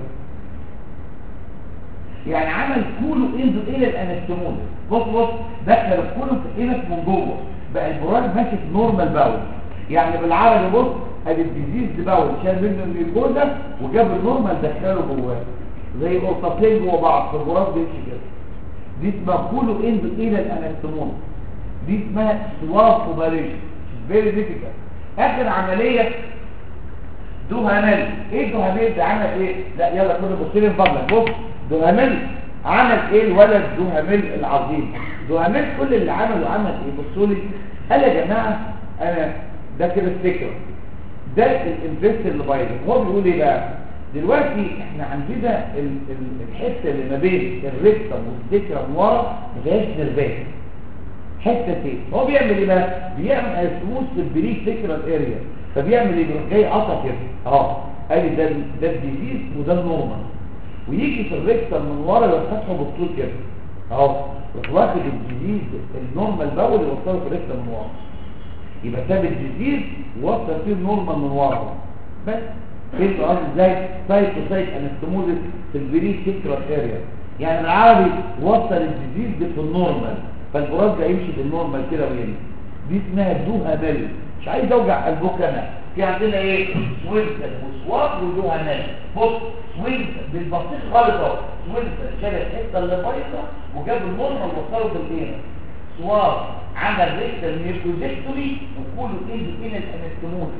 يعني عمل كله انزل الى الانستمون بص بص دخل الكولوم في ايدك من جوه بقى البراج ماشي في نورمال باول يعني بالعربي بص ادي الديزيز باول شال منه الميكوزا وجاب النورمال دخله جواه زي قرطتين جوه بعض في البراج بيمشي كده دي اسمها كله انزل الى الانستمون دي اسمها سواف اوبريشن فيري ديفيكالت اخر عمليه دوهامل ايه دوهامل ده عمل ايه لا يلا كله بص لي فضلك بص دوهامل عمل ايه الولد دوهامل العظيم دوهامل كل اللي عمله عمل ايه بصوا لي قال يا جماعه انا ده كده الفكره ده الانفست اللي بايظ هو بيقول ايه بقى دلوقتي احنا عندنا ال- ال- الحته اللي ما بين الريكتم والذكرى من ورا ما فيهاش نرفات حته ايه هو بيعمل ايه بقى بيعمل اسموس البريك سيكرال اريا فبيعمل ايه بيروح جاي قطع كده اه ادي ده ده الديزيز وده النورمال ويجي في الريكتم من ورا يروح فاتحه بالطول كده اهو يروح واخد الديزيز النورمال باول يوصله في الريكتم من ورا يبقى ساب الديزيز ووصل فيه النورمال من ورا بس فهمت قصدي ازاي سايت تو سايت انستموزس في البريك سيكرال اريا يعني العربي وصل الديزيز دي في النورمال فالبراز ده يمشي بالنورمال كده ويمشي دي اسمها دوهامل مش عايز اوجع قلبك انا في عندنا ايه سوينسر وسواب ودوهامل بص سوينسر بالبسيط خالص اهو سوينسر شال الحته اللي بايظه وجاب النورمال وصله بالايه سواب عمل ريكتال ميركوزيكتوري وكله ايد الى الانستموزس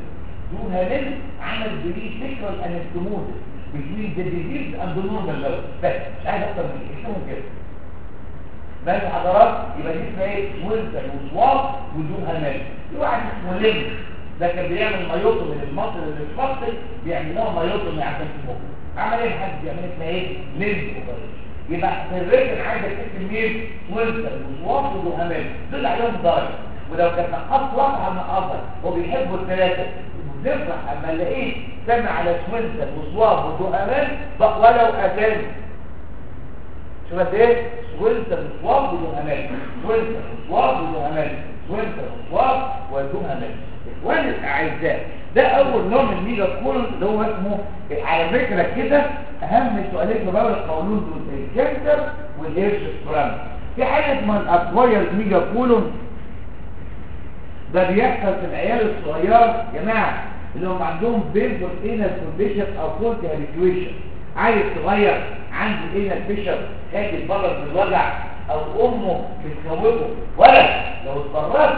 دون هامل عمل بري سيكرال انستموزس between the disease and the normal level بس مش عايز اكتر من كده اسمهم كده بس حضرات يبقى دي اسمها ايه ويلسون وسواف ودون هامل في واحد اسمه ليم ده كان بيعمل مايوتو من المصل اللي في مصر بيعملوها مايوتو عشان تموت عمل ايه حد بيعمل اسمها ايه ليم اوبريشن يبقى في الريتم عايزك تكتب مين ويلسون وسواف ودون هامل دول عليهم درجه ولو كانت نقص واحد هنقصها هو بيحبوا الثلاثه نفرح اما نلاقيه سمع على سوينسون وصواب ودوهمان ولو اتاني شو بس ايه سوينسون وصواب ودوهمان سوينسون وصواب ودوهمان سوينسون وصواب ودوهمان اخواني الاعزاء ده اول نوع من الميجا كولون اللي هو اسمه على فكره كده اهم سؤالين في باب القولون دول الكانسر والهيرش سبرام في حاجه اسمها الاكواير ميجا كولون ده بيحصل في العيال الصغيره يا جماعه اللي هم عندهم بيربل انال كونديشن او كولت هابيتويشن عيل صغير عنده انال فيشر خايف بره من الوجع او امه بتخوفه ولا لو اتبررت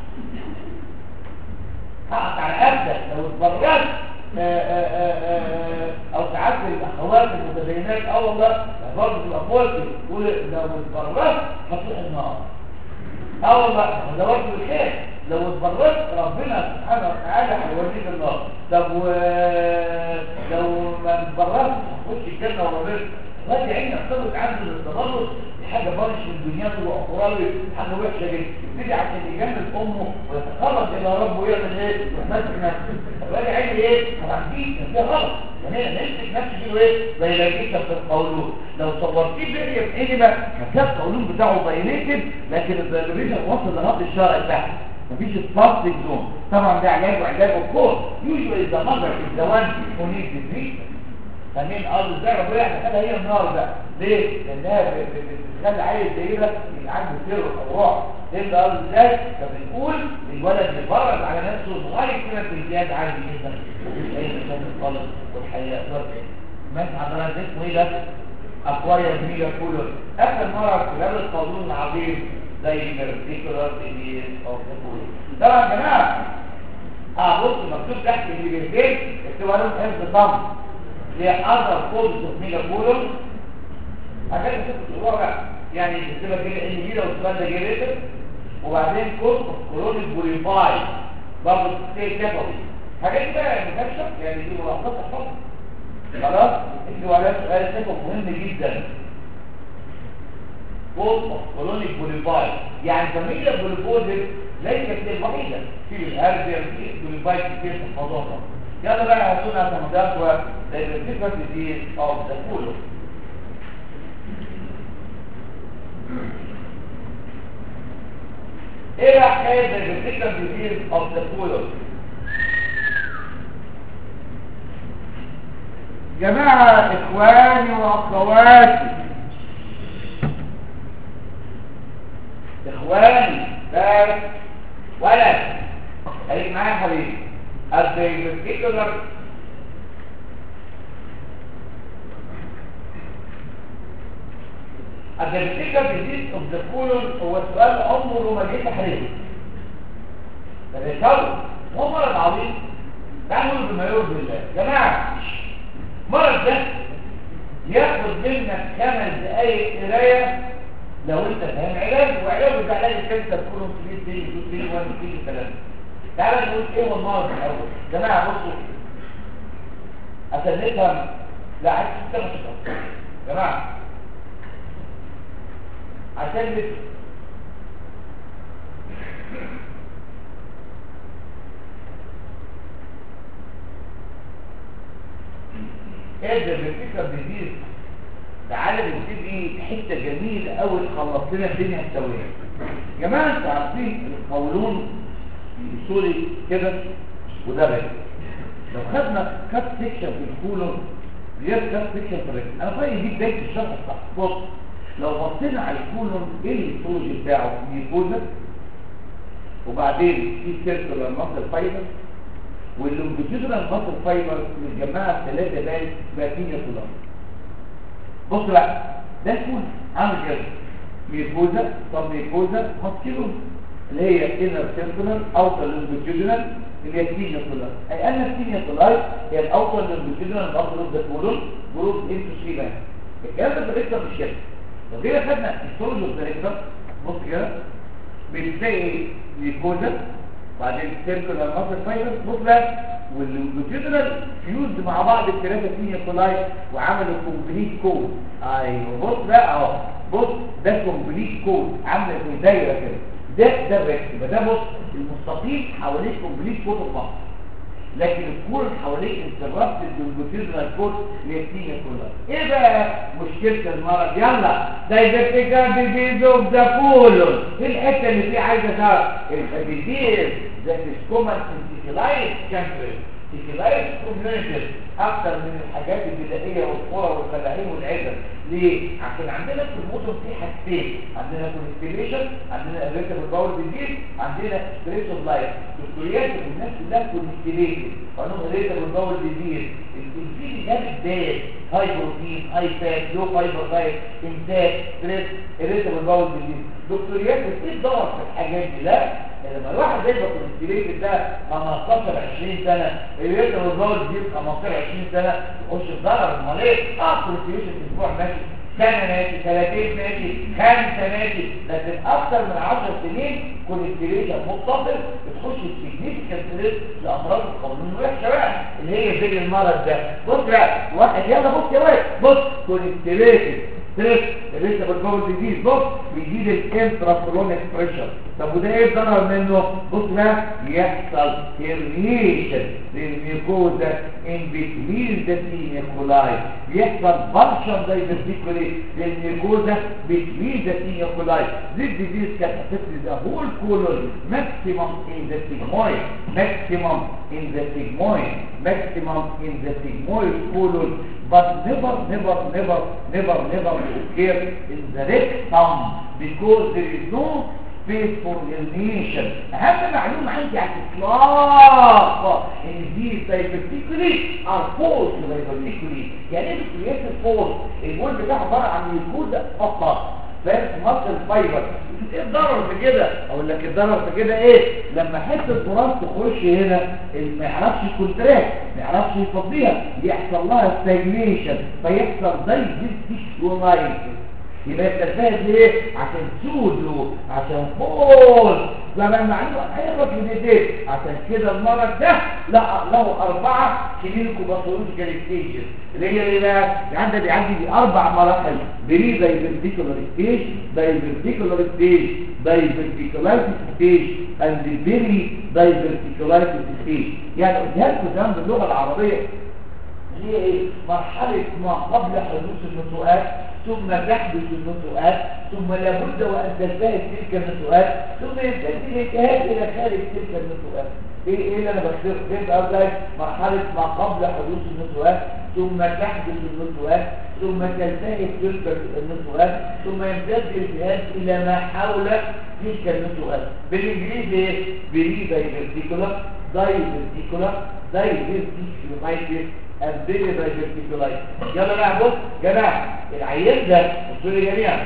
حقق على ابدك لو اتبررت او ساعات الاخوات المتدينات اه والله برضه تبقى فوقي تقول لو اتبررت هتروح النار اه والله ده برضه الخير لو اتبررت ربنا سبحانه وتعالى هيوريك النار طب و... لو ما اتبررت هتخش الجنه وربنا غادي عيني اختلط عنده التبرر دي حاجه بارش من دنياته واخراوي حاجه وحشه جدا يبتدي عشان يجنن امه ويتقرب الى ربه ويعمل ايه؟ يمسك نفسه غادي عيني ايه؟ طبعا دي ده غلط يعني نمسك نفسه كده ايه؟ زي لاجيك في القولون لو صورتيه بيريا في انما هتلاقي القولون بتاعه بايليتد لكن البايليتد وصل لغايه الشارع بتاعه مفيش سباستيك زون طبعا ده علاج وعلاج الكور يوجوالي ذا ماذر از ذا وان هو نيد تريتمنت فمين قال ازاي ربنا يدخلها هي النار ده ليه؟ لانها بتخلي عيل زي ده يبقى عنده سر وحوار ايه اللي قال ازاي؟ فبنقول الولد يتفرج على نفسه صغير كده في امتياز عادي جدا مفيش اي مشاكل خالص والحياه ماشي حضرتك اسمه ايه ده؟ اكواريا ميجا كولون اخر مره في باب القانون العظيم زي البرتيكولار ديزيز اوف ذا كولون طبعا يا جماعه اه بص مكتوب تحت الجبهتين اكتبوا عليهم حفظ ضم اللي هي اذر كودز اوف ميجا كولون حاجات بتكتب الورقه يعني بتكتبها كده ان دي لو السؤال ده جه وبعدين كود اوف كولونيك بوليفاي برضه ستي كابابي حاجات بقى مكشف يعني دي ملاحظات تحفظها خلاص اكتبوا عليها سؤال تكون مهم جدا كود اوف كولونيك بوليفاي يعني فاميليا بوليفوزيف ليست الوحيده في الهربيا في بوليفاي كتير في الموضوع ده يلا بقى هاتونا كمدافع زي الفكره دي اوف ذا كولون ايه بقى حكايه الفكره دي اوف ذا كولون جماعه اخواني واخواتي اخواني بس ولد خليك معايا يا حبيبي الدايفرتيكولار الدايفرتيكولار ديزيز اوف ذا كولون هو سؤال عمره ما جه تحريره ده بيتكون هو مرض عظيم تعالوا بما يرضي الله يا جماعه المرض ده ياخد منك خمس دقايق قرايه لو انت فاهم علاج وعلاج بتاع علاج الكانسر كلهم كبير تاني دول تاني وانا كل الكلام تعالى نقول ايه هو المرض الاول جماعه بصوا عشان نفهم لا عايز تفهم يا جماعه عشان نفهم ايه ده الفكره دي تعالى نبتدي حته جميله قوي خلص لنا الدنيا السويه يا جماعه انتوا عارفين القولون سوري كده وده رجل لو خدنا كات سيكشن في الكولون غير كات سيكشن في الرجل انا رايي دي بدايه الشرح بتاع بص لو بصينا على الكولون ايه الهيستولوجي بتاعه ميكوزا وبعدين في سيركلر ماسل فايبر واللونجيتودنال ماسل فايبر متجمعه في ثلاثه باين باتينيا كولون بص بقى ده يكون عامل كده ميكوزا طب ميكوزا ماسكيلون اللي هي انر سيركولر اوتر لونجيتودنال اللي هي التينيا كلها اي ان التينيا كلها هي الاوصل للجلوتيدنال بابل اوف ذا كولون جروب انتو 3 لاين الكلام ده في الريكتر مش كده لو جينا خدنا السولج اوف ذا ريكتر بص كده بتلاقي الجوزة بعدين سيركلر ماسل فايبر بص والجلوتيدنال فيوزد مع بعض الثلاثه تينيا كولاي وعملوا كومبليت كود ايوه بص بقى اهو بص ده كومبليت كود عامله زي دايره كده ده ده الريكت يبقى ده بص المستطيل حواليه كومبليت كود المصر لكن الكور حواليه انترابتد بالجلوتيدنال كود للتينيا كلها ايه بقى مشكله المرض يلا دايبيتيكال ديزيز اوف ذا كولون ايه الحته اللي فيه عايزه تعرف الديزيز ذات از كومن انتيكلايز كانسر انتيكلايز كوميونيتي اكتر من الحاجات البدائيه والقرى والفلاحين والعزل ليه عشان عندنا في المدن في حاجتين عندنا كونستيليشن عندنا اريتابل باور ديزيز عندنا ستريس اوف لايف دكتوريات الناس كلها كونستيليشن قانون اريتابل باور ديزيز الفيل جامد دايت هاي بروتين هاي فات لو فايبر دايت امساك ستريس اريتابل باور ديزيز دكتوريات ايه الدور في الحاجات دي لا لما الواحد يبقى كونستيليشن ده 15 20 سنه اريتابل باور ديزيز 15 20 سنه يخش في ضرر امال ايه اه كونستيليشن اسبوع ماشي سنة ماشي ثلاثين ماشي خمسة ماشي لكن أكثر من عشر سنين كونستيليشن متصل بتخش في سيجنيفيكانت ريسك لأمراض القولون الوحشة بقى اللي هي زي المرض ده بص بقى واحد يلا بص يا واد بص كونستيليشن ستريس لسه بالجول ديزيز بص بيزيد الانترافلون بريشر طب وده ايه الضرر منه بص بقى يحصل هيرنيشن للميوكوزا ان بتوين ذا سينيكولاي بيحصل بارشل دايفرتيكولي للميوكوزا بتوين ذا سينيكولاي This disease can affect the whole colon maximum in the sigmoid maximum in the sigmoid maximum in the sigmoid colon but never never never never never occur in the rectum because there is no space for herniation اهم معلومه عندي على الاطلاق ان دي diverticuli are false diverticuli يعني ايه creative false الجول بتاعه عباره عن ميكوزا فقط فاهم مصل فايبر ايه الضرر في كده اقول لك الضرر في كده ايه لما حته براس تخش هنا ما يعرفش كونتراكت ما يعرفش يفضيها يحصل لها ستاجنيشن فيحصل زي ديسكولايز يبقى التفاهد ليه عشان سودو عشان فول لما المعلومه هيغلط من ايديه عشان كده المرض ده لا له اربعه كلينيكو باثولوجيكال ستيجز اللي هي ايه بقى عندنا بيعدي باربع مراحل بري دايفرتيكولار ستيج دايفرتيكولار ستيج دايفرتيكولايتس ستيج اند فيري دايفرتيكولايتس ستيج يعني قلتها لكم زمان باللغه العربيه هي ايه مرحله ما قبل حدوث النطوقات ثم تحدث النطوقات ثم لابد وان تنتهي تلك النطوقات ثم ينتهي الانتهاء الى خارج تلك النطوقات ايه ايه اللي انا بكتبه فهمت قصدي مرحله ما قبل حدوث النطوقات ثم تحدث النطوقات ثم تنتهي تلك النطوقات ثم يمتد الانتهاء الى ما حول تلك النطوقات بالانجليزي ايه بري دايفرتيكولا دايفرتيكولا دايفرتيكولايتس الدنيا دايفرتيكولايتس يلا بقى بص جماعه العيان ده بصوا لي جميعا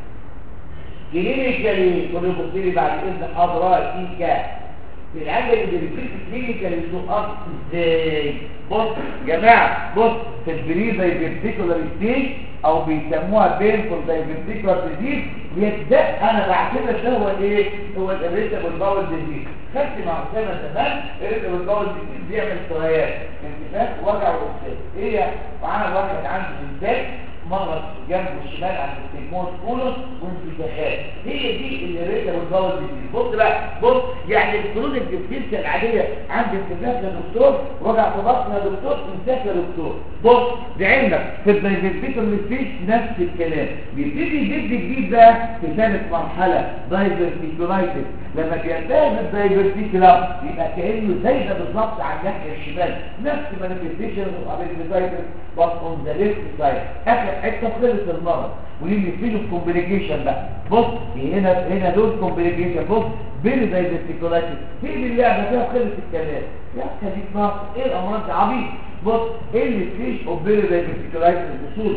كلينيكالي كل بصوا بعد اذن حضراتك العجل اللي بيصير في كلينيكال يسوق ازاي بص جماعه بص في البري دايفرتيكولار ستيج او بيسموها بينفول دايفرتيكولار ديزيز يبدا انا بعتبر ده هو ايه هو الاريتابل باول ديزيز خدت مع اسامه زمان الاريتابل باول ديزيز بيعمل سريات انتفاخ وجع واكساد ايه معانا واحد عنده انتاج مرض جنبه الشمال عند التجموت كولوس وانتفاخات هي دي اللي ريتا بالباول ديزيز بص بقى بص يعني الكروز الجسدية العادية عند انتفاخ يا دكتور وجع في بطن يا دكتور انتفاخ يا دكتور بص بعلمك في الدايفرتيكال ستيج نفس الكلام بيبتدي يجد جديد بقى في ثالث مرحلة دايفرتيكولايتس لما بينتهي بالدايفرتيكولا يبقى كأنه زي ده بالظبط على الناحية الشمال نفس مانيفستيشن اوف ابيليتايتس بس اون ذا ليفت سايد اخر حته خلص المرض وليه نبتدي الكومبليكيشن بقى بص هنا هنا دول كومبليكيشن بص بين دايفرتيكولايتس في اللعبه فيها خلص الكلام يا خليك ناقص ايه الامراض دي عبيط بص ايه اللي فيش اوف بين دايفرتيكولايتس الاصول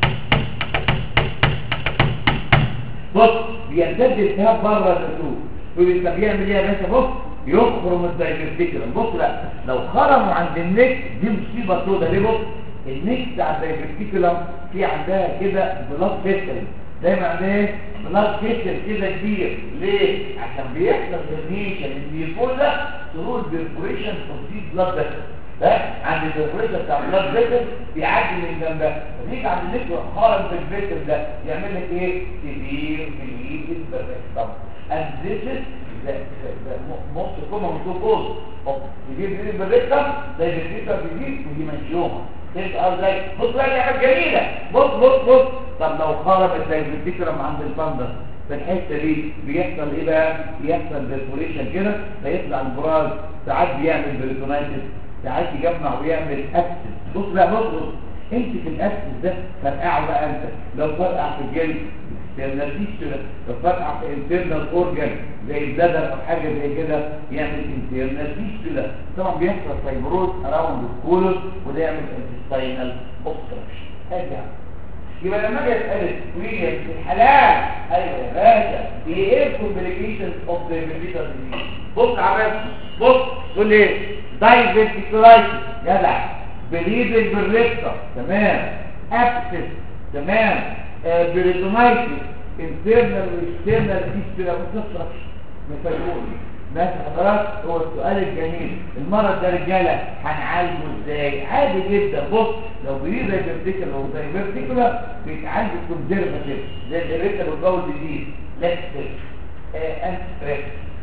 بص بيمتد التهاب بره الاسود ويبقى بيعمل ايه يا باشا بص يخرم الدايفرتيكولم بص لا لو خرموا عند النك دي مصيبه سودا ليه بص النك بتاع الدايفرتيكولم في عندها كده بلاد فيسل دايما عندها ايه بلاد فيسل كده كبير ليه عشان بيحصل هرنيشن النيفولا ثرو البرفوريشن اوف دي بلاد فيسل ده عند البرفوريشن بتاع البلاد فيسل بيعدي من جنبها فبيجي عند النك خرم في الفيسل ده يعمل لك ايه سيفير بليد بالريكتم and this is the, the, the most common two cause of severe bleeding بالريكتم زي الفيسل بيجيب وديمنشيوما فهمت ازاي بص بقى دي حاجه جميله بص بص بص طب لو خرب الدايفرتيكولم عند الفندس في الحته دي بيحصل ايه بقى بيحصل برفوريشن كده فيطلع البراز ساعات بيعمل بريتونايتس ساعات يجمع ويعمل اكسس بص بقى بص بص امسك الاكسس ده فرقعه بقى انت لو فرقع في الجلد external fistula لو فرقع في internal organ زي البلدر او حاجه زي كده يعمل internal fistula طبعا بيحصل فايبروز اراوند الكولون وده يعمل intestinal obstruction هذا يبقى لما اجي اسالك ويليام في الحلال ايوه يا باشا ايه الكومبليكيشنز اوف ذا فيجيتال ديزيز بص عمال بص تقول لي دايفرتيكولايتس جدع بليدنج بالريكتا تمام ابسس تمام آه بريتونايتس انترنال واكسترنال فيستولا وتسرح مفيقول ماشي حضرتك هو السؤال الجميل المرض ده رجاله هنعالجه ازاي عادي جدا بص لو بريد زي فيرتيكولا او زي فيرتيكولا بيتعالج كونزرفاتيف زي الريتا والجو الجديد لاكتيك انت ستريس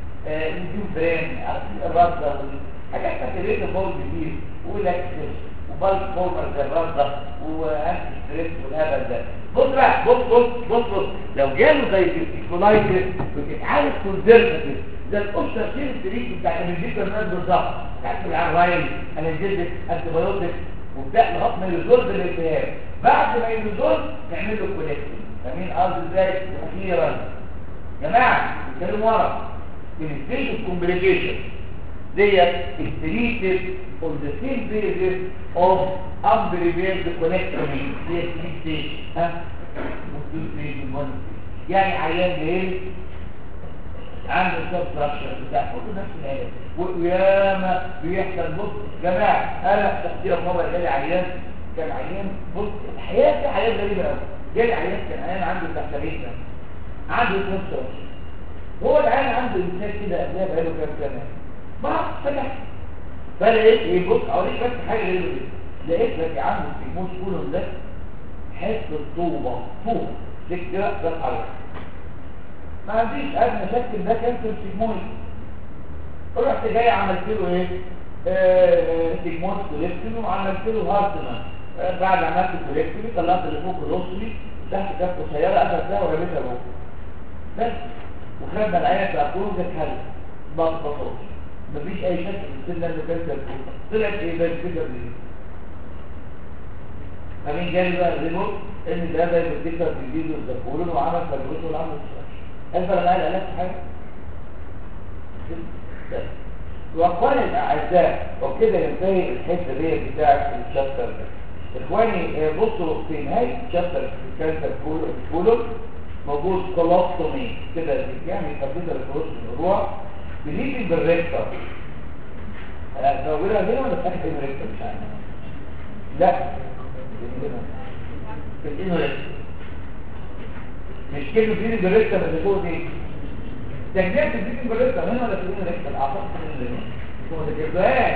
نجيب برين الرده حاجات تكريت الجو الجديد ولاكتيك وبالك فورمر زي الرده وانت ستريس والهبل ده بص بقى بص بص بص بص لو جاله زي فيرتيكولايتس بتتعالج كونزرفاتيف ده القشره شيل التريك بتاع الانجليزي الناس بالظبط تاكل العرايل انالجيزك انتيبيوتيك وبتاع لغايه ما يزول بالالتهاب بعد ما يزول نعمل له كوليكتين فاهمين قصدي ازاي اخيرا يا جماعه الكلام ورا الستيج اوف كومبليكيشن ديت استريتد on the same basis of unprepared connectomy ديت ستيج ها يعني عيان جاي عنده سبستراكشر بتاع كله نفس العلاج وياما بيحصل بص جماعه انا تحضير مره جالي عيان كان عيان بص الحياه في حياه غريبه قوي جالي عيان كان عيان عنده تحت سنه عنده سبستراكشر هو العيان عنده انسان كده قبلها بقاله كام سنه ما فتح فلقيت ايه بص اوريك بس حاجه غير لقيت لك عنده السيجموس كولون ده حته طوبه طوبه كده ده الحركه ما عنديش ادنى شك ان ده كانسر سيجمويد رحت جاي عملت له ايه آه سيجمويد كوليكتين وعملت له هارتمان آه بعد عملت الكوليكتين طلعت اللي فوق الروسلي تحت كف قصيره اخذتها ورميتها جوه بس وخدنا العينه بتاع كله جت حل ببساطه مفيش اي شك في السن ده انه كانسر طلعت ايه ده الفكره دي فمين جالي بقى الريموت ان ده ده بيتكسر في الفيديو ده كله وعمل فجوته وعمل انت لما قال قالت حاجه واخواني الاعزاء وبكده ينتهي الحته دي بتاعت الشابتر ده اخواني بصوا في نهايه شابتر الكانسر كولون موجود كولوستومي كده يعني تبديل الكولوس من الروح بنيجي بالريكتر موجوده هنا ولا في اخر الريكتر مش عارف لا في الانوريكتر مش كلمة دين بالرسة اللي فوق دي تجميع في الدين بالرسة هنا ولا في الدين بالرسة الأعصاب في الدين هو ده كذبان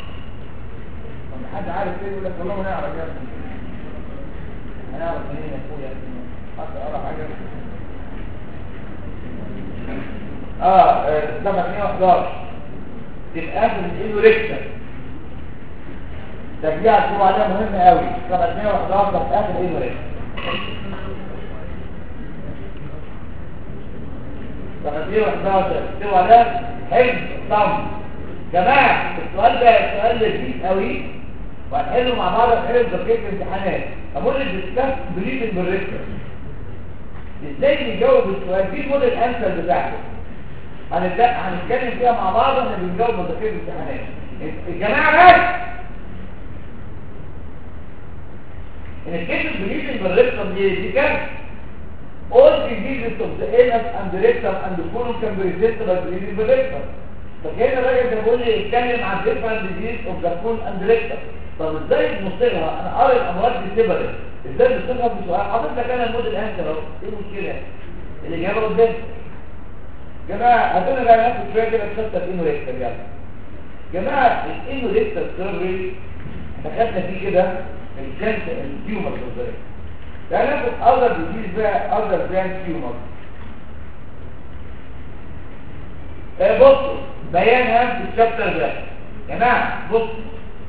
حد عارف ايه يقول لك والله ما نعرف يا ابني هنعرف منين يا اخويا حد قرا حاجة اه ده 111 تبقى في الانوريكشن تجميع الصورة عليها مهم قوي 111 في اخر الانوريكشن فنبيه 11 سوى ده حفظ صم جماعة السؤال ده سؤال لذيذ قوي وهنحله مع بعض في حفظ بقية الامتحانات اقول الديسكاس بريدنج بالريكتر ازاي نجاوب السؤال دي موديل انسر بتاعته هنتكلم فيها مع بعض ان بنجاوب مذاكره الامتحانات الجماعه بس ان الكلمه بريدنج بالريكتر دي دي كارثه all diseases of the anus and the rectum and the colon can be resisted by breathing the rectum فكان الراجل ده بيقول لي اتكلم عن different disease of the colon and the rectum طب ازاي بنصيغها انا قاري الامراض دي سيبرت ازاي بنصيغها في سؤال حاطط لك انا الموديل انسر اهو ايه المشكله الاجابه قدامك جماعه هاتوا بقى ناخد شويه كده في شابتر انو ريكتر يلا جماعه الانو ريكتر سيرفري احنا خدنا فيه كده الكانسر التيومر بالظبط تعالى ناخد اذر ديزيز بقى اذر ذان تيومر آه بصوا بيان هام في الشابتر ده يا جماعه بصوا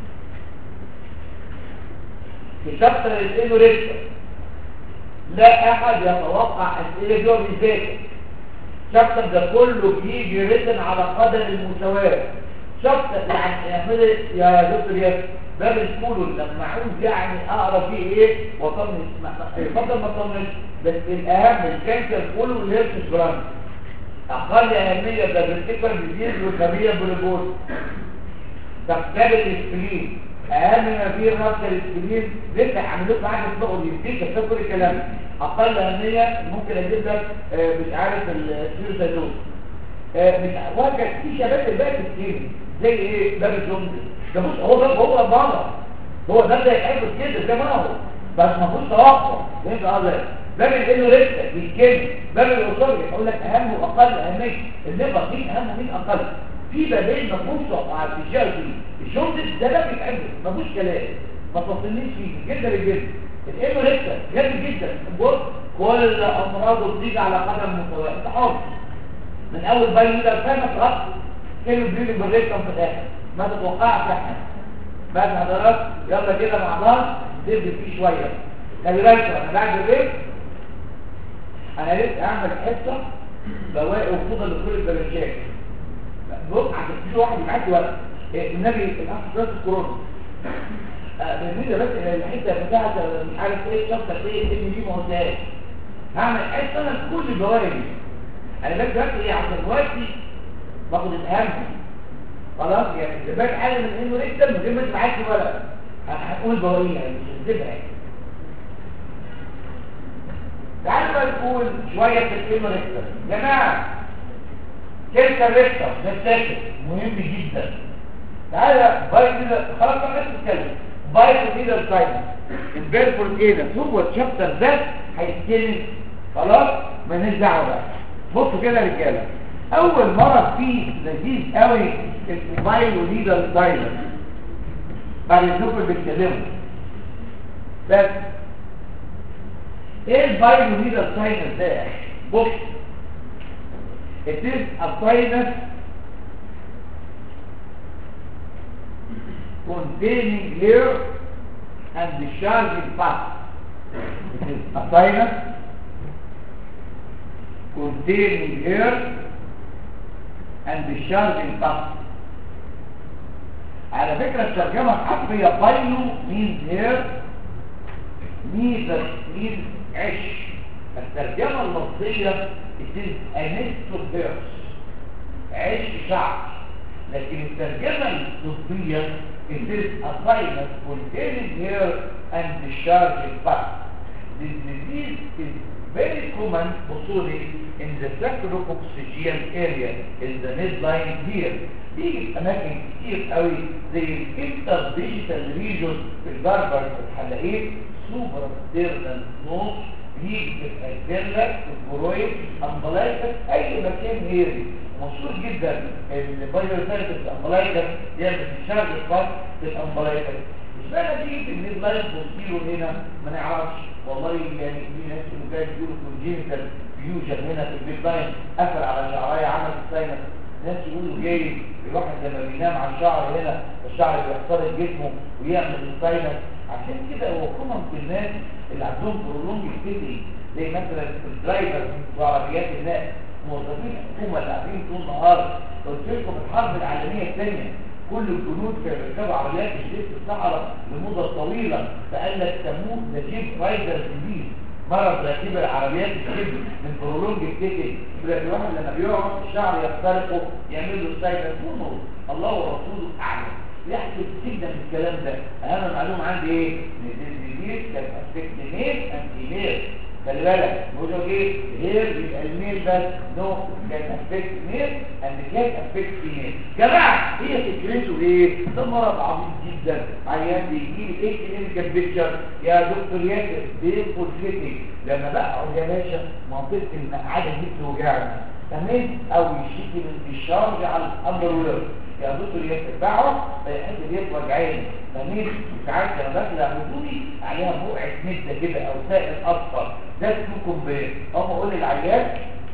في شابتر الانوريكتر لا احد يتوقع اسئله جوه بيذاكر شابتر ده كله بيجي ريتن على قدر المساواه شابتر يعني يعمل يا دكتور ياسر باب الكولون لما عاوز يعني اقرا فيه ايه واطمن يفضل ما اطمنش بس الاهم الكانسر كله والهيرتس برانش اقل اهميه ده بالتكبر بيزيد والخبيه بالبوز طب كتاب الاسبرين اهم ما فيه رابطه الاسبرين لسه عامل لكم حاجه اسمها اوليمبيك كتاب كل الكلام اقل اهميه ممكن اجيب لك آه مش عارف السيروتازول آه مش وهكذا في شباب الباقي كتير زي ايه باب الجندي ده بص هو ده هو بره هو ده اللي يحب كده زي ما هو بس ما فيهوش توقع فهمت قصدي باب الانه لسه بيتكلم باب الاصول يقول لك اهم واقل اهميه الليفر مين اهم ومين اقل في بابين ما فيهوش توقعات في الجلد الجلد ده باب يتعمل ما فيهوش كلام ما تصلنيش فيه جدا للجد الانه لسه جامد جدا بص كل الامراض بتيجي على قدم مساواه انت حر من اول بايو ده فاهم خلاص كلمه بيقول بالريكم في الاخر ما تتوقعش احنا بعد حضرات يلا كده مع بعض نبدا فيه شويه خلي بالك انا بعد البيت انا لسه اعمل حصه بواقي وخصوصا لكل البلانشات بص عشان في واحد معاك وقت النبي الاخ ذات الكورونا بالنسبه بس الحته بتاعت مش عارف ايه شرطه ايه ان دي ما قلتهاش هعمل حصه انا كل البواقي دي انا بس دلوقتي ايه عشان دلوقتي باخد الاهم خلاص يعني دلوقتي حاجه من انه لسه من غير ما تبعت لي ولا هنقول بواقي يعني مش هنسيبها يعني تعالوا بقى نقول شويه في الكلمه ريكتر يا جماعه كلمه ريكتر نفتكر مهم جدا تعالى باي كده خلاص بقى الناس تتكلم باي كده الساينس البيرفورت ايه ده هو الشابتر ده هيتكلم خلاص مالناش دعوه بقى بصوا كده يا رجاله اول مرض فيه لذيذ قوي الموبايل وليدر ساينس بعد الدكتور بيتكلموا بس ايه البايلو ليدر ساينس ده بص it is a sinus containing hair and discharging fat it is a sinus containing hair and discharging fat على فكرة الترجمة الحرفية بايلو means hair neither means عش الترجمة اللفظية it is a nest of hairs عش شعر لكن الترجمة الطبية it is a sinus containing hair and discharging fat this disease is very common بصولي in the sacropoccygeal area in the midline here بيجي في اماكن كتير قوي زي الانتر ديجيتال ريجون في البربر في الحلقين سوبر ستيرنال نوش يجي في الأجزلة في الجرويد أمبلايكس أي مكان هيري مشهور جدا البايوثيرابي في الأمبلايكس يعمل الشرق الخاص في الأمبلايكس مش معنى دي في الميد لاين بوستيرو هنا ما نعرفش والله يعني في ناس اللي كانت بيقولوا كونجينيتال فيوجن هنا في الميد لاين قفل على شعرايه عمل الساينس ناس يقولوا جاي الواحد لما بينام على الشعر هنا الشعر بيخترق جسمه ويعمل الساينس عشان كده هو كومن في الناس اللي عندهم برولونج كتير زي مثلا الدرايفر وعربيات الناس موظفين الحكومه اللي قاعدين طول النهار قلت لكم الحرب العالميه الثانيه كل الجنود كانوا بيركبوا عربيات الجيش في الصحراء لمده طويله فقال لك تموت ذا جيب رايدر ديزيز مرض راكب العربيات الجيب من برولونج كتير يبقى الواحد لما بيقعد الشعر يخترقه يعمل له سايبر نور الله ورسوله اعلم يحدث جدا من الكلام ده اهم معلومه عندي ايه ان الديزيز كان افكت ميل اند فيميل خلي بالك بيقولوا ايه هير يبقى الميل بس نو كان افكت ميل اند كان افكت فيميل جماعه هي فكرته ايه ده مرض عظيم جدا عيان بيجي لي ايه كلينيكال بيكتشر يا دكتور ياسر بينفول فيتنج لما بقعد يا باشا منطقه المقعده دي بتوجعني تمام او يشتكي من الشارج على الاندر وير يا دكتور ياسر بقعد الحته دي وجعاني تمام ساعات لما باكل هدومي عليها بقعه مده كده او سائل اصفر ده اسمه كومبير اقوم اقول للعيان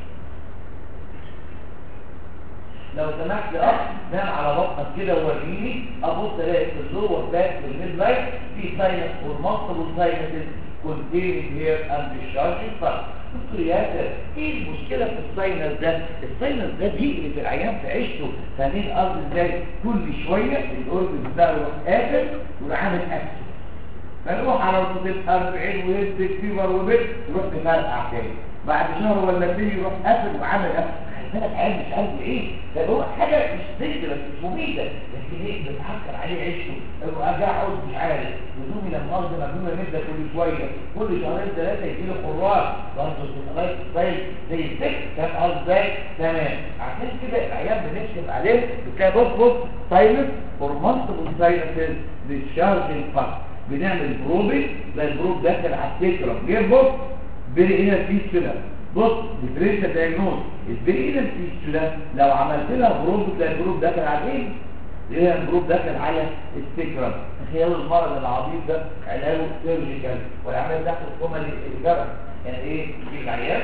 لو سمحت يا اخ نام على بطنك كده ووريني ابص الاقي في اللور باك والميد باك في ساينس والمصل والساينسز containing here and discharging first دكتور ياسر ايه المشكله في الساينس ده الساينس ده بيقلب العيان في عيشته فاهمين قصدي ازاي كل شويه الاورجن بتاعه يروح قافل ويروح عامل اكسس فنروح على وسط 40 ويمسك فيبر وبيت يروح مفرقع تاني بعد شهر ولا اتنين يروح قافل وعامل اكسس بالك عيل مش عارف ايه ده هو حاجه مش ضد بس مش مميته لكن ايه بتعكر عليه عيشته ارجع اقعد مش عارف هدومي لما اخذ مجنونه مده كل شويه كل شهرين ثلاثه يجي له خراج برضه لايف ستايل زي السكس كان قصدي تمام عشان كده العيال بنكشف عليه بتلاقي بص بص سايلنس فور مالتيبل سايلنسز للشارجنج فاست بنعمل بروبي زي البروب داخل على السكرم يربط بين هنا فيستولا بص ديفرنشال دايجنوز البريدن فيستولا لو عملت لها بروب تلاقي البروب داخل على ايه؟ ليه البروب داخل على السكرم تخيلوا المرض العظيم ده علاجه سيرجيكال والعمليه بتاعته الكوما الجرى يعني ايه يجيب العيان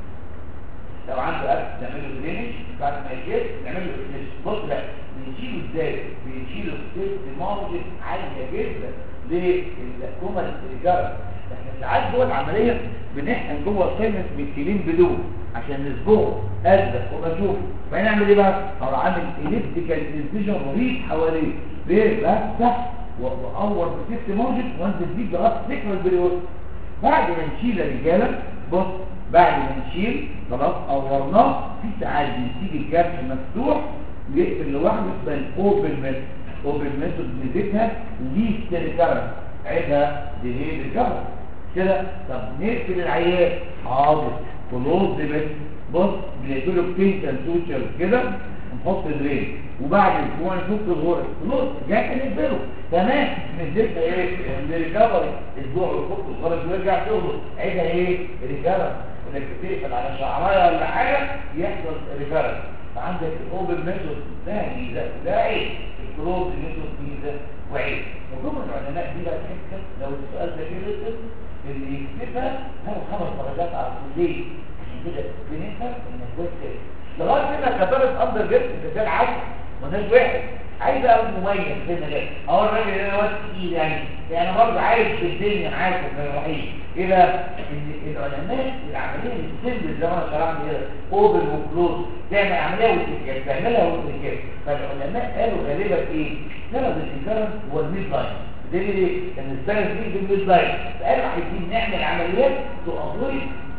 لو عنده اكل نعمل له درينج بعد ما يجيب نعمل له درينج بص بقى بنشيله ازاي بنشيله ستيت مارجن عاليه جدا للكوما الجرى احنا ساعات جوه العمليه بنحقن جوه الساينس بكتيرين بدون عشان نسبقه ازرق وبشوف فنعمل ايه بقى اروح عامل الكتريكال انفيجن رهيب حواليه ليه بفتح واور بسيفت مارجن وانزل بيه لغايه سكر البريوت بعد ما نشيل يا رجاله بص بعد ما نشيل خلاص اورناه في ساعات بنسيب الجرح مفتوح يقفل لوحده اسمها الاوبن ميثود اوبن ميثود ميزتها ليه ستيريكارنس عيدها دي الجرح كده طب نقفل العيان حاضر كلوز بس بص بنقفل له بتنشن سوشيال كده نحط درين وبعد اسبوع نشوف الغرز خلاص جاي نقفله تمام نزلت ايه الريكفري اسبوع ويحط الغرز ويرجع شغله عيدها ايه ريكفري انك تقفل على شعرايه ولا حاجه يحصل ريكفري فعندك الاوبن ميثود ده ميزه ده عيب الكلوز ميثود ميزه وعيب وجمع العلماء دي بقى تحس لو السؤال ده كده اللي يكتبها له خمس درجات على الكليه عشان كده بنفهم ان الجزء لغايه كده كتبت اندر جيت مثال عادي مالناش واحد عايز ابقى مميز في المجال اهو الراجل ده واد تقيل يعني يعني برضه عايز في الدنيا معاكم في الرحيم ايه بقى ان العلماء العمليه السيمبل زي ما انا شرحت كده اوبن وكلوز تعمل عمليه وتتكلم تعملها وتتكلم فالعلماء قالوا غالبا ايه سبب الانكرنس هو الميد لاين ليه ليه ان السنه دي في الميد لاين فقالوا عايزين نعمل عمليات تقضي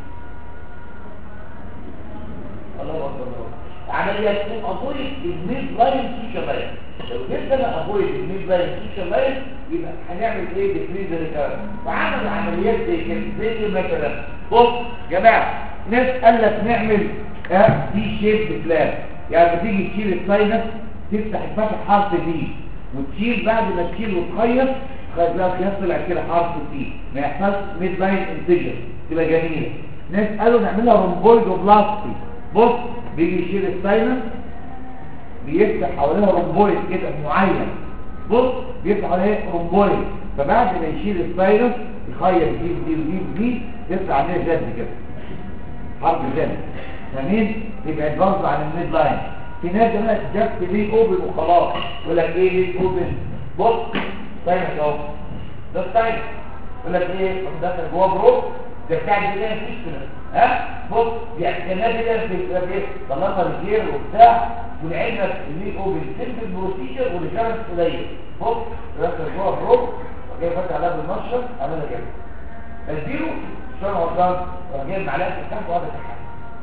الله اكبر عمليات تقضي الميد لاين سوشيال لاين لو جيت انا ابويد الميد لاين سوشيال لاين يبقى هنعمل ايه ديكريز ريكارد وعمل عمليات زي كده زي مثلا بص يا جماعه ناس قال لك نعمل اه دي شيب بلان يعني تيجي تشيل الساينس تفتح الفتح حرف دي وتشيل بعد ما تشيل وتخيط خد لها خياط طلع كده حرف سي ما يحصلش ميد لاين انتجر تبقى جميله ناس قالوا نعملها رومبويد وبلاستي بص بيجي يشيل الساينس بيفتح حواليها رومبويد كده معين بص بيفتح حواليها رومبويد فبعد ما يشيل الساينس يخيط دي ودي ودي ودي يطلع عليها جد كده حرف جد تمام يبعد برضه عن الميد لاين في ناس بقى جت ليه اوبن وخلاص يقول لك ايه ليه اوبن بص ساينس اهو ده الساينس يقول لك ايه دخل جوه بروب ده بتاع الجنيه فيش ها بص يعني الناس كده في ايه طلعنا رجير وبتاع والعلم اللي هو بالسيمبل بروسيجر والريكارنس قليل بص دخل جوه بروب وجاي فاتح عليها بالمشرط عملها كده اديله شويه وصلت وجاي معلقه الكلام وهذا تحت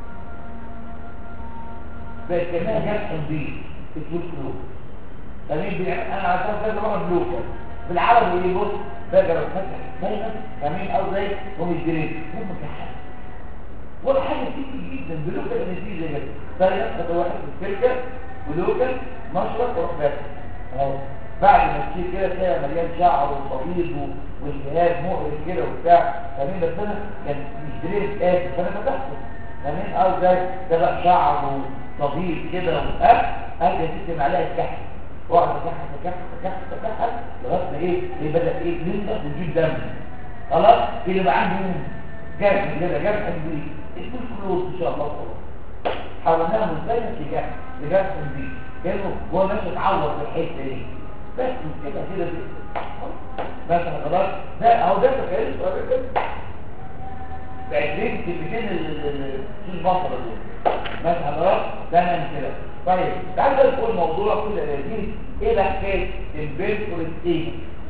بس كمان جاب تنظيف في فلوس فليه بيعمل انا عشان كده بروح بلوكر بالعربي ايه بص ده جرب فتح دايما فاهمين او زي هم الجريد هم كحل ولا حاجه تيجي جدا بلوكال انستيزيا كده طيب خد واحد في السلكه ولوكال مشرط وروح فاتح اهو بعد ما تشيل كده تلاقي مليان شعر وصديد والجهاز مقرف كده وبتاع فاهمين بس انا كان مش دريس قاسي فانا فتحته فاهمين اه ازاي ده بقى شعر وصديد كده وقف اجي تكتب عليها الكحل واقعد اكحل اكحل اكحل اكحل لغايه ما ايه ايه بدا ايه ينضف ويجيب دم خلاص اللي بقى عنده جرح كده جرح كبير اسمه فلوس ان شاء الله طبعا حولناها من زي لجرح لجرح كبير كانه هو ماشي اتعور في الحته دي بس كده كده بس خلاص ده اهو ده تخيل السؤال كده بعدين كلمتين في البصره دول بس خلاص ده من كده طيب تعال بقى نقول موضوع كل لذيذ ايه بقى حكايه البيرفورت ايه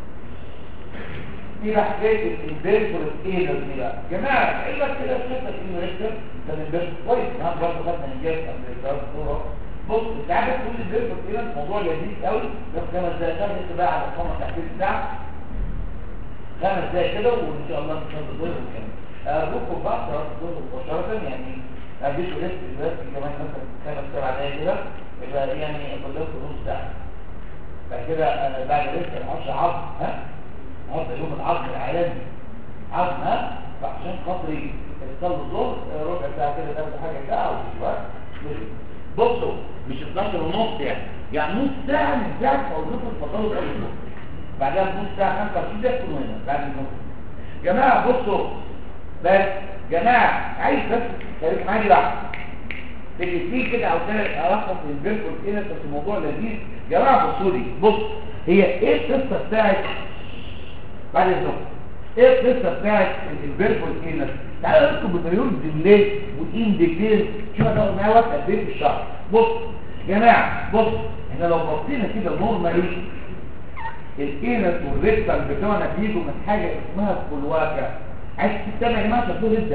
ايه بقى حكايه البيرفورت ايه دي بقى جماعه ايه بقى كده شفت انه ريكتر كان البيرفورت كويس انا برضه خدنا انجاز قبل الدكتور بص انت عارف تقول البيرفورت ايه موضوع لذيذ قوي بس خمس دقايق خمس بقى على الخمس تحديد ساعه خمس دقايق كده وان شاء الله مش هنقدر نكمل ارجوكم بعد صلاه الظهر مباشره يعني اديكوا ريسك دلوقتي كمان مثلا خمس سبع دقايق كده يبقى يعني اقول لكم نص ساعه بعد كده انا بعد ريسك العشر عظم ها النهارده يوم العظم العالمي عظم ها فعشان خاطري تصلوا الظهر ربع ساعه كده تاخدوا حاجه ساعه وشويه بصوا مش 12 ونص يعني يعني نص ساعه من ساعه ما اقول لكم اتفضلوا قبل الظهر بعدها نص ساعه 25 دقيقه تكونوا هنا بعد الظهر جماعه بصوا بس جماعة عايز بس خليك معايا بقى اللي فيه كده او كده الخص البيرفورت هنا في موضوع لذيذ جماعة بصوا لي بص هي ايه القصة بتاعت بعد الظهر ايه القصة بتاعت البيرفورت هنا تعالوا نكتب بمليون جملات وان ديتيل شوف هتاخد معايا وقت قد ايه في الشهر بص جماعة بص احنا لو بصينا كده نورمالي الكينس والريكتال بتوعنا بيجوا من حاجة اسمها الكلواكة عايز تستمع يا جماعه شكله جدا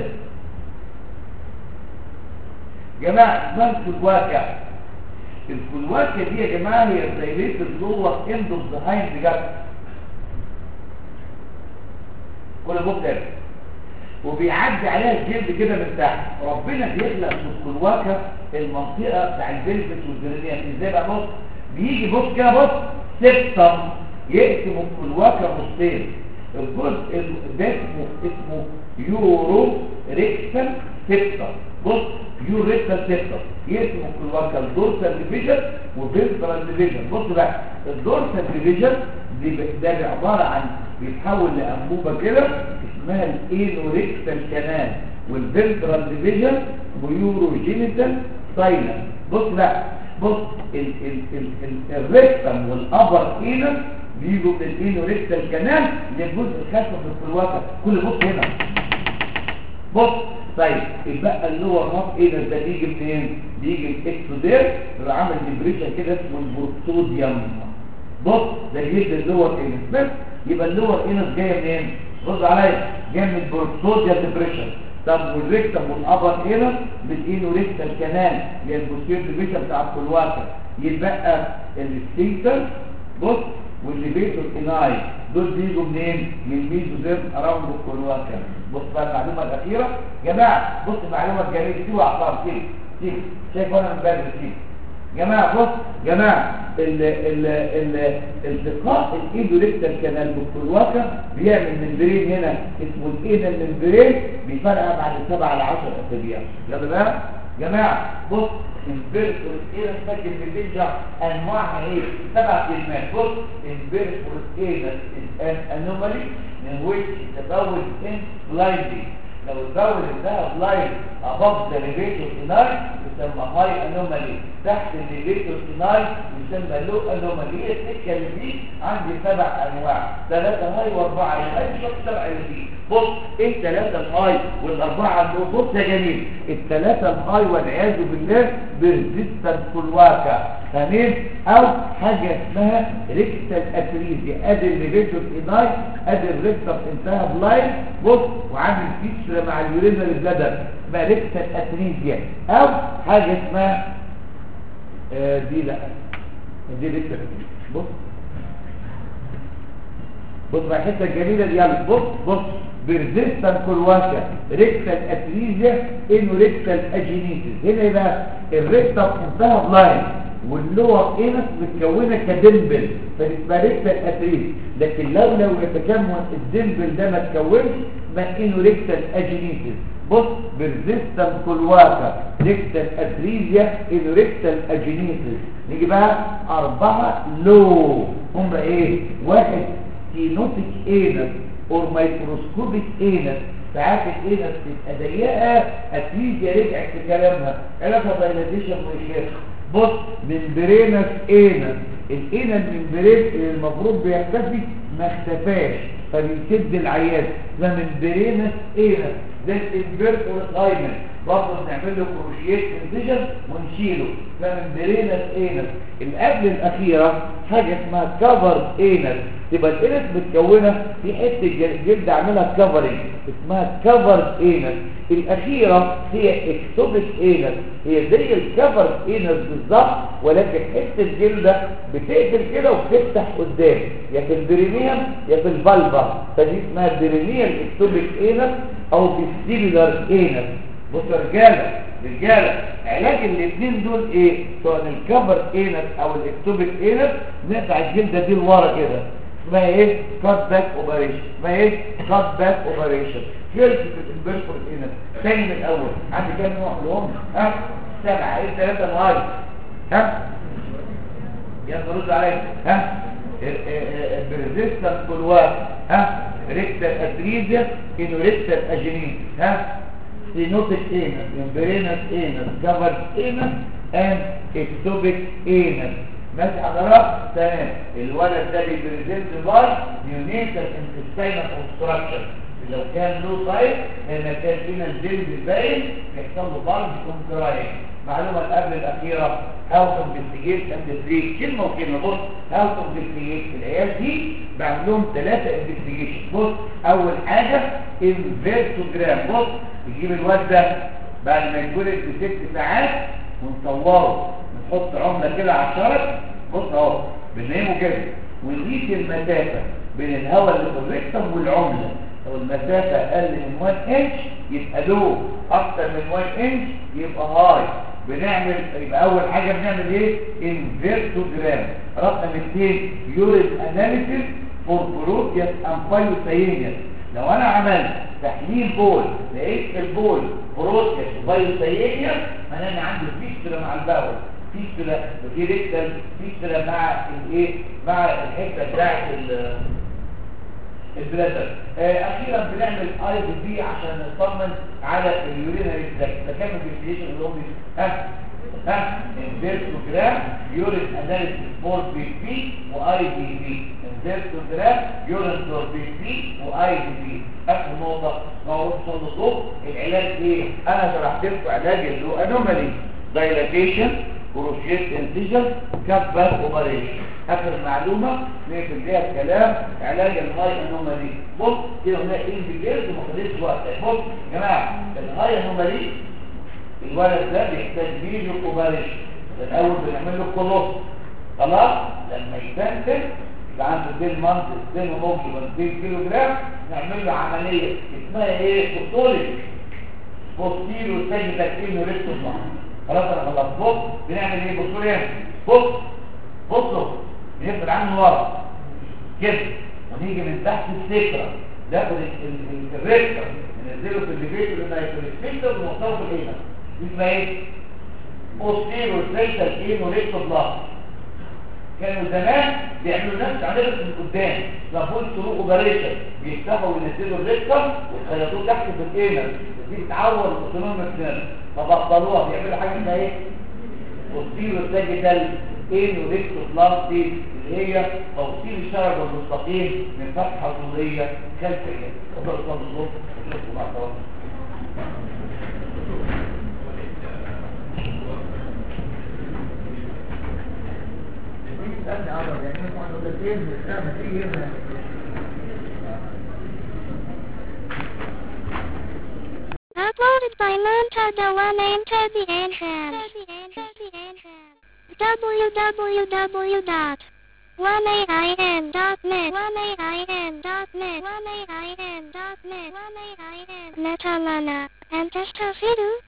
جماعه اسمها الكلواكه الكلواكه دي يا جماعه هي الدايريت جوه اند اوف ذا هايند جاب كل بوك ده وبيعدي عليها الجلد كده من تحت ربنا بيخلق في الكلواكه المنطقه بتاع البلفت والجرينيان ازاي بقى بص بيجي بص كده بص سبتم يقسم الكلواكه نصين الجزء ده اسمه اسمه يورو ريكتال سيبتر بص يورو ريكتال سيبتر يقسم الكلواكال دورسال ديفيجن وفينترال ديفيجن بص بقى الدورسال ديفيجن دي ده عباره عن بيتحول لانبوبه كده اسمها الانوريكتال كانال والفينترال ديفيجن ويورو جينيتال سايلنت بص بقى بص ال ال ال ال الريكتم والابر اينس بيجوا من الانوريكتال كانال للجزء الخلفي في الكلواكه كل بص هنا بص طيب يبقى اللور هاف اينس ده بيجي منين بيجي الاكسودير بيبقى عامل ديبريشن كده اسمه البورتوديوم بص ده جيد اللور اينس بس يبقى اللور اينس جايه منين بص عليا جايه من البورتوديوم ديبريشن طب والريكتم والابر هنا بالانوريكتال كانال اللي هي البوستير ديفيجن بتاع الكلواكه يتبقى الستيتر بص والليفيتور اناي دول بيجوا منين من ميزوزيرم اراوند الكلواكه بص بقى المعلومه الاخيره جماعه بص المعلومه الجميله سيبوا اعصاب سيب سيب شايف انا من بدري سيب جماعه بص جماعه ال ال ال التقاء الايدوليكتال كانال بالكلواكه بيعمل ممبرين هنا اسمه الايدال ممبرين بيفرقها بعد 7 ل 10 اسابيع يلا بقى جماعه بص البيرفورس ايه فاكر بتنجح انواعها ايه سبع كلمات بص البيرفورس ايه is an anomaly in which the bowel is blinding لو البول انتهى بلاين above the elevator sinai يسمى high anomaly تحت elevator sinai يسمى low anomaly هي السكه اللي فيه عندي سبع انواع ثلاثه هاي واربعه هاي مش سبعه اللي فيه بص ايه الثلاثه الهاي والاربعه اللي بص يا جميل الثلاثه الهاي والعياذ بالله بريزيستنت كلواكا فاهمين او حاجه اسمها ريكتال اتريزي ادي الليفيتور سيناي ادي الريكتال انتهى بلاين بص وعامل فيتشر مع اليورينال بلادر اسمها ريكتال اتريزيا او حاجه اسمها آه دي لا دي ريكتال اتريزيا بص بص بقى الحته الجميله دي يلا بص بص بيرزيستنت كلواكا ريكتال اتريزيا انه ريكتال اجينيتس هنا ايه بقى الريكتال انتهى بلاين واللور اينس متكونه كدمبل فاسمها ريكتال اتريز لكن لو لو يتكون الدمبل ده ما اتكونش ما انه ريكتال اجينيتس بص بيرزيستنت كلواكا ريكتال اتريزيا انه ريكتال اجينيتس نيجي بقى اربعه لو هم ايه واحد سينوتيك اينس اور مايكروسكوبيك اينس ساعات الاينس تبقى ضيقه اتريزيا رجعت في كلامها علاقه دايلاتيشن وإشياء بص ممبرينس اينس الاينس الممبرين اللي المفروض بيختفي ما اختفاش فبيسد العيان ده ممبرينس اينس ده الانفيرتور الايمن برضه بنعمل له كروشيت انفيجن ونشيله ده ممبرينس اينس اللي قبل الاخيره حاجه اسمها كفر اينس تبقى الاينس متكونه في حته جلد عاملها كفرنج اسمها كفر اينس الاخيره هي اكتوبيك اينس هي زي الكفر اينس بالظبط ولكن حته جلده بتقفل كده وبتفتح قدام يا في البرينيوم يا في الفالفا فدي اسمها برينيال اكتوبيك اينس او فيستيبولار اينس بصوا يا رجاله رجاله علاج الاثنين دول ايه سواء الكفر اينس او الاكتوبيك اينس نقطع الجلده دي لورا كده اسمها ايه كات باك اوبريشن اسمها ايه كات باك اوبريشن فيرست الانفيرتور اينس تاني من الاول عندي كام نوع من الهم ها سبعه ايه ثلاثه لغايه ها يلا رد عليا ها البريزيستنس كلواك ها ريكتال اتريزيا انه ريكتال اجينين ها سينوتيك اينس ممبرينس اينس كفرد اينس اند اكتوبيك اينس ماشي حضرتك تمام الولد ده بيبريزنت باي نيونيتال انتستينال اوبستراكشن لو كان له سايت لما كان فينا الجلد باين يحصل له بلج كونتراين معلومه قبل الاخيره هاو تو انفستيجيت اند تريت كلمه وكلمه بص هاو تو انفستيجيت العيال دي بعمل لهم ثلاثه انفستيجيشن بص اول حاجه انفيرتوجرام بص نجيب الواد ده بعد ما يتولد بست ساعات ونصوره نحط عمله كده على الشرط بص اهو بننيمه كده ونقيس المسافه بين الهواء اللي في الريكتم والعمله لو المسافه اقل من 1 انش يبقى لو اكتر من 1 انش يبقى هاي بنعمل يبقى اول حاجه بنعمل ايه انفيرتوجرام رقم 2 يورين اناليسيس فور بروتياس امبايوساينيا لو انا عملت تحليل بول لقيت البول بروتياس بايوساينيا معناه ان عندي فيستولا مع البول فيستولا في ريكتال فيستولا مع الايه مع الحته بتاعت البلادر آه اخيرا بنعمل اي بي بي عشان نطمن على اليورينري تراكت ده كان الفيستيشن اللي هم ها ها انفيرتوجرام يورين اناليسيس فور بي بي واي بي بي انفيرتوجرام يورين فور بي بي واي بي بي اخر نقطه موضوع صندوق العلاج ايه انا شرحت لكم علاج اللو انومالي دايلاتيشن كروشيت انسيجن كاب باك اوبريشن اخر معلومه نقفل بيها الكلام علاج الهاي انومالي بص كده هنا ايه بالليل وما خدتش وقت بص يا جماعه الهاي انومالي الولد ده بيحتاج فيديو اوبريشن الاول بنعمل له كولوس خلاص لما يتنتج يبقى عنده ديل مانت ديل وممكن 200 كيلو جرام نعمل له عمليه اسمها ايه بطولي بوستيرو سيجي تكتيل وريكتو خلاص انا خلصت بص بنعمل ايه بصوا ايه بص بصوا بنفرد عنه ورا كده ونيجي من تحت السكرة ناخد الريكتر ننزله في الليفيتر اللي هيكون السكرة ونوصله في هنا دي اسمها ايه؟ بوستيرو سيجي كيلو ريكتو بلاس كانوا زمان بيعملوا نفس عمليه من قدام لابول سلوك اوبريشن بيفتحوا وينزلوا الريكتر ويخلطوه تحت في الاينر دي بتعور الاوتونوم ماكسيمم فبطلوها بيعملوا حاجه اسمها ايه توصيل الساجيتال اين وريكتو بلاستي اللي هي توصيل الشرج المستقيم من فتحه طوليه خلفيه تقدر تصل الصوت وتشوفوا مع بعض استنى اقرب يعني انتوا عندكم دقيقتين مش ما تيجي هنا Uploaded by Montada One into the Entrance. www.1aim.net 1aim.net net, 1 8 dot net, 1 8 Netalana, and Testosidu.